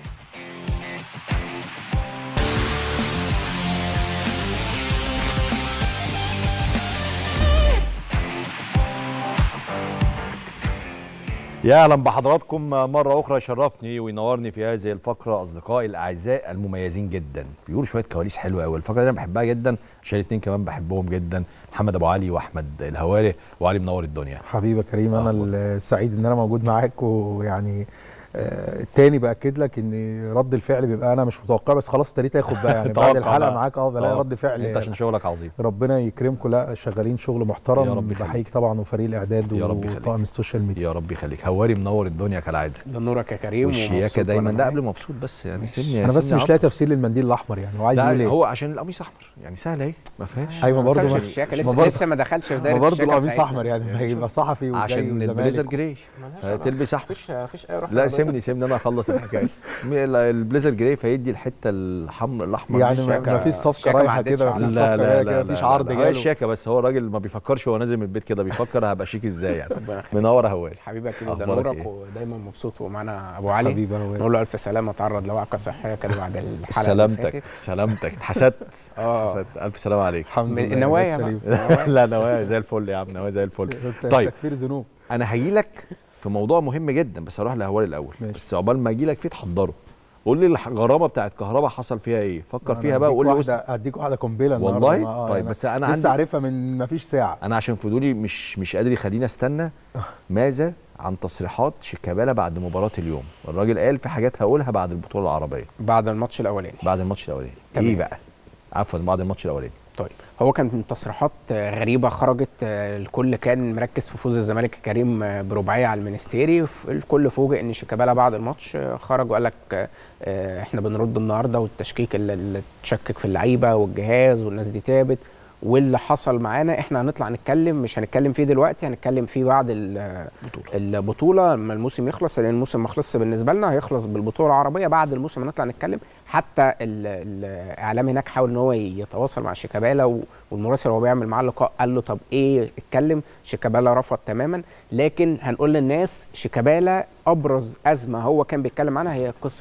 يا اهلا بحضراتكم مره اخرى يشرفني وينورني في هذه الفقره اصدقائي الاعزاء المميزين جدا بيقولوا شويه كواليس حلوه قوي الفقره دي انا بحبها جدا عشان الاثنين كمان بحبهم جدا محمد ابو علي واحمد الهواري وعلي منور الدنيا حبيبي يا كريم انا أخبار. السعيد ان انا موجود معاك ويعني آه، التاني باكد لك ان رد الفعل بيبقى انا مش متوقع بس خلاص ابتديت اخد بقى يعني بعد توقع الحلقه بقى. معاك اه بلاقي آه. رد فعل انت عشان شغلك عظيم ربنا يكرمكم لا شغالين شغل يا محترم رب يخليك. بحييك طبعا وفريق الاعداد يا رب يخليك. وطاقم السوشيال ميديا يا رب يخليك هواري منور الدنيا كالعاده ده نورك يا كريم والشياكه ومبسوط دايما وأنا لا معاك. قبل مبسوط بس يعني سيبني انا بس سيبني مش لاقي أعبر. تفسير للمنديل الاحمر يعني وعايز لا، يقول ايه هو عشان القميص احمر يعني سهل اهي ما فيهاش ايوه ما برضه دخلش ما- في الشياكه ما لسه برضه- لسه ما دخلش في ما دايره برضه الشياكه القميص بتاعتنا. احمر يعني هيبقى صحفي وجاي عشان والزمالك البليزر جراي فتلبس احمر مفيش مفيش اي روح لا رياضية. سيبني سيبني انا اخلص الحكايه البليزر جراي فيدي الحته الحمر الاحمر يعني دي ما الشياكة- ما فيش صفقه الشياكة ما رايحه عدتش كده على- ما فيش لا صفقه لا جايه لا كده لا مفيش لا عرض لا. هي جاله الشياكه بس هو الراجل ما بيفكرش وهو نازل من البيت كده بيفكر هبقى شيك ازاي يعني ربنا يخليك. منور يا هواري حبيبي يا كريم ده أخبارك نورك إيه؟ ودايما مبسوط ومعانا ابو علي حبيبي انا نقول له الف سلامه تعرض لوعكه صحيه كده بعد الحلقه اللي سلامتك فاتت. سلامتك اتحسدت اه اتحسدت. الف سلامه عليك الحمد من لله النوايا جت بقى سليم. النوايا. لا نوايا زي الفل يا عم نوايا زي الفل طيب طيب. تكفير ذنوب انا هجي لك في موضوع مهم جدا بس هروح لهواري الاول ماشي. بس عقبال ما اجي لك فيه تحضره قول لي الغرامه بتاعت كهرباء حصل فيها ايه فكر أنا فيها بقى هديك وقول لي واحده أس- هديك واحده قنبله النهاردة. والله ما- آه، طيب أنا بس انا لسه عندي عارفها من ما فيش ساعه انا عشان فضولي مش مش قادر يخليني استنى ماذا عن تصريحات شيكابالا بعد مباراه اليوم الراجل قال في حاجات هقولها بعد البطوله العربيه بعد الماتش الاولاني بعد الماتش الاولاني تمام. ايه بقى عفوا بعد الماتش الاولاني طيب هو كان من تصريحات آه، غريبه خرجت آه، الكل كان مركز في فوز الزمالك الكريم آه، برباعيه على المنستيري ف- الكل فوجئ ان شيكابالا بعد الماتش آه، خرج وقال لك آه، آه، احنا بنرد النهارده والتشكيك اللي- اللي تشكك في اللعيبه والجهاز والناس دي تابت واللي حصل معانا احنا هنطلع نتكلم مش هنتكلم فيه دلوقتي هنتكلم فيه بعد ال- البطوله لما الموسم يخلص لان الموسم ما خلصش بالنسبه لنا هيخلص بالبطوله العربيه بعد الموسم هنطلع نتكلم حتى ال- الاعلام هناك حاول ان هو يتواصل مع شيكابالا و- والمراسل وهو بيعمل معاه اللقاء قال له طب ايه اتكلم شيكابالا رفض تماما لكن هنقول للناس شيكابالا ابرز ازمه هو كان بيتكلم عنها هي قصه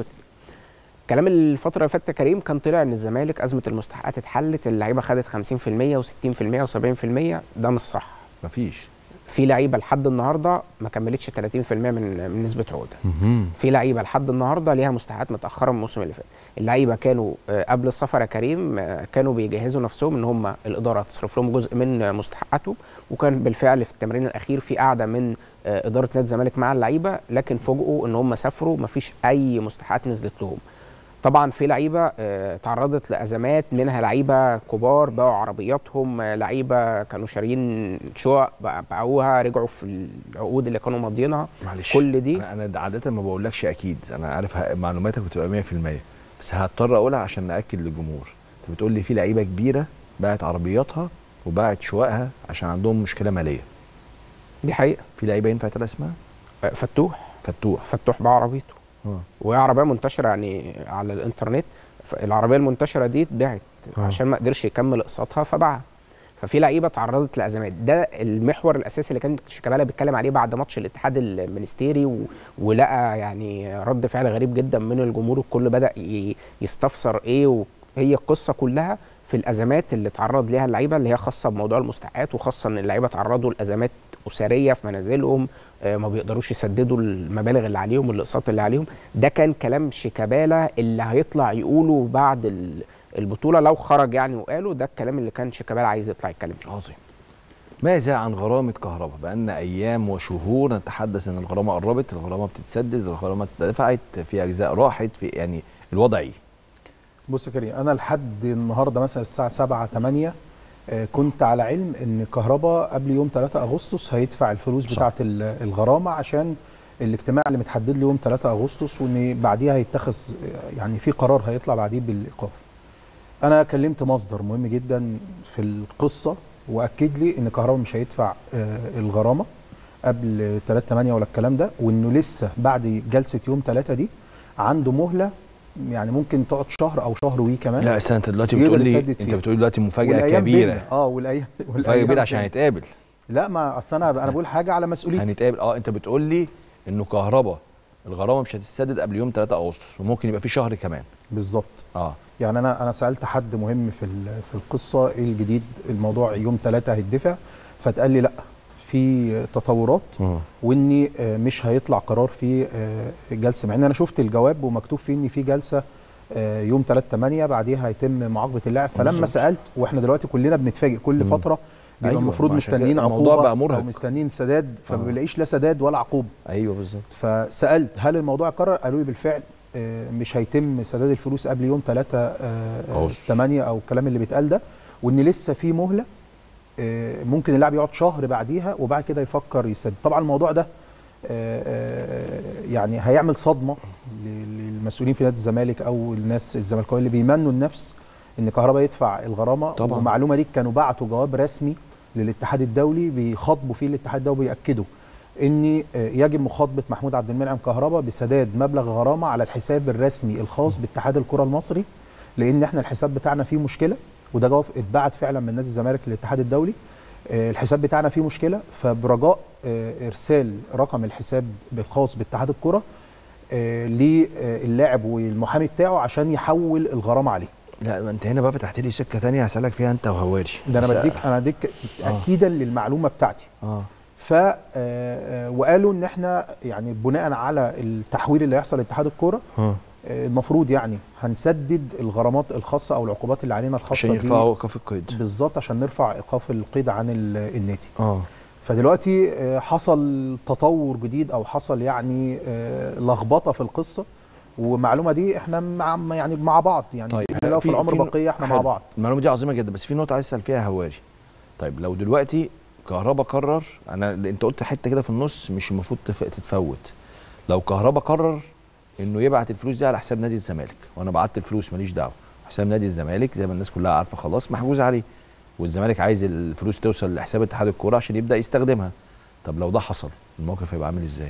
كلام الفترة اللي فاتت يا كريم كان طلع ان الزمالك ازمة المستحقات اتحلت اللعيبة خدت 50% و60% و70% ده مش صح مفيش في لعيبة لحد النهاردة ما كملتش 30% من من نسبة عقودها في لعيبه لحد النهارده ليها مستحقات متاخره من الموسم اللي فات اللعيبه كانوا آه، قبل السفر يا كريم آه، كانوا بيجهزوا نفسهم ان هم الاداره تصرف لهم جزء من آه، مستحقاتهم وكان بالفعل في التمرين الاخير في قعده من آه، اداره نادي الزمالك مع اللعيبه لكن فوجئوا ان هم سافروا ما فيش اي مستحقات نزلت لهم طبعا في لعيبه آه، تعرضت لازمات منها لعيبه كبار باعوا عربياتهم آه، لعيبه كانوا شاريين شقق بقى- باعوها رجعوا في العقود اللي كانوا ماضيينها معلش كل دي انا انا عاده ما بقولكش اكيد انا عارف ه- معلوماتك بتبقى 100% بس هضطر اقولها عشان ناكد للجمهور انت بتقول لي في لعيبه كبيره باعت عربياتها وباعت شققها عشان عندهم مشكله ماليه دي حقيقه في لعيبه ينفع تقول اسمها آه، فتوح فتوح فتوح باع عربيته آه. وهي عربيه منتشره يعني على الانترنت ف- العربيه المنتشره دي اتباعت آه. عشان ما قدرش يكمل اقساطها فباعها ففي لعيبه تعرضت لازمات ده المحور الاساسي اللي كان شيكابالا بيتكلم عليه بعد ماتش الاتحاد المنستيري و... ولقى يعني رد فعل غريب جدا من الجمهور الكل بدا ي... يستفسر ايه وهي القصه كلها في الازمات اللي تعرض ليها اللعيبه اللي هي خاصه بموضوع المستحقات وخاصه ان اللعيبه تعرضوا لازمات اسريه في منازلهم آه، ما بيقدروش يسددوا المبالغ اللي عليهم والاقساط اللي عليهم ده كان كلام شيكابالا اللي هيطلع يقوله بعد ال- البطوله لو خرج يعني وقاله ده الكلام اللي كان شيكابالا عايز يطلع يتكلم فيه عظيم ماذا عن غرامة كهرباء؟ بقالنا أيام وشهور نتحدث إن الغرامة قربت، الغرامة بتتسدد، الغرامة اتدفعت، في أجزاء راحت، في يعني الوضع إيه؟ بص يا كريم انا لحد النهارده مثلا الساعه 7 8 آه، كنت على علم ان كهرباء قبل يوم 3 اغسطس هيدفع الفلوس صح. بتاعه ال- الغرامه عشان الاجتماع اللي متحدد له يوم 3 اغسطس وان بعديها هيتخذ آه، يعني في قرار هيطلع بعديه بالايقاف. انا كلمت مصدر مهم جدا في القصه واكد لي ان كهرباء مش هيدفع آه، الغرامه قبل 3 8 ولا الكلام ده وانه لسه بعد جلسه يوم 3 دي عنده مهله يعني ممكن تقعد شهر او شهر وي كمان لا أصل أنت دلوقتي يقدر بتقول لي يسدد أنت فيها. بتقول دلوقتي مفاجأة والأيام كبيرة بينا. اه والايام مفاجأة كبيرة عشان هنتقابل لا ما اصل انا انا بقول حاجه على مسؤوليتي هنتقابل اه أنت بتقول لي إنه كهرباء الغرامة مش هتتسدد قبل يوم 3 أغسطس وممكن يبقى في شهر كمان بالظبط اه يعني انا انا سالت حد مهم في ال- في القصه ايه الجديد الموضوع يوم 3 هيدفع فاتقال لي لا في تطورات مم. واني آه، مش هيطلع قرار في آه، الجلسه مع ان انا شفت الجواب ومكتوب فيه ان في جلسه آه، يوم 3 8 بعديها هيتم معاقبه اللاعب فلما بالظبط. سالت واحنا دلوقتي كلنا بنتفاجئ كل مم. فتره بيبقى أيوة، المفروض ما عشان مستنيين كده الموضوع عقوبه بقى مرهق. او مستنيين سداد فما آه. بنلاقيش لا سداد ولا عقوبه ايوه بالظبط فسالت هل الموضوع اتكرر قالوا لي بالفعل آه، مش هيتم سداد الفلوس قبل يوم 3 أغسطس. 8 او الكلام اللي بيتقال ده وان لسه في مهله آه، ممكن اللاعب يقعد شهر بعديها وبعد كده يفكر يسدد طبعا الموضوع ده آه، آه، يعني هيعمل صدمه ل- للمسؤولين في نادي الزمالك او الناس الزملكاويه اللي بيمنوا النفس ان كهربا يدفع الغرامه طبعاً. والمعلومه دي كانوا بعتوا جواب رسمي للاتحاد الدولي بيخاطبوا فيه الاتحاد الدولي بياكدوا ان آه، يجب مخاطبه محمود عبد المنعم كهربا بسداد مبلغ غرامه على الحساب الرسمي الخاص باتحاد الكره المصري لان احنا الحساب بتاعنا فيه مشكله وده جواب اتبعت فعلا من نادي الزمالك للاتحاد الدولي آه، الحساب بتاعنا فيه مشكله فبرجاء آه، ارسال رقم الحساب الخاص باتحاد الكره آه، للاعب والمحامي بتاعه عشان يحول الغرامه عليه لا ما انت هنا بقى فتحت لي سكه ثانيه هسالك فيها انت وهواري ده انا بس- بديك انا اديك تاكيدا للمعلومه بتاعتي اه ف آه، آه، وقالوا ان احنا يعني بناء على التحويل اللي هيحصل لاتحاد الكوره اه آه، المفروض يعني هنسدد الغرامات الخاصه او العقوبات اللي علينا الخاصه عشان بيه. يرفعوا ايقاف القيد بالظبط عشان نرفع ايقاف القيد عن ال- النادي اه فدلوقتي آه، حصل تطور جديد او حصل يعني آه، لخبطه في القصه والمعلومه دي احنا مع يعني مع بعض يعني طيب، طيب لو في في- العمر في- بقيه احنا مع حلو. بعض المعلومه دي عظيمه جدا بس في نقطه عايز اسال فيها هواري طيب لو دلوقتي كهربا قرر انا انت قلت حته كده في النص مش المفروض تف- تتفوت لو كهربا قرر انه يبعت الفلوس دي على حساب نادي الزمالك وانا بعت الفلوس ماليش دعوه حساب نادي الزمالك زي ما الناس كلها عارفه خلاص محجوز عليه والزمالك عايز الفلوس توصل لحساب اتحاد الكوره عشان يبدا يستخدمها طب لو ده حصل الموقف هيبقى عامل ازاي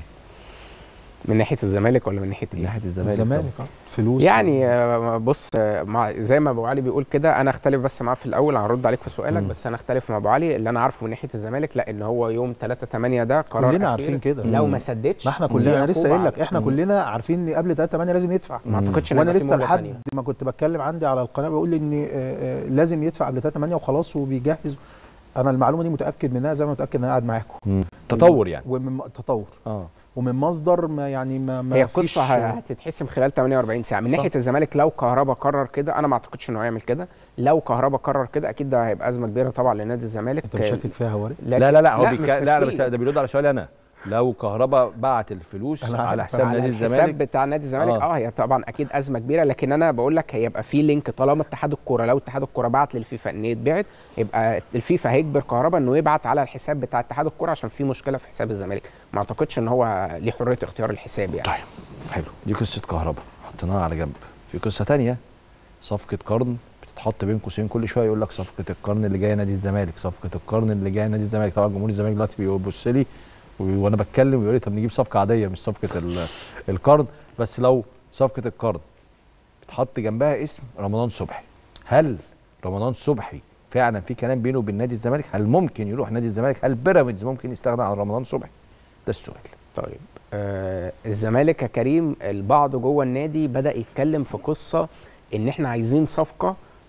من ناحيه الزمالك ولا من ناحيه من ايه؟ ناحيه الزمالك الزمالك طبعاً. آه، فلوس يعني آه، بص آه، مع زي ما ابو علي بيقول كده انا اختلف بس معاه في الاول هرد عليك في سؤالك مم. بس انا اختلف مع ابو علي اللي انا عارفه من ناحيه الزمالك لا ان هو يوم 3 8 ده قرار كلنا أخير. عارفين كده. لو مم. ما سددش ما احنا في كلنا انا لسه عقوبة قايل لك احنا مم. كلنا عارفين ان قبل 3 8 لازم يدفع ما اعتقدش ان وانا هيبقى في لسه موجة لحد تانية. ما كنت بتكلم عندي على القناه بقول ان آه، آه، لازم يدفع قبل 3 8 وخلاص وبيجهز انا المعلومه دي متاكد منها زي ما متاكد ان انا قاعد معاكم مم. تطور يعني ومن تطور اه ومن مصدر ما يعني ما, ما هي فيش- القصه ه- هتتحسم خلال 48 ساعه من صح. ناحيه الزمالك لو كهربا قرر كده انا ما اعتقدش انه هيعمل كده لو كهربا قرر كده اكيد ده هيبقى ازمه كبيره طبعا لنادي الزمالك انت مشكك فيها هواري لكن- لا لا لا هو مش بيك... لا انا بس تشكيك. ده بيرد على سؤالي انا لو كهربا بعت الفلوس أنا على عارف. حساب على نادي الحساب الزمالك بتاع نادي الزمالك آه. اه, هي طبعا اكيد ازمه كبيره لكن انا بقول لك هيبقى في لينك طالما اتحاد الكوره لو اتحاد الكوره بعت للفيفا ان يتبعت يبقى الفيفا هيجبر كهربا انه يبعت على الحساب بتاع اتحاد الكوره عشان في مشكله في حساب الزمالك ما اعتقدش ان هو ليه حريه اختيار الحساب يعني طيب حلو دي قصه كهربا حطيناها على جنب في قصه تانية صفقه قرن بتتحط بين قوسين كل شويه يقول لك صفقه القرن اللي جايه نادي الزمالك صفقه القرن اللي جايه نادي الزمالك طبعا جمهور الزمالك دلوقتي بيبص لي و- وانا بتكلم ويقول لي طب نجيب صفقه عاديه مش صفقه ال- القرن بس لو صفقه القرن بتحط جنبها اسم رمضان صبحي هل رمضان صبحي فعلا في كلام بينه وبين نادي الزمالك هل ممكن يروح نادي الزمالك هل بيراميدز ممكن يستغنى عن رمضان صبحي ده السؤال طيب آه الزمالك يا كريم البعض جوه النادي بدا يتكلم في قصه ان احنا عايزين صفقه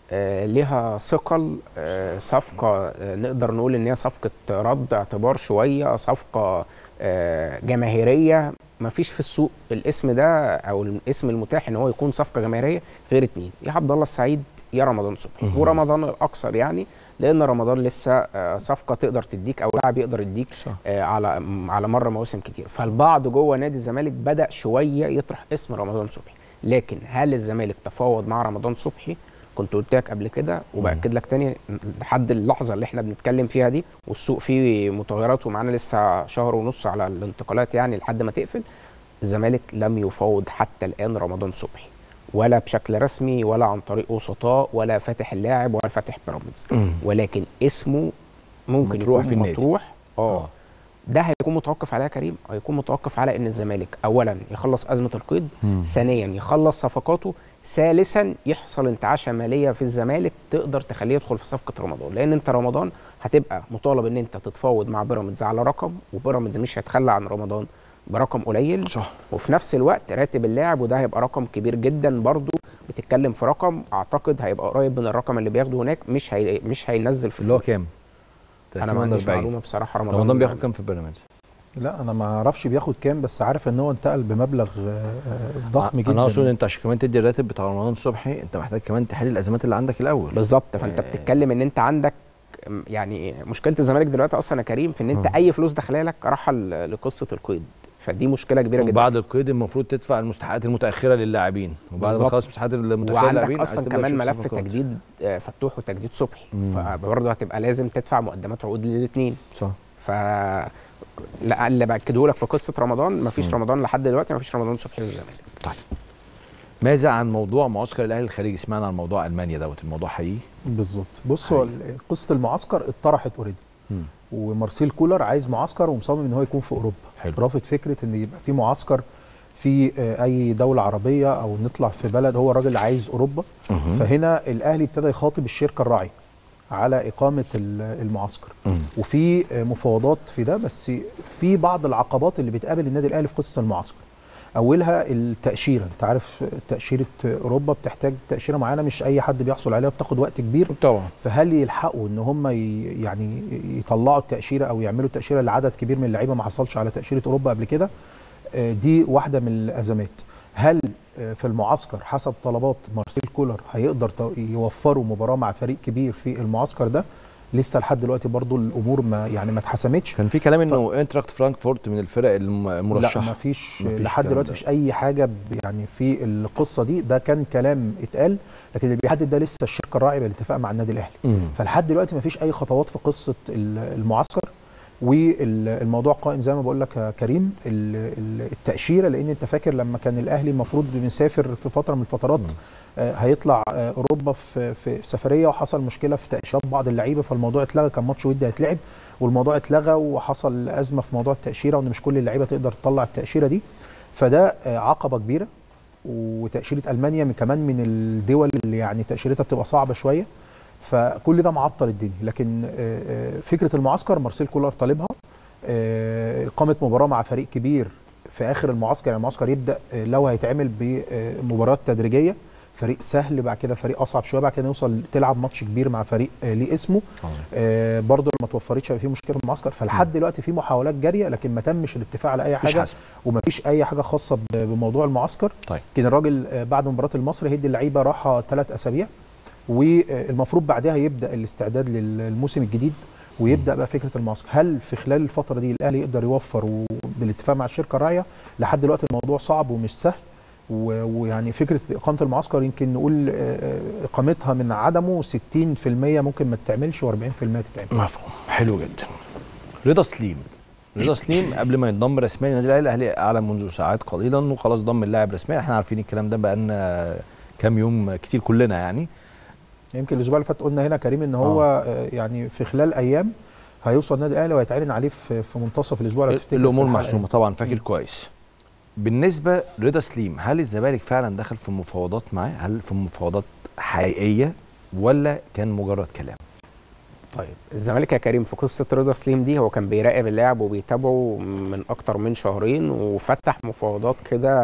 آه، ليها ثقل آه، صفقه آه، نقدر نقول ان هي صفقه رد اعتبار شويه صفقه آه، جماهيريه ما فيش في السوق الاسم ده او الاسم المتاح ان هو يكون صفقه جماهيريه غير اتنين يا عبد الله السعيد يا رمضان صبحي ورمضان الاكثر يعني لان رمضان لسه آه، صفقه تقدر تديك او لاعب يقدر يديك صح. آه، على م- على مر مواسم كتير فالبعض جوه نادي الزمالك بدا شويه يطرح اسم رمضان صبحي لكن هل الزمالك تفاوض مع رمضان صبحي كنت قلت لك قبل كده وباكد لك تاني لحد اللحظه اللي احنا بنتكلم فيها دي والسوق فيه متغيرات ومعانا لسه شهر ونص على الانتقالات يعني لحد ما تقفل الزمالك لم يفاوض حتى الان رمضان صبحي ولا بشكل رسمي ولا عن طريق وسطاء ولا فاتح اللاعب ولا فاتح بيراميدز ولكن اسمه ممكن مطروح يكون في النادي. مطروح اه ده هيكون متوقف على كريم هيكون متوقف على ان الزمالك اولا يخلص ازمه القيد ثانيا يخلص صفقاته ثالثا يحصل انتعاشه ماليه في الزمالك تقدر تخليه يدخل في صفقه رمضان لان انت رمضان هتبقى مطالب ان انت تتفاوض مع بيراميدز على رقم وبيراميدز مش هيتخلى عن رمضان برقم قليل صح وفي نفس الوقت راتب اللاعب وده هيبقى رقم كبير جدا برضو بتتكلم في رقم اعتقد هيبقى قريب من الرقم اللي بياخده هناك مش هي مش هينزل في اللي هو فلوسه. كام؟ انا ما عنديش معلومه بصراحه رمضان رمضان بياخد كام في بيراميدز؟ لا انا ما اعرفش بياخد كام بس عارف ان هو انتقل بمبلغ آه، آه، ضخم جدا انا اقصد انت عشان كمان تدي الراتب بتاع رمضان صبحي انت محتاج كمان تحل الازمات اللي عندك الاول بالظبط فانت آه. بتتكلم ان انت عندك م- يعني مشكله الزمالك دلوقتي اصلا يا كريم في ان انت مم. اي فلوس داخله لك رايحه ل- لقصه القيد فدي مشكله كبيره جدا وبعد القيد المفروض تدفع المستحقات المستاخره للاعبين وبعد ما بالظبط. تخلص المستحقات المتاخره وعندك للاعبين اصلا عايز تبدأ كمان تشوف ملف صفقات. تجديد آه، فتوح وتجديد صبحي مم. فبرضه هتبقى لازم تدفع مقدمات عقود للاثنين صح ف لا اللي باكده لك في قصه رمضان مفيش رمضان لحد دلوقتي مفيش رمضان صبحي للزمالك ماذا عن موضوع معسكر الاهلي الخارجي سمعنا عن موضوع المانيا دوت الموضوع حقيقي بالظبط بص هو ال- قصه المعسكر اتطرحت اوريدي مم. ومارسيل كولر عايز معسكر ومصمم ان هو يكون في اوروبا حلو. رافض فكره ان يبقى في معسكر في آه، اي دوله عربيه او نطلع في بلد هو الراجل عايز اوروبا فهنا الاهلي ابتدى يخاطب الشركه الراعيه على اقامه ال- المعسكر مم. وفي آه، مفاوضات في ده بس في بعض العقبات اللي بتقابل النادي الاهلي في قصه المعسكر اولها التاشيره انت عارف تاشيره اوروبا بتحتاج تاشيره معينه مش اي حد بيحصل عليها بتاخد وقت كبير طبعا فهل يلحقوا ان هم ي- يعني يطلعوا التاشيره او يعملوا التاشيره لعدد كبير من اللعيبه ما حصلش على تاشيره اوروبا قبل كده آه، دي واحده من الازمات هل آه، في المعسكر حسب طلبات مارسيل كولر هيقدر تو- يوفروا مباراه مع فريق كبير في المعسكر ده لسه لحد دلوقتي برضو الامور ما يعني ما اتحسمتش كان في كلام انه انتراكت فرانكفورت من الفرق الم- المرشحه لا ما فيش مفيش لحد الكلام دلوقتي ده. مفيش اي حاجه ب- يعني في القصه دي ده كان كلام اتقال لكن اللي بيحدد ده لسه الشركه الراعيه بالاتفاق مع النادي الاهلي مم. فلحد دلوقتي مفيش اي خطوات في قصه ال- المعسكر والموضوع قائم زي ما بقول لك يا كريم ال- ال- التاشيره لان انت فاكر لما كان الاهلي المفروض بنسافر في فتره من الفترات آه، هيطلع آه، اوروبا في في سفريه وحصل مشكله في تاشيرات بعض اللعيبه فالموضوع اتلغى كان ماتش ودي هيتلعب والموضوع اتلغى وحصل ازمه في موضوع التاشيره وان مش كل اللعيبه تقدر تطلع التاشيره دي فده آه، عقبه كبيره وتاشيره المانيا من- كمان من الدول اللي يعني تاشيرتها بتبقى صعبه شويه فكل ده معطل الدنيا لكن آه، آه، فكره المعسكر مارسيل كولر طالبها آه، اقامه مباراه مع فريق كبير في اخر المعسكر يعني المعسكر يبدا آه، لو هيتعمل بمباريات تدريجيه فريق سهل بعد كده فريق اصعب شويه بعد كده نوصل تلعب ماتش كبير مع فريق آه، ليه اسمه آه، برضه ما توفرتش هيبقى في مشكله في المعسكر فلحد دلوقتي في محاولات جاريه لكن ما تمش الاتفاق على اي مفيش حاجه حسم. ومفيش اي حاجه خاصه ب- بموضوع المعسكر طيب. كان الراجل آه، بعد مباراه المصري هيدي اللعيبه راحه ثلاث اسابيع والمفروض بعدها يبدا الاستعداد للموسم الجديد ويبدا بقى فكره المعسكر هل في خلال الفتره دي الاهلي يقدر يوفر بالاتفاق مع الشركه الراعيه لحد دلوقتي الموضوع صعب ومش سهل و- ويعني فكره اقامه المعسكر يمكن نقول آه، اقامتها من عدمه 60% ممكن ما تتعملش و40% تتعمل مفهوم حلو جدا رضا سليم رضا سليم قبل ما ينضم رسميا للنادي الاهلي الاهلي اعلن منذ ساعات قليلا انه خلاص ضم اللاعب رسميا احنا عارفين الكلام ده بقالنا كام يوم كتير كلنا يعني يمكن الاسبوع اللي فات قلنا هنا كريم ان هو آه. يعني في خلال ايام هيوصل النادي الاهلي وهيتعلن عليه في في منتصف الاسبوع لو تفتكر الامور في الحلقة محسومه طبعا فاكر كويس بالنسبه رضا سليم هل الزمالك فعلا دخل في مفاوضات معاه هل في مفاوضات حقيقيه ولا كان مجرد كلام طيب الزمالك يا كريم في قصه رضا سليم دي هو كان بيراقب اللاعب وبيتابعه من اكتر من شهرين وفتح مفاوضات كده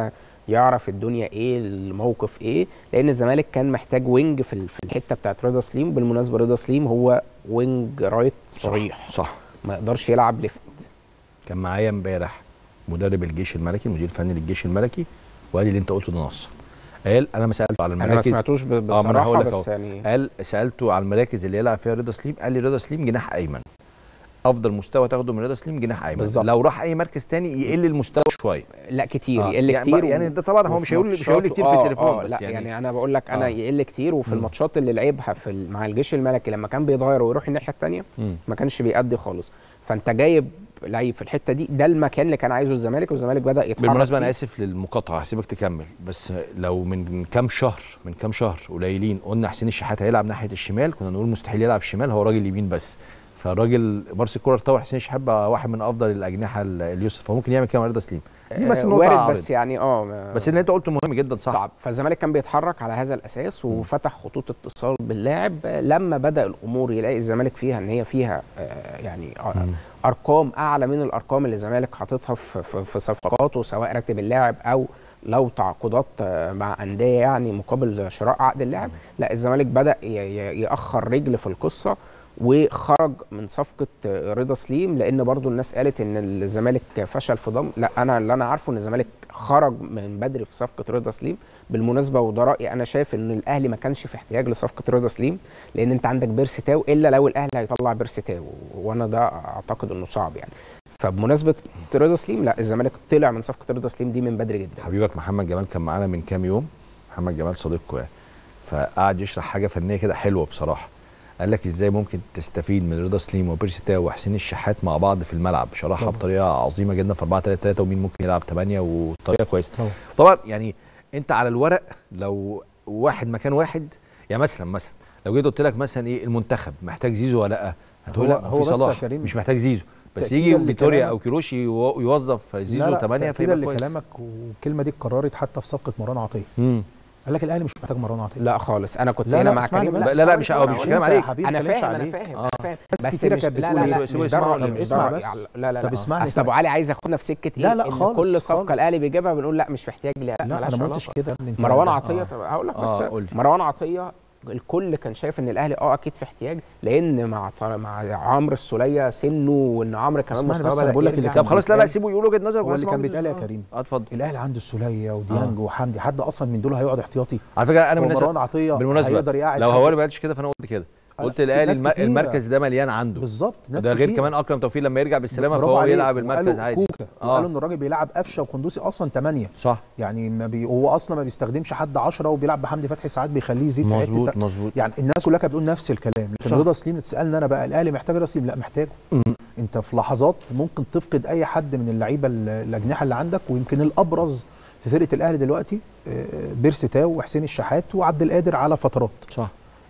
يعرف الدنيا ايه الموقف ايه لان الزمالك كان محتاج وينج في ال- في الحته بتاعت رضا سليم بالمناسبه رضا سليم هو وينج رايت صريح صح ما يقدرش يلعب ليفت كان معايا امبارح مدرب الجيش الملكي المدير الفني للجيش الملكي وقال لي اللي انت قلته ده نص قال انا ما سالته على انا المراكز ما سمعتوش ب- اه ما انا هقول بصراحه لك بس أهو. يعني قال سالته على المراكز اللي يلعب فيها رضا سليم قال لي رضا سليم جناح ايمن افضل مستوى تاخده من رضا سليم جناح ايمن بالظبط. لو راح اي مركز تاني يقل المستوى شويه لا كتير آه، يقل يعني كتير بقى- يعني ده طبعا هو وفي مش هيقول مش هيقول لي كتير في ماتشات- التليفون آه بس لا يعني, يعني, انا بقول لك انا آه. يقل كتير وفي مم. الماتشات اللي لعبها في ال- مع الجيش الملكي لما كان بيتغير ويروح الناحيه الثانيه مم. ما كانش بيأدي خالص فانت جايب لعيب في الحته دي ده المكان اللي كان عايزه الزمالك والزمالك بدا يتحرك بالمناسبه انا فيه. اسف للمقاطعه هسيبك تكمل بس لو من كام شهر من كام شهر قليلين قلنا حسين الشحات هيلعب ناحيه الشمال كنا نقول مستحيل يلعب شمال هو راجل يمين بس فالراجل مارسي كولر طور حسين الشحات بقى واحد من افضل الاجنحه ال- اليسر فممكن يعمل كده مع رضا سليم دي بس آه، النقطه وارد عارض. بس يعني اه ما- بس اللي انت قلته مهم جدا صح صعب فالزمالك كان بيتحرك على هذا الاساس وفتح خطوط اتصال باللاعب لما بدا الامور يلاقي الزمالك فيها ان هي فيها آه، يعني آه، ارقام اعلى من الارقام اللي الزمالك حاططها في, في, في صفقاته سواء راتب اللاعب او لو تعاقدات آه، مع انديه يعني مقابل شراء عقد اللاعب لا الزمالك بدا ي- ي- ياخر رجل في القصه وخرج من صفقه آه، رضا سليم لان برضو الناس قالت ان الزمالك فشل في ضم لا انا اللي انا عارفه ان الزمالك خرج من بدري في صفقه رضا سليم بالمناسبه وده رايي انا شايف ان الاهلي ما كانش في احتياج لصفقه رضا سليم لان انت عندك بيرسي تاو الا لو الاهلي هيطلع بيرسي تاو وانا ده اعتقد انه صعب يعني فبمناسبه رضا سليم لا الزمالك طلع من صفقه رضا سليم دي من بدري جدا حبيبك محمد جمال كان معانا من كام يوم محمد جمال صديقكم يعني فقعد يشرح حاجه فنيه كده حلوه بصراحه قال لك ازاي ممكن تستفيد من رضا سليم وبيرسي تاو وحسين الشحات مع بعض في الملعب شرحها طبعا. بطريقه عظيمه جدا في 4 3 3 ومين ممكن يلعب 8 وطريقه كويسه طبعا. طبعا يعني انت على الورق لو واحد مكان واحد يعني مثلا مثلا لو جيت قلت لك مثلا ايه المنتخب محتاج زيزو ولا لا هتقول هو- لا هو في بس يا صلاح كريم مش محتاج زيزو بس تأكيداً يجي فيتوريا لكلامك- او كيروشي يو- يوظف زيزو لا 8 لا فيبقى تأكيدا كويس لكلامك والكلمه دي اتكررت حتى في صفقه مروان عطيه مم. قال لك الاهلي مش محتاج مروان عطيه لا خالص انا كنت لا هنا لا مع اسمعني كريم بس. لا لا مش أنا مش أقول كلام لك. عليك يا حبيبي انا ما اتكلمش فاهم انا عليك. فاهم آه. انا فاهم ناس كتيرة مش- كانت لا بتقول لا إيه؟ لا سيبوا- مش سيبوا درجة- يسمعوا مش اسمع درجة. بس. لا لا طب لا اسمعني اصل ابو علي عايز ياخدنا في سكه ايه لا لا إن خالص، كل صفقه خالص. الاهلي بيجيبها بنقول لا مش محتاج ليها لا ملهاش انا ما قلتش علاقة. كده انت مروان آه. عطيه طب هقول لك بس آه، قول لي. مروان عطيه الكل كان شايف ان الاهلي اه اكيد في احتياج لان مع طر- مع عمرو السوليه سنه وان عمرو كمان اسمعني مستواه بس، أنا بدا بقول لك اللي يرجع. طب خلاص لا لا سيبوا يقولوا وجهه نظرك هو اللي واسمعوا كان وجهة بيتقال يا نظرك. كريم اه اتفضل الاهلي عنده السوليه وديانج وحمدي حد اصلا من دول هيقعد احتياطي على فكره انا هو من الناس مروان عطيه بالمناسبه هيقدر يقعد لو حد. هواري ما قالش كده فانا قلت كده قلت في الاهلي ناس الم- كتيرة. المركز ده مليان عنده بالظبط ناس ده غير كتير. كمان اكرم توفيق لما يرجع بالسلامه برافو فهو عليه. يلعب وقالوا المركز عادي كوكا آه. وقالوا ان الراجل بيلعب قفشه وقندوسي اصلا 8 صح يعني ما بي... هو اصلا ما بيستخدمش حد 10 وبيلعب بحمدي فتحي ساعات بيخليه يزيد في مظبوط حته مظبوط يعني الناس كلها كانت بتقول نفس الكلام لكن صح. رضا سليم تسالني انا بقى الاهلي محتاج رضا سليم لا محتاجه انت في لحظات ممكن تفقد اي حد من اللعيبه ال- الاجنحه اللي عندك ويمكن الابرز في فرقه الاهلي دلوقتي آه، بيرسي تاو وحسين الشحات وعبد القادر على فترات صح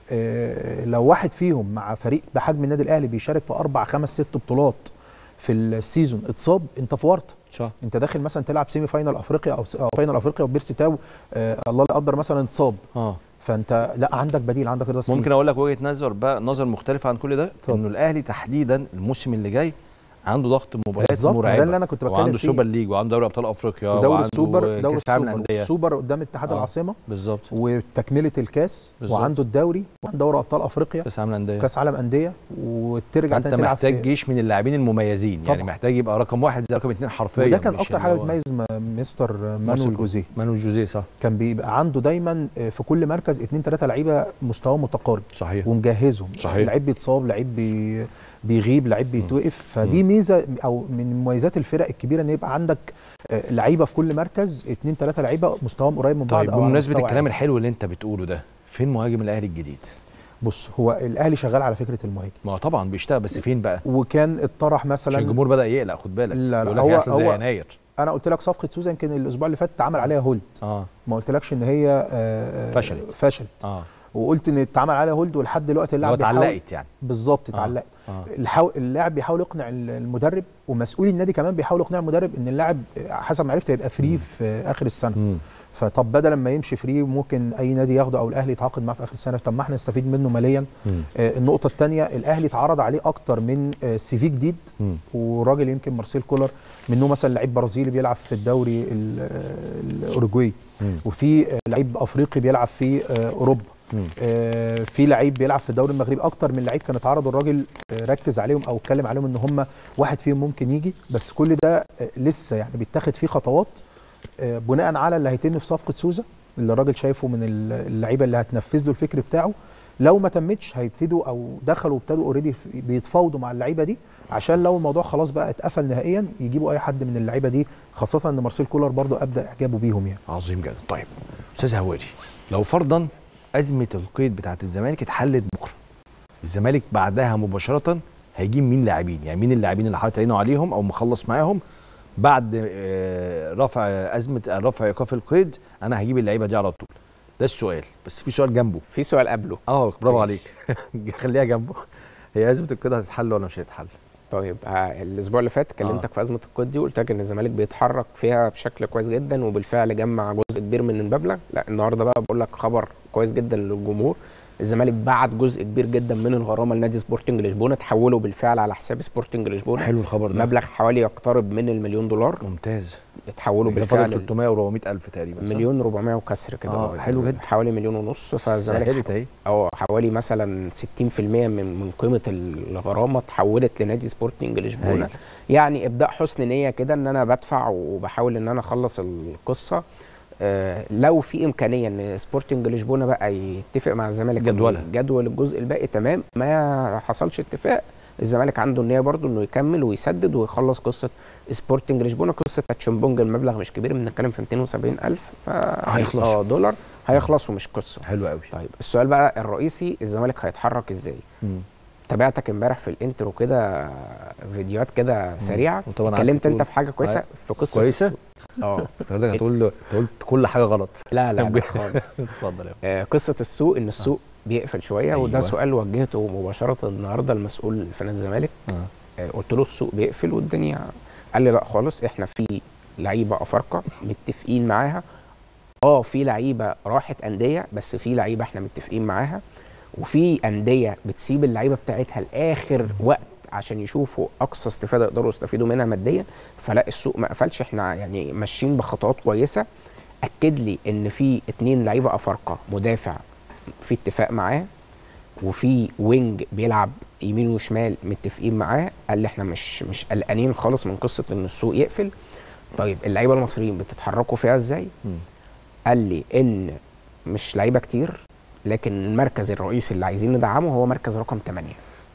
آه، لو واحد فيهم مع فريق بحجم النادي الاهلي بيشارك في اربع خمس ست بطولات في السيزون اتصاب انت في ورطه صح انت داخل مثلا تلعب سيمي فاينال افريقيا او أو فاينال افريقيا وبيرسي تاو آه الله لا يقدر مثلا اتصاب اه فانت لا عندك بديل عندك رضا سليم ممكن اقول لك وجهه نظر بقى نظر مختلفه عن كل ده اتفضل. انه الاهلي تحديدا الموسم اللي جاي عنده ضغط مباريات بالظبط، مرعبه ده اللي أنا كنت بتكلم وعنده فيه. سوبر ليج وعنده دوري ابطال افريقيا ودوري وعنده السوبر دوري كاس العالم السوبر للانديه السوبر قدام اتحاد آه. العاصمه بالظبط وتكمله الكاس بالظبط. وعنده الدوري وعنده دوري ابطال افريقيا كاس العالم للانديه كاس عالم انديه وترجع انت تاني تلعب محتاج في- جيش من اللاعبين المميزين يعني طبعا. محتاج يبقى رقم واحد زي رقم اثنين حرفيا وده كان مش اكتر اللي حاجه هو- بتميز م- مستر مانويل جوزيه مانويل جوزيه صح كان بيبقى عنده دايما في كل مركز اثنين ثلاثه لعيبه مستوى متقارب صحيح ومجهزهم صحيح. لعيب بيتصاب لعيب بي بيغيب لعيب بيتوقف فدي ميزه او من مميزات الفرق الكبيره ان يبقى عندك آه، لعيبه في كل مركز اثنين ثلاثه لعيبه مستواهم قريب من بعض طيب أو على بمناسبه مستوى الكلام عالي. الحلو اللي انت بتقوله ده فين مهاجم الاهلي الجديد بص هو الاهلي شغال على فكره المهاجم ما هو طبعا بيشتغل بس فين بقى وكان اتطرح عشان مثلا الجمهور بدا يقلق خد بالك لا، لا، يقول لك هو- هيحصل زي هو- يناير انا قلت لك صفقه سوزا يمكن الاسبوع اللي فات اتعمل عليها هولد اه ما قلتلكش ان هي آه، آه، فشلت. فشلت اه وقلت ان اتعمل عليها هولد ولحد دلوقتي اللي هو اللاعب بيحاول- اتعلقت يعني بالظبط آه. اتعلقت اه الحاول اللاعب بيحاول يقنع ال- المدرب ومسؤولي النادي كمان بيحاول يقنع المدرب ان اللاعب حسب ما عرفت هيبقى فري في اخر السنه مم. فطب بدل ما يمشي فري ممكن اي نادي ياخده او الاهلي يتعاقد معاه في اخر السنه طب ما احنا نستفيد منه ماليا آه النقطه الثانيه الاهلي اتعرض عليه اكتر من آه سي في جديد مم. وراجل يمكن مارسيل كولر منه مثلا لعيب برازيلي بيلعب في الدوري ال- آه، الاوروجواي مم. وفي آه، لعيب افريقي بيلعب في آه، اوروبا مم. آه، في لعيب بيلعب في الدوري المغربي اكتر من لعيب كان اتعرض الراجل آه، ركز عليهم او اتكلم عليهم ان هم واحد فيهم ممكن يجي بس كل ده آه، لسه يعني بيتاخد فيه خطوات آه، بناء على اللي هيتم في صفقه سوزا اللي الراجل شايفه من ال- اللعيبه اللي هتنفذ له الفكر بتاعه لو ما تمتش هيبتدوا او دخلوا وابتدوا اوريدي بيتفاوضوا مع اللعيبه دي عشان لو الموضوع خلاص بقى اتقفل نهائيا يجيبوا اي حد من اللعيبه دي خاصه ان مارسيل كولر برضو ابدا اعجابه بيهم يعني عظيم جدا طيب استاذ هواري لو فرضا ازمه القيد بتاعه الزمالك اتحلت بكره الزمالك بعدها مباشره هيجيب مين لاعبين يعني مين اللاعبين اللي حاطط عينه عليهم او مخلص معاهم بعد آه، رفع ازمه آه، رفع ايقاف القيد انا هجيب اللعيبه دي على طول ده السؤال بس في سؤال جنبه في سؤال قبله اه برافو ماشي. عليك خليها جنبه هي ازمه القيد هتتحل ولا مش هتتحل طيب آه، الاسبوع اللي فات كلمتك في ازمه القيد دي وقلت لك ان الزمالك بيتحرك فيها بشكل كويس جدا وبالفعل جمع جزء كبير من المبلغ لا النهارده بقى بقول لك خبر كويس جدا للجمهور الزمالك بعت جزء كبير جدا من الغرامه لنادي سبورتنج لشبونه تحوله بالفعل على حساب سبورتنج لشبونه حلو الخبر ده مبلغ حوالي يقترب من المليون دولار ممتاز اتحولوا كده فاضل بالفعل 300 و 400 الف تقريبا صح؟ مليون 400 وكسر كده آه، حلو جدا. حوالي مليون ونص فالزمالك سهلت اهي او حوالي مثلا 60% من من قيمه الغرامه اتحولت لنادي سبورتنج لشبونه هايل. يعني ابداء حسن نيه كده ان انا بدفع وبحاول ان انا اخلص القصه آه لو في امكانيه ان سبورتنج لشبونه بقى يتفق مع الزمالك إن جدولها. جدول الجزء الباقي تمام ما حصلش اتفاق الزمالك عنده النيه برضو انه يكمل ويسدد ويخلص قصه سبورتنج لشبونه قصه تاتشمبونج المبلغ مش كبير بنتكلم في 270 الف ف هيخلص. اه دولار هيخلصوا مش قصه حلو قوي طيب السؤال بقى الرئيسي الزمالك هيتحرك ازاي مم. تابعتك امبارح في الانترو كده فيديوات كده سريعه وطبعا قعدت اتكلمت انت تقول- في حاجه كويسه آه. في قصه كويسة؟ السوق. اه بس حضرتك هتقول له أنت قلت كل حاجه غلط لا لا, لا خالص اتفضل يا آه، قصه السوق ان السوق بيقفل شويه وده أيوة. سؤال وجهته مباشره النهارده المسؤول في نادي الزمالك آه. آه، قلت له السوق بيقفل والدنيا قال لي لا خالص احنا في لعيبه افارقه متفقين معاها اه في لعيبه راحت انديه بس في لعيبه احنا متفقين معاها وفي انديه بتسيب اللعيبه بتاعتها لاخر وقت عشان يشوفوا اقصى استفاده يقدروا يستفيدوا منها ماديا فلا السوق ما قفلش احنا يعني ماشيين بخطوات كويسه اكد لي ان في اتنين لعيبه افارقه مدافع في اتفاق معاه وفي وينج بيلعب يمين وشمال متفقين معاه قال لي احنا مش مش قلقانين خالص من قصه ان السوق يقفل طيب اللعيبه المصريين بتتحركوا فيها ازاي مم. قال لي ان مش لعيبه كتير لكن المركز الرئيسي اللي عايزين ندعمه هو مركز رقم 8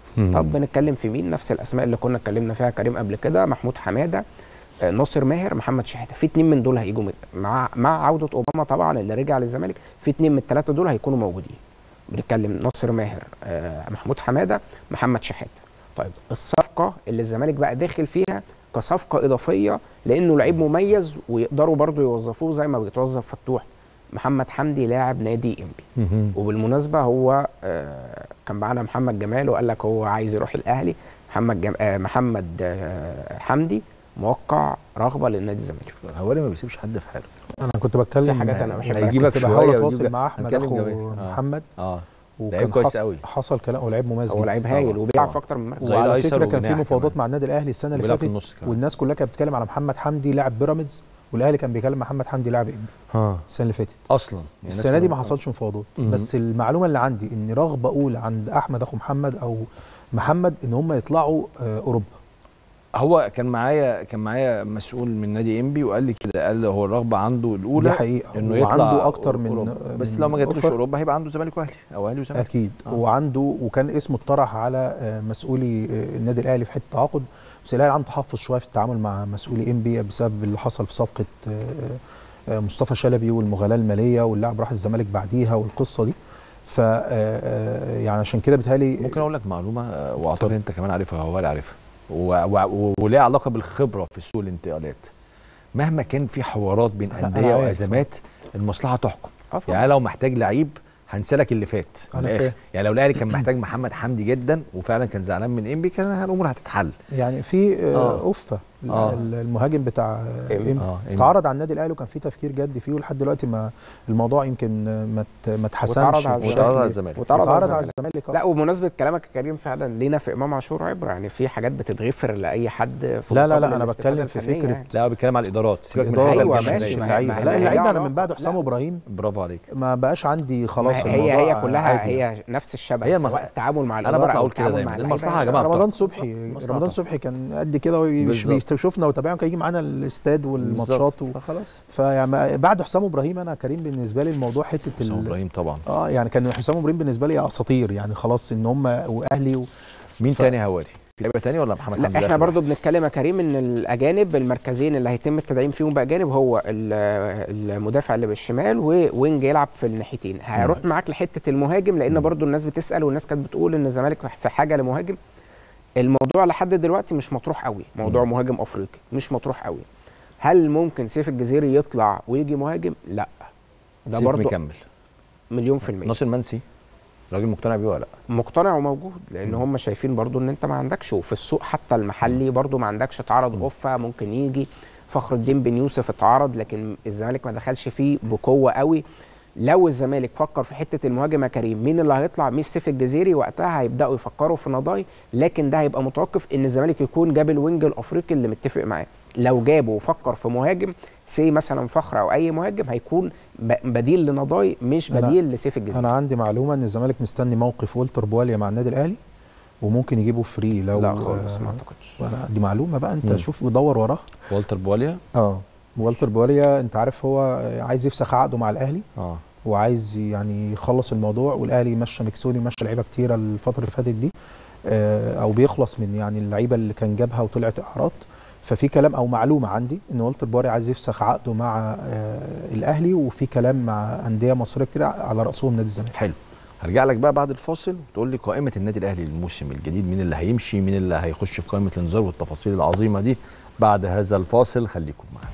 طب بنتكلم في مين نفس الاسماء اللي كنا اتكلمنا فيها كريم قبل كده محمود حماده آه، ناصر ماهر محمد شحاته في اتنين من دول هيجوا من- مع مع عوده اوباما طبعا اللي رجع للزمالك في اتنين من الثلاثه دول هيكونوا موجودين بنتكلم ناصر ماهر آه، محمود حماده محمد شحاته طيب الصفقه اللي الزمالك بقى داخل فيها كصفقه اضافيه لانه لعيب مميز ويقدروا برضو يوظفوه زي ما بيتوظف فتوح محمد حمدي لاعب نادي انبي وبالمناسبه هو آه، كان معانا محمد جمال وقال لك هو عايز يروح الاهلي محمد جم... آه، محمد آه، حمدي موقع رغبه للنادي الزمالك هواري ما بيسيبش حد في حاله انا كنت بتكلم في حاجات أنا بحب هيجيبك كنت شوية بحاول ويجيب- اتواصل مع احمد هنتكلم اخو جميل. آه. محمد اه وكان لعيب كويس حصل, قوي. حصل كلام هو لعيب مميز هو جدا. لعيب هايل طبعاً، وبيلعب طبعاً. في اكتر من مركز زي وعلى الأيسر فكره كان في وجناح مفاوضات كمان. مع النادي الاهلي السنه اللي وبيلعب في فاتت النص كمان. والناس كلها كانت بتتكلم على محمد حمدي لاعب بيراميدز والاهلي كان بيكلم محمد حمدي لاعب انبي ها السنه اللي فاتت اصلا يعني السنه دي ما الناس حصلش مفاوضات مم. بس المعلومه اللي عندي ان رغبه اولى عند احمد اخو محمد او محمد ان هم يطلعوا آه، اوروبا هو كان معايا كان معايا مسؤول من نادي انبي وقال لي كده قال هو الرغبه عنده الاولى دي حقيقه انه يطلع وعنده اكتر من أوروبا. بس من لو ما جاتلوش أوفر. اوروبا هيبقى عنده زمالك واهلي او اهلي وزمالك اكيد آه. وعنده وكان اسمه اتطرح على آه، مسؤولي آه، النادي الاهلي في حته تعاقد بس الاهلي عنده تحفظ شويه في التعامل مع مسؤولي ام بي بسبب اللي حصل في صفقه آه، آه، مصطفى شلبي والمغالاه الماليه واللاعب راح الزمالك بعديها والقصه دي ف آه، آه، يعني عشان كده بيتهيألي ممكن اقول لك معلومه آه، واعتقد انت كمان عارفها هو عارفها و- و- وليها علاقه بالخبره في سوق الانتقالات مهما كان في حوارات بين أنا انديه عارف. وازمات المصلحه تحكم اه طبعاً. يعني أنا لو محتاج لعيب هنسالك اللي فات من أنا الآخر. فاهم. يعني لو الاهلي كان محتاج محمد حمدي جدا وفعلا كان زعلان من انبي كان الامور هتتحل يعني في آه، آه. اوفه آه. ال- المهاجم بتاع إم. إم. اه إم. اتعرض على النادي الاهلي وكان في تفكير جدي فيه ولحد دلوقتي ما الموضوع يمكن ما ت- ما اتحسمش واتعرض على بشكل- واتعرض على الزمالك واتعرض على اتعرض على الزمالك. الزمالك آه. لا وبمناسبه كلامك يا كريم فعلا لينا في امام عاشور عبره يعني في حاجات بتتغفر لاي حد في لا، لا، مقابل لا، أنا الاستفادة بتكلم في الفنية فكرة يعني. لا هو بيتكلم على الادارات سيبك من الإدارة الحاجات أيوة، الفنية. ماشي، ما- اللعيبه ما- لا ما- اللعيبه لا انا من علاقة. بعد حسام لا. ابراهيم برافو عليك ما بقاش عندي خلاص ما هي الموضوع هي كلها عادي. هي نفس الشبه هي هي المص- التعامل مع أنا الاداره بطلع او أقول كده التعامل دايماً. مع اللعيبة. المصلحة يا جماعة. رمضان بالظبط. صبحي مصلحة. رمضان صبحي كان قد كده ومش بالظبط. بيشوفنا وتابعنا كان يجي معانا الاستاد والماتشات و... فخلاص فيعني بعد حسام ابراهيم انا كريم بالنسبه لي الموضوع حته حسام ال... ابراهيم طبعا اه يعني كان حسام ابراهيم بالنسبه لي اساطير يعني خلاص ان هم واهلي و... مين تاني هواري في لعيبه تاني ولا محمد حمدي لا احنا آخر برضو بنتكلم يا كريم ان الاجانب المركزين اللي هيتم التدعيم فيهم باجانب هو ال- المدافع اللي بالشمال ووينج يلعب في الناحيتين هروح معاك لحته المهاجم لان برضو الناس بتسال والناس كانت بتقول ان الزمالك في حاجه لمهاجم الموضوع لحد دلوقتي مش مطروح قوي موضوع مهاجم افريقي مش مطروح قوي هل ممكن سيف الجزيري يطلع ويجي مهاجم لا ده سيف برضو مكمل مليون في المية ناصر منسي راجل مقتنع بيه ولا لا مقتنع وموجود لان هم شايفين برضو ان انت ما عندكش وفي السوق حتى المحلي برضو ما عندكش اتعرض اوفا ممكن يجي فخر الدين بن يوسف اتعرض لكن الزمالك ما دخلش فيه بقوه قوي لو الزمالك فكر في حته المهاجم يا كريم مين اللي هيطلع مش سيف الجزيري وقتها هيبداوا يفكروا في نضاي لكن ده هيبقى متوقف ان الزمالك يكون جاب الوينج الافريقي اللي متفق معاه لو جابه وفكر في مهاجم سي مثلا فخر او اي مهاجم هيكون ب- بديل لنضاي مش أنا- بديل لسيف الجزيري انا عندي معلومه ان الزمالك مستني موقف والتر بواليا مع النادي الاهلي وممكن يجيبه فري لو لا خالص ما آه، اعتقدش أنا دي معلومه بقى انت مم. شوف ودور وراها والتر بواليا اه والتر بواليا انت عارف هو عايز يفسخ عقده مع الاهلي اه وعايز يعني يخلص الموضوع والاهلي مشى مكسوني مشى لعيبه كتيره الفتره اللي فاتت دي آه، او بيخلص من يعني اللعيبه اللي كان جابها وطلعت اعراض ففي كلام او معلومه عندي ان والتر بواري عايز يفسخ عقده مع آه، الاهلي وفي كلام مع انديه مصريه كتير على راسهم نادي الزمالك حلو هرجع لك بقى بعد الفاصل وتقول لي قائمه النادي الاهلي للموسم الجديد مين اللي هيمشي مين اللي هيخش في قائمه الانذار والتفاصيل العظيمه دي بعد هذا الفاصل خليكم معانا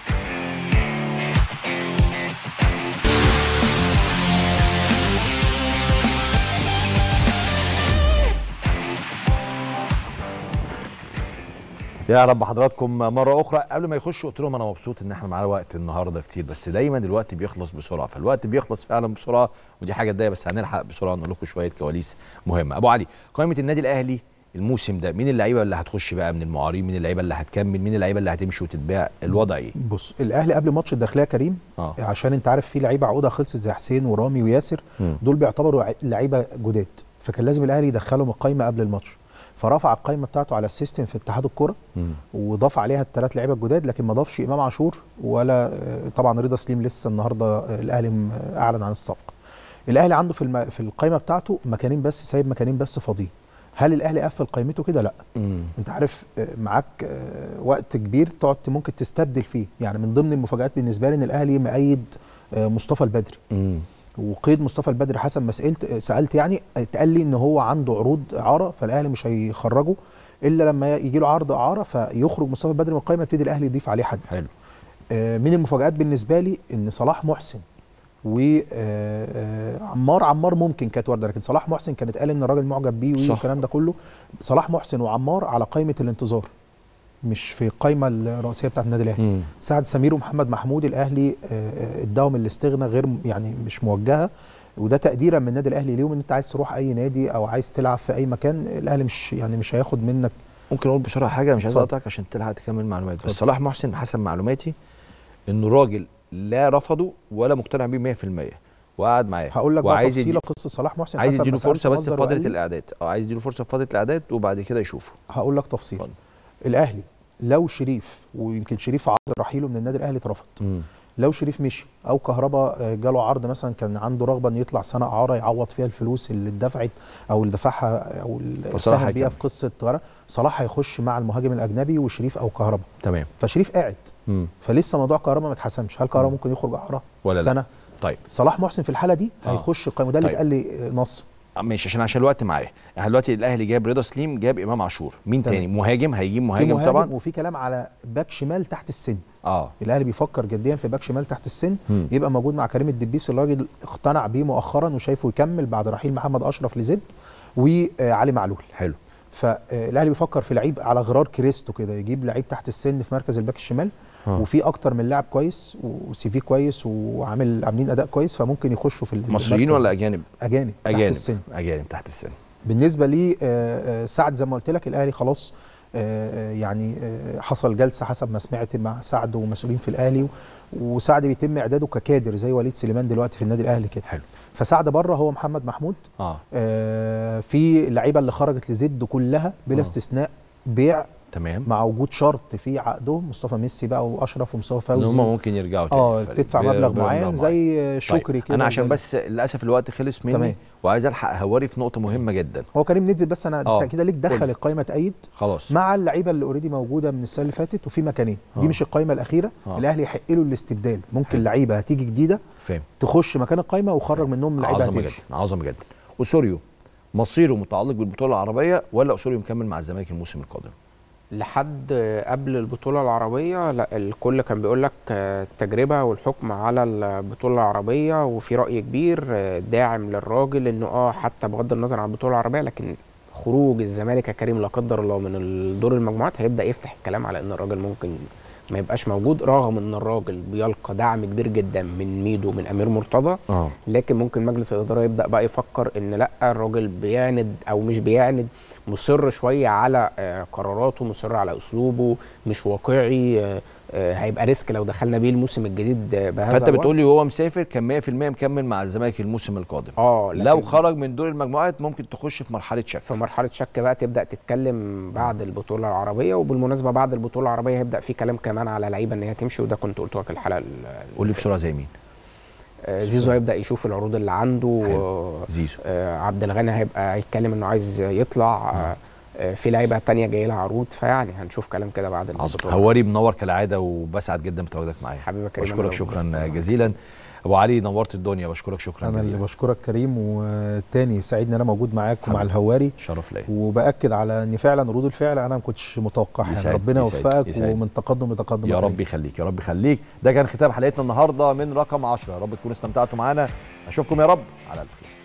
يا رب حضراتكم مرة أخرى قبل ما يخشوا قلت لهم أنا مبسوط إن إحنا معانا وقت النهاردة كتير بس دايما الوقت بيخلص بسرعة فالوقت بيخلص فعلا بسرعة ودي حاجة تضايق بس هنلحق بسرعة نقول لكم شوية كواليس مهمة أبو علي قائمة النادي الأهلي الموسم ده مين اللعيبة اللي هتخش بقى من المعارين مين اللعيبة اللي هتكمل مين اللعيبة اللي هتمشي وتتباع الوضع إيه؟ بص الاهلي قبل ماتش الداخليه كريم اه عشان انت عارف في لعيبه عقودها خلصت زي حسين ورامي وياسر مم. دول بيعتبروا ع- لعيبه جداد فكان لازم الاهلي يدخلهم القايمه قبل الماتش فرفع القايمه بتاعته على السيستم في اتحاد الكوره مم. وضاف عليها الثلاث لعيبه الجداد لكن ما ضافش امام عاشور ولا آه، طبعا رضا سليم لسه النهارده آه، الاهلي م- آه، اعلن عن الصفقه الاهلي عنده في الم... في القايمه بتاعته مكانين بس سايب مكانين بس فاضيين هل الاهلي قفل قائمته كده لا مم. انت عارف آه، معاك آه، وقت كبير تقعد ممكن تستبدل فيه يعني من ضمن المفاجات بالنسبه لي ان الاهلي مأيد آه، مصطفى البدري مم. وقيد مصطفى البدري حسب ما سالت سالت يعني اتقال لي ان هو عنده عروض اعاره فالاهلي مش هيخرجه الا لما يجي له عرض اعاره فيخرج مصطفى البدري من القائمه يبتدي الاهلي يضيف عليه حد حلو آه، من المفاجات بالنسبه لي ان صلاح محسن وعمار عمار ممكن كانت وارده لكن صلاح محسن كانت قال ان الراجل معجب بيه صح. والكلام ده كله صلاح محسن وعمار على قائمه الانتظار مش في القائمه الرئيسيه بتاعت النادي الاهلي مم. سعد سمير ومحمد محمود الاهلي آه، آه، اداهم الاستغنى غير م- يعني مش موجهه وده تقديرا من النادي الاهلي ليهم ان انت عايز تروح اي نادي او عايز تلعب في اي مكان الاهلي مش يعني مش هياخد منك ممكن اقول بسرعه حاجه مش عايز اتفضل. اقطعك عشان تلحق تكمل معلومات بس اتفضل. صلاح محسن حسب معلوماتي انه راجل لا رفضه ولا مقتنع بيه 100% وقعد معاه هقول لك بقى وعايز تفصيله يدي- قصه صلاح محسن عايز حسب ما يديله سألت فرصه بس في مصدر وقال فتره لي. الاعداد اه عايز يديله فرصه في فتره الاعداد وبعد كده يشوفه هقول لك تفصيل اتفضل. الاهلي لو شريف ويمكن شريف عرض رحيله من النادي الاهلي اترفض لو شريف مشي او كهربا آه، جاله عرض مثلا كان عنده رغبه انه يطلع سنه اعاره يعوض فيها الفلوس اللي اتدفعت او اللي دفعها او اللي فصلاح ساهم بيها هيكمل. في قصه غرق صلاح هيخش مع المهاجم الاجنبي وشريف او كهربا تمام فشريف قاعد مم. فلسه موضوع كهربا ما اتحسمش هل كهربا ممكن يخرج اعاره ولا لا سنه طيب صلاح محسن في الحاله دي آه. هيخش القائمه ده اللي طيب. اتقال لي آه، نص آه، ماشي عشان عشان الوقت معايا احنا دلوقتي الاهلي جاب رضا سليم جاب امام عاشور مين تمام. تاني مهاجم هيجيب في مهاجم, مهاجم طبعا وفي كلام على باك شمال تحت السن اه الاهلي بيفكر جديا في باك شمال تحت السن مم. يبقى موجود مع كريم الدبيس الراجل اقتنع بيه مؤخرا وشايفه يكمل بعد رحيل محمد اشرف لزد وعلي معلول حلو فالاهلي بيفكر في لعيب على غرار كريستو كده يجيب لعيب تحت السن في مركز الباك الشمال آه. وفي اكتر من لاعب كويس وسي في كويس وعامل عاملين اداء كويس فممكن يخشوا في مصريين المركز ولا ده. اجانب اجانب تحت اجانب السن اجانب تحت السن بالنسبه لي آه، آه، سعد زي ما قلت لك الاهلي خلاص آه، آه، يعني آه، حصل جلسه حسب ما سمعت مع سعد ومسؤولين في الاهلي وسعد بيتم اعداده ككادر زي وليد سليمان دلوقتي في النادي الاهلي كده حلو. فسعد بره هو محمد محمود اه آه، في اللعيبه اللي خرجت لزد كلها بلا آه. استثناء بيع تمام مع وجود شرط في عقدهم مصطفى ميسي بقى واشرف ومصطفى ان فوزي هم ممكن يرجعوا تاني اه الفريق. تدفع ب- مبلغ بمبلغ معين زي شكري طيب. كده انا عشان زي- بس للاسف الوقت خلص مني تمام. وعايز الحق هواري في نقطه مهمه جدا هو كريم ندفد بس انا آه. تاكيدا ليك قول. دخل القائمه تأيد خلاص مع اللعيبه اللي اوريدي موجوده من السنه اللي فاتت وفي مكانين دي آه. مش القائمه الاخيره آه. الاهلي يحق له الاستبدال ممكن لعيبه هتيجي جديده فاهم تخش مكان القائمه وخرج منهم لعيبه عظمه هتمشي جدا عظمه جدا اسوريو مصيره متعلق بالبطوله العربيه ولا اسوريو مكمل مع الزمالك الموسم القادم لحد قبل البطولة العربية لا الكل كان بيقول لك آه، التجربة والحكم على البطولة العربية وفي رأي كبير آه، داعم للراجل انه اه حتى بغض النظر عن البطولة العربية لكن خروج الزمالك يا كريم لا قدر الله من الدور المجموعات هيبدأ يفتح الكلام على ان الراجل ممكن ما يبقاش موجود رغم ان الراجل بيلقى دعم كبير جدا من ميدو من امير مرتضى اه لكن ممكن مجلس الاداره يبدا بقى يفكر ان لا الراجل بيعند او مش بيعند مصر شويه على آه، قراراته مصر على اسلوبه مش واقعي آه، آه، هيبقى ريسك لو دخلنا بيه الموسم الجديد آه، بهذا فانت الوضع. بتقول لي وهو مسافر كان 100% مكمل مع الزمالك الموسم القادم اه لو لكن خرج من دور المجموعات ممكن تخش في مرحله شك في مرحله شك بقى تبدا تتكلم بعد البطوله العربيه وبالمناسبه بعد البطوله العربيه هيبدا في كلام كمان على لعيبه ان هي تمشي وده كنت قلت لك الحلقه ال- قول لي بسرعه زي مين آه، زيزو هيبدا يشوف العروض اللي عنده حلو. آه، زيزو آه، عبد الغني هيبقى هيتكلم انه عايز يطلع آه، آه، في لعيبه تانية جاي لها عروض فيعني هنشوف كلام كده بعد عظيم البطوله هواري منور كالعاده وبسعد جدا بتواجدك معايا حبيبي يا كريم أنا بشكرك اللي شكرا انبسطت. جزيلا ابو علي نورت الدنيا بشكرك شكرا انا اللي جزيلا بشكرك كريم وتاني سعيد ان انا موجود معاك ومع حبيبي. الهواري شرف ليا وباكد على ان فعلا ردود الفعل انا ما كنتش متوقعها يعني يسعد- ربنا يسعد- يوفقك يسعد. ومن تقدم لتقدم يا يا رب يخليك يا رب يخليك ده كان ختام حلقتنا النهارده من رقم 10 يا رب تكونوا استمتعتوا معانا اشوفكم يا رب على الف خير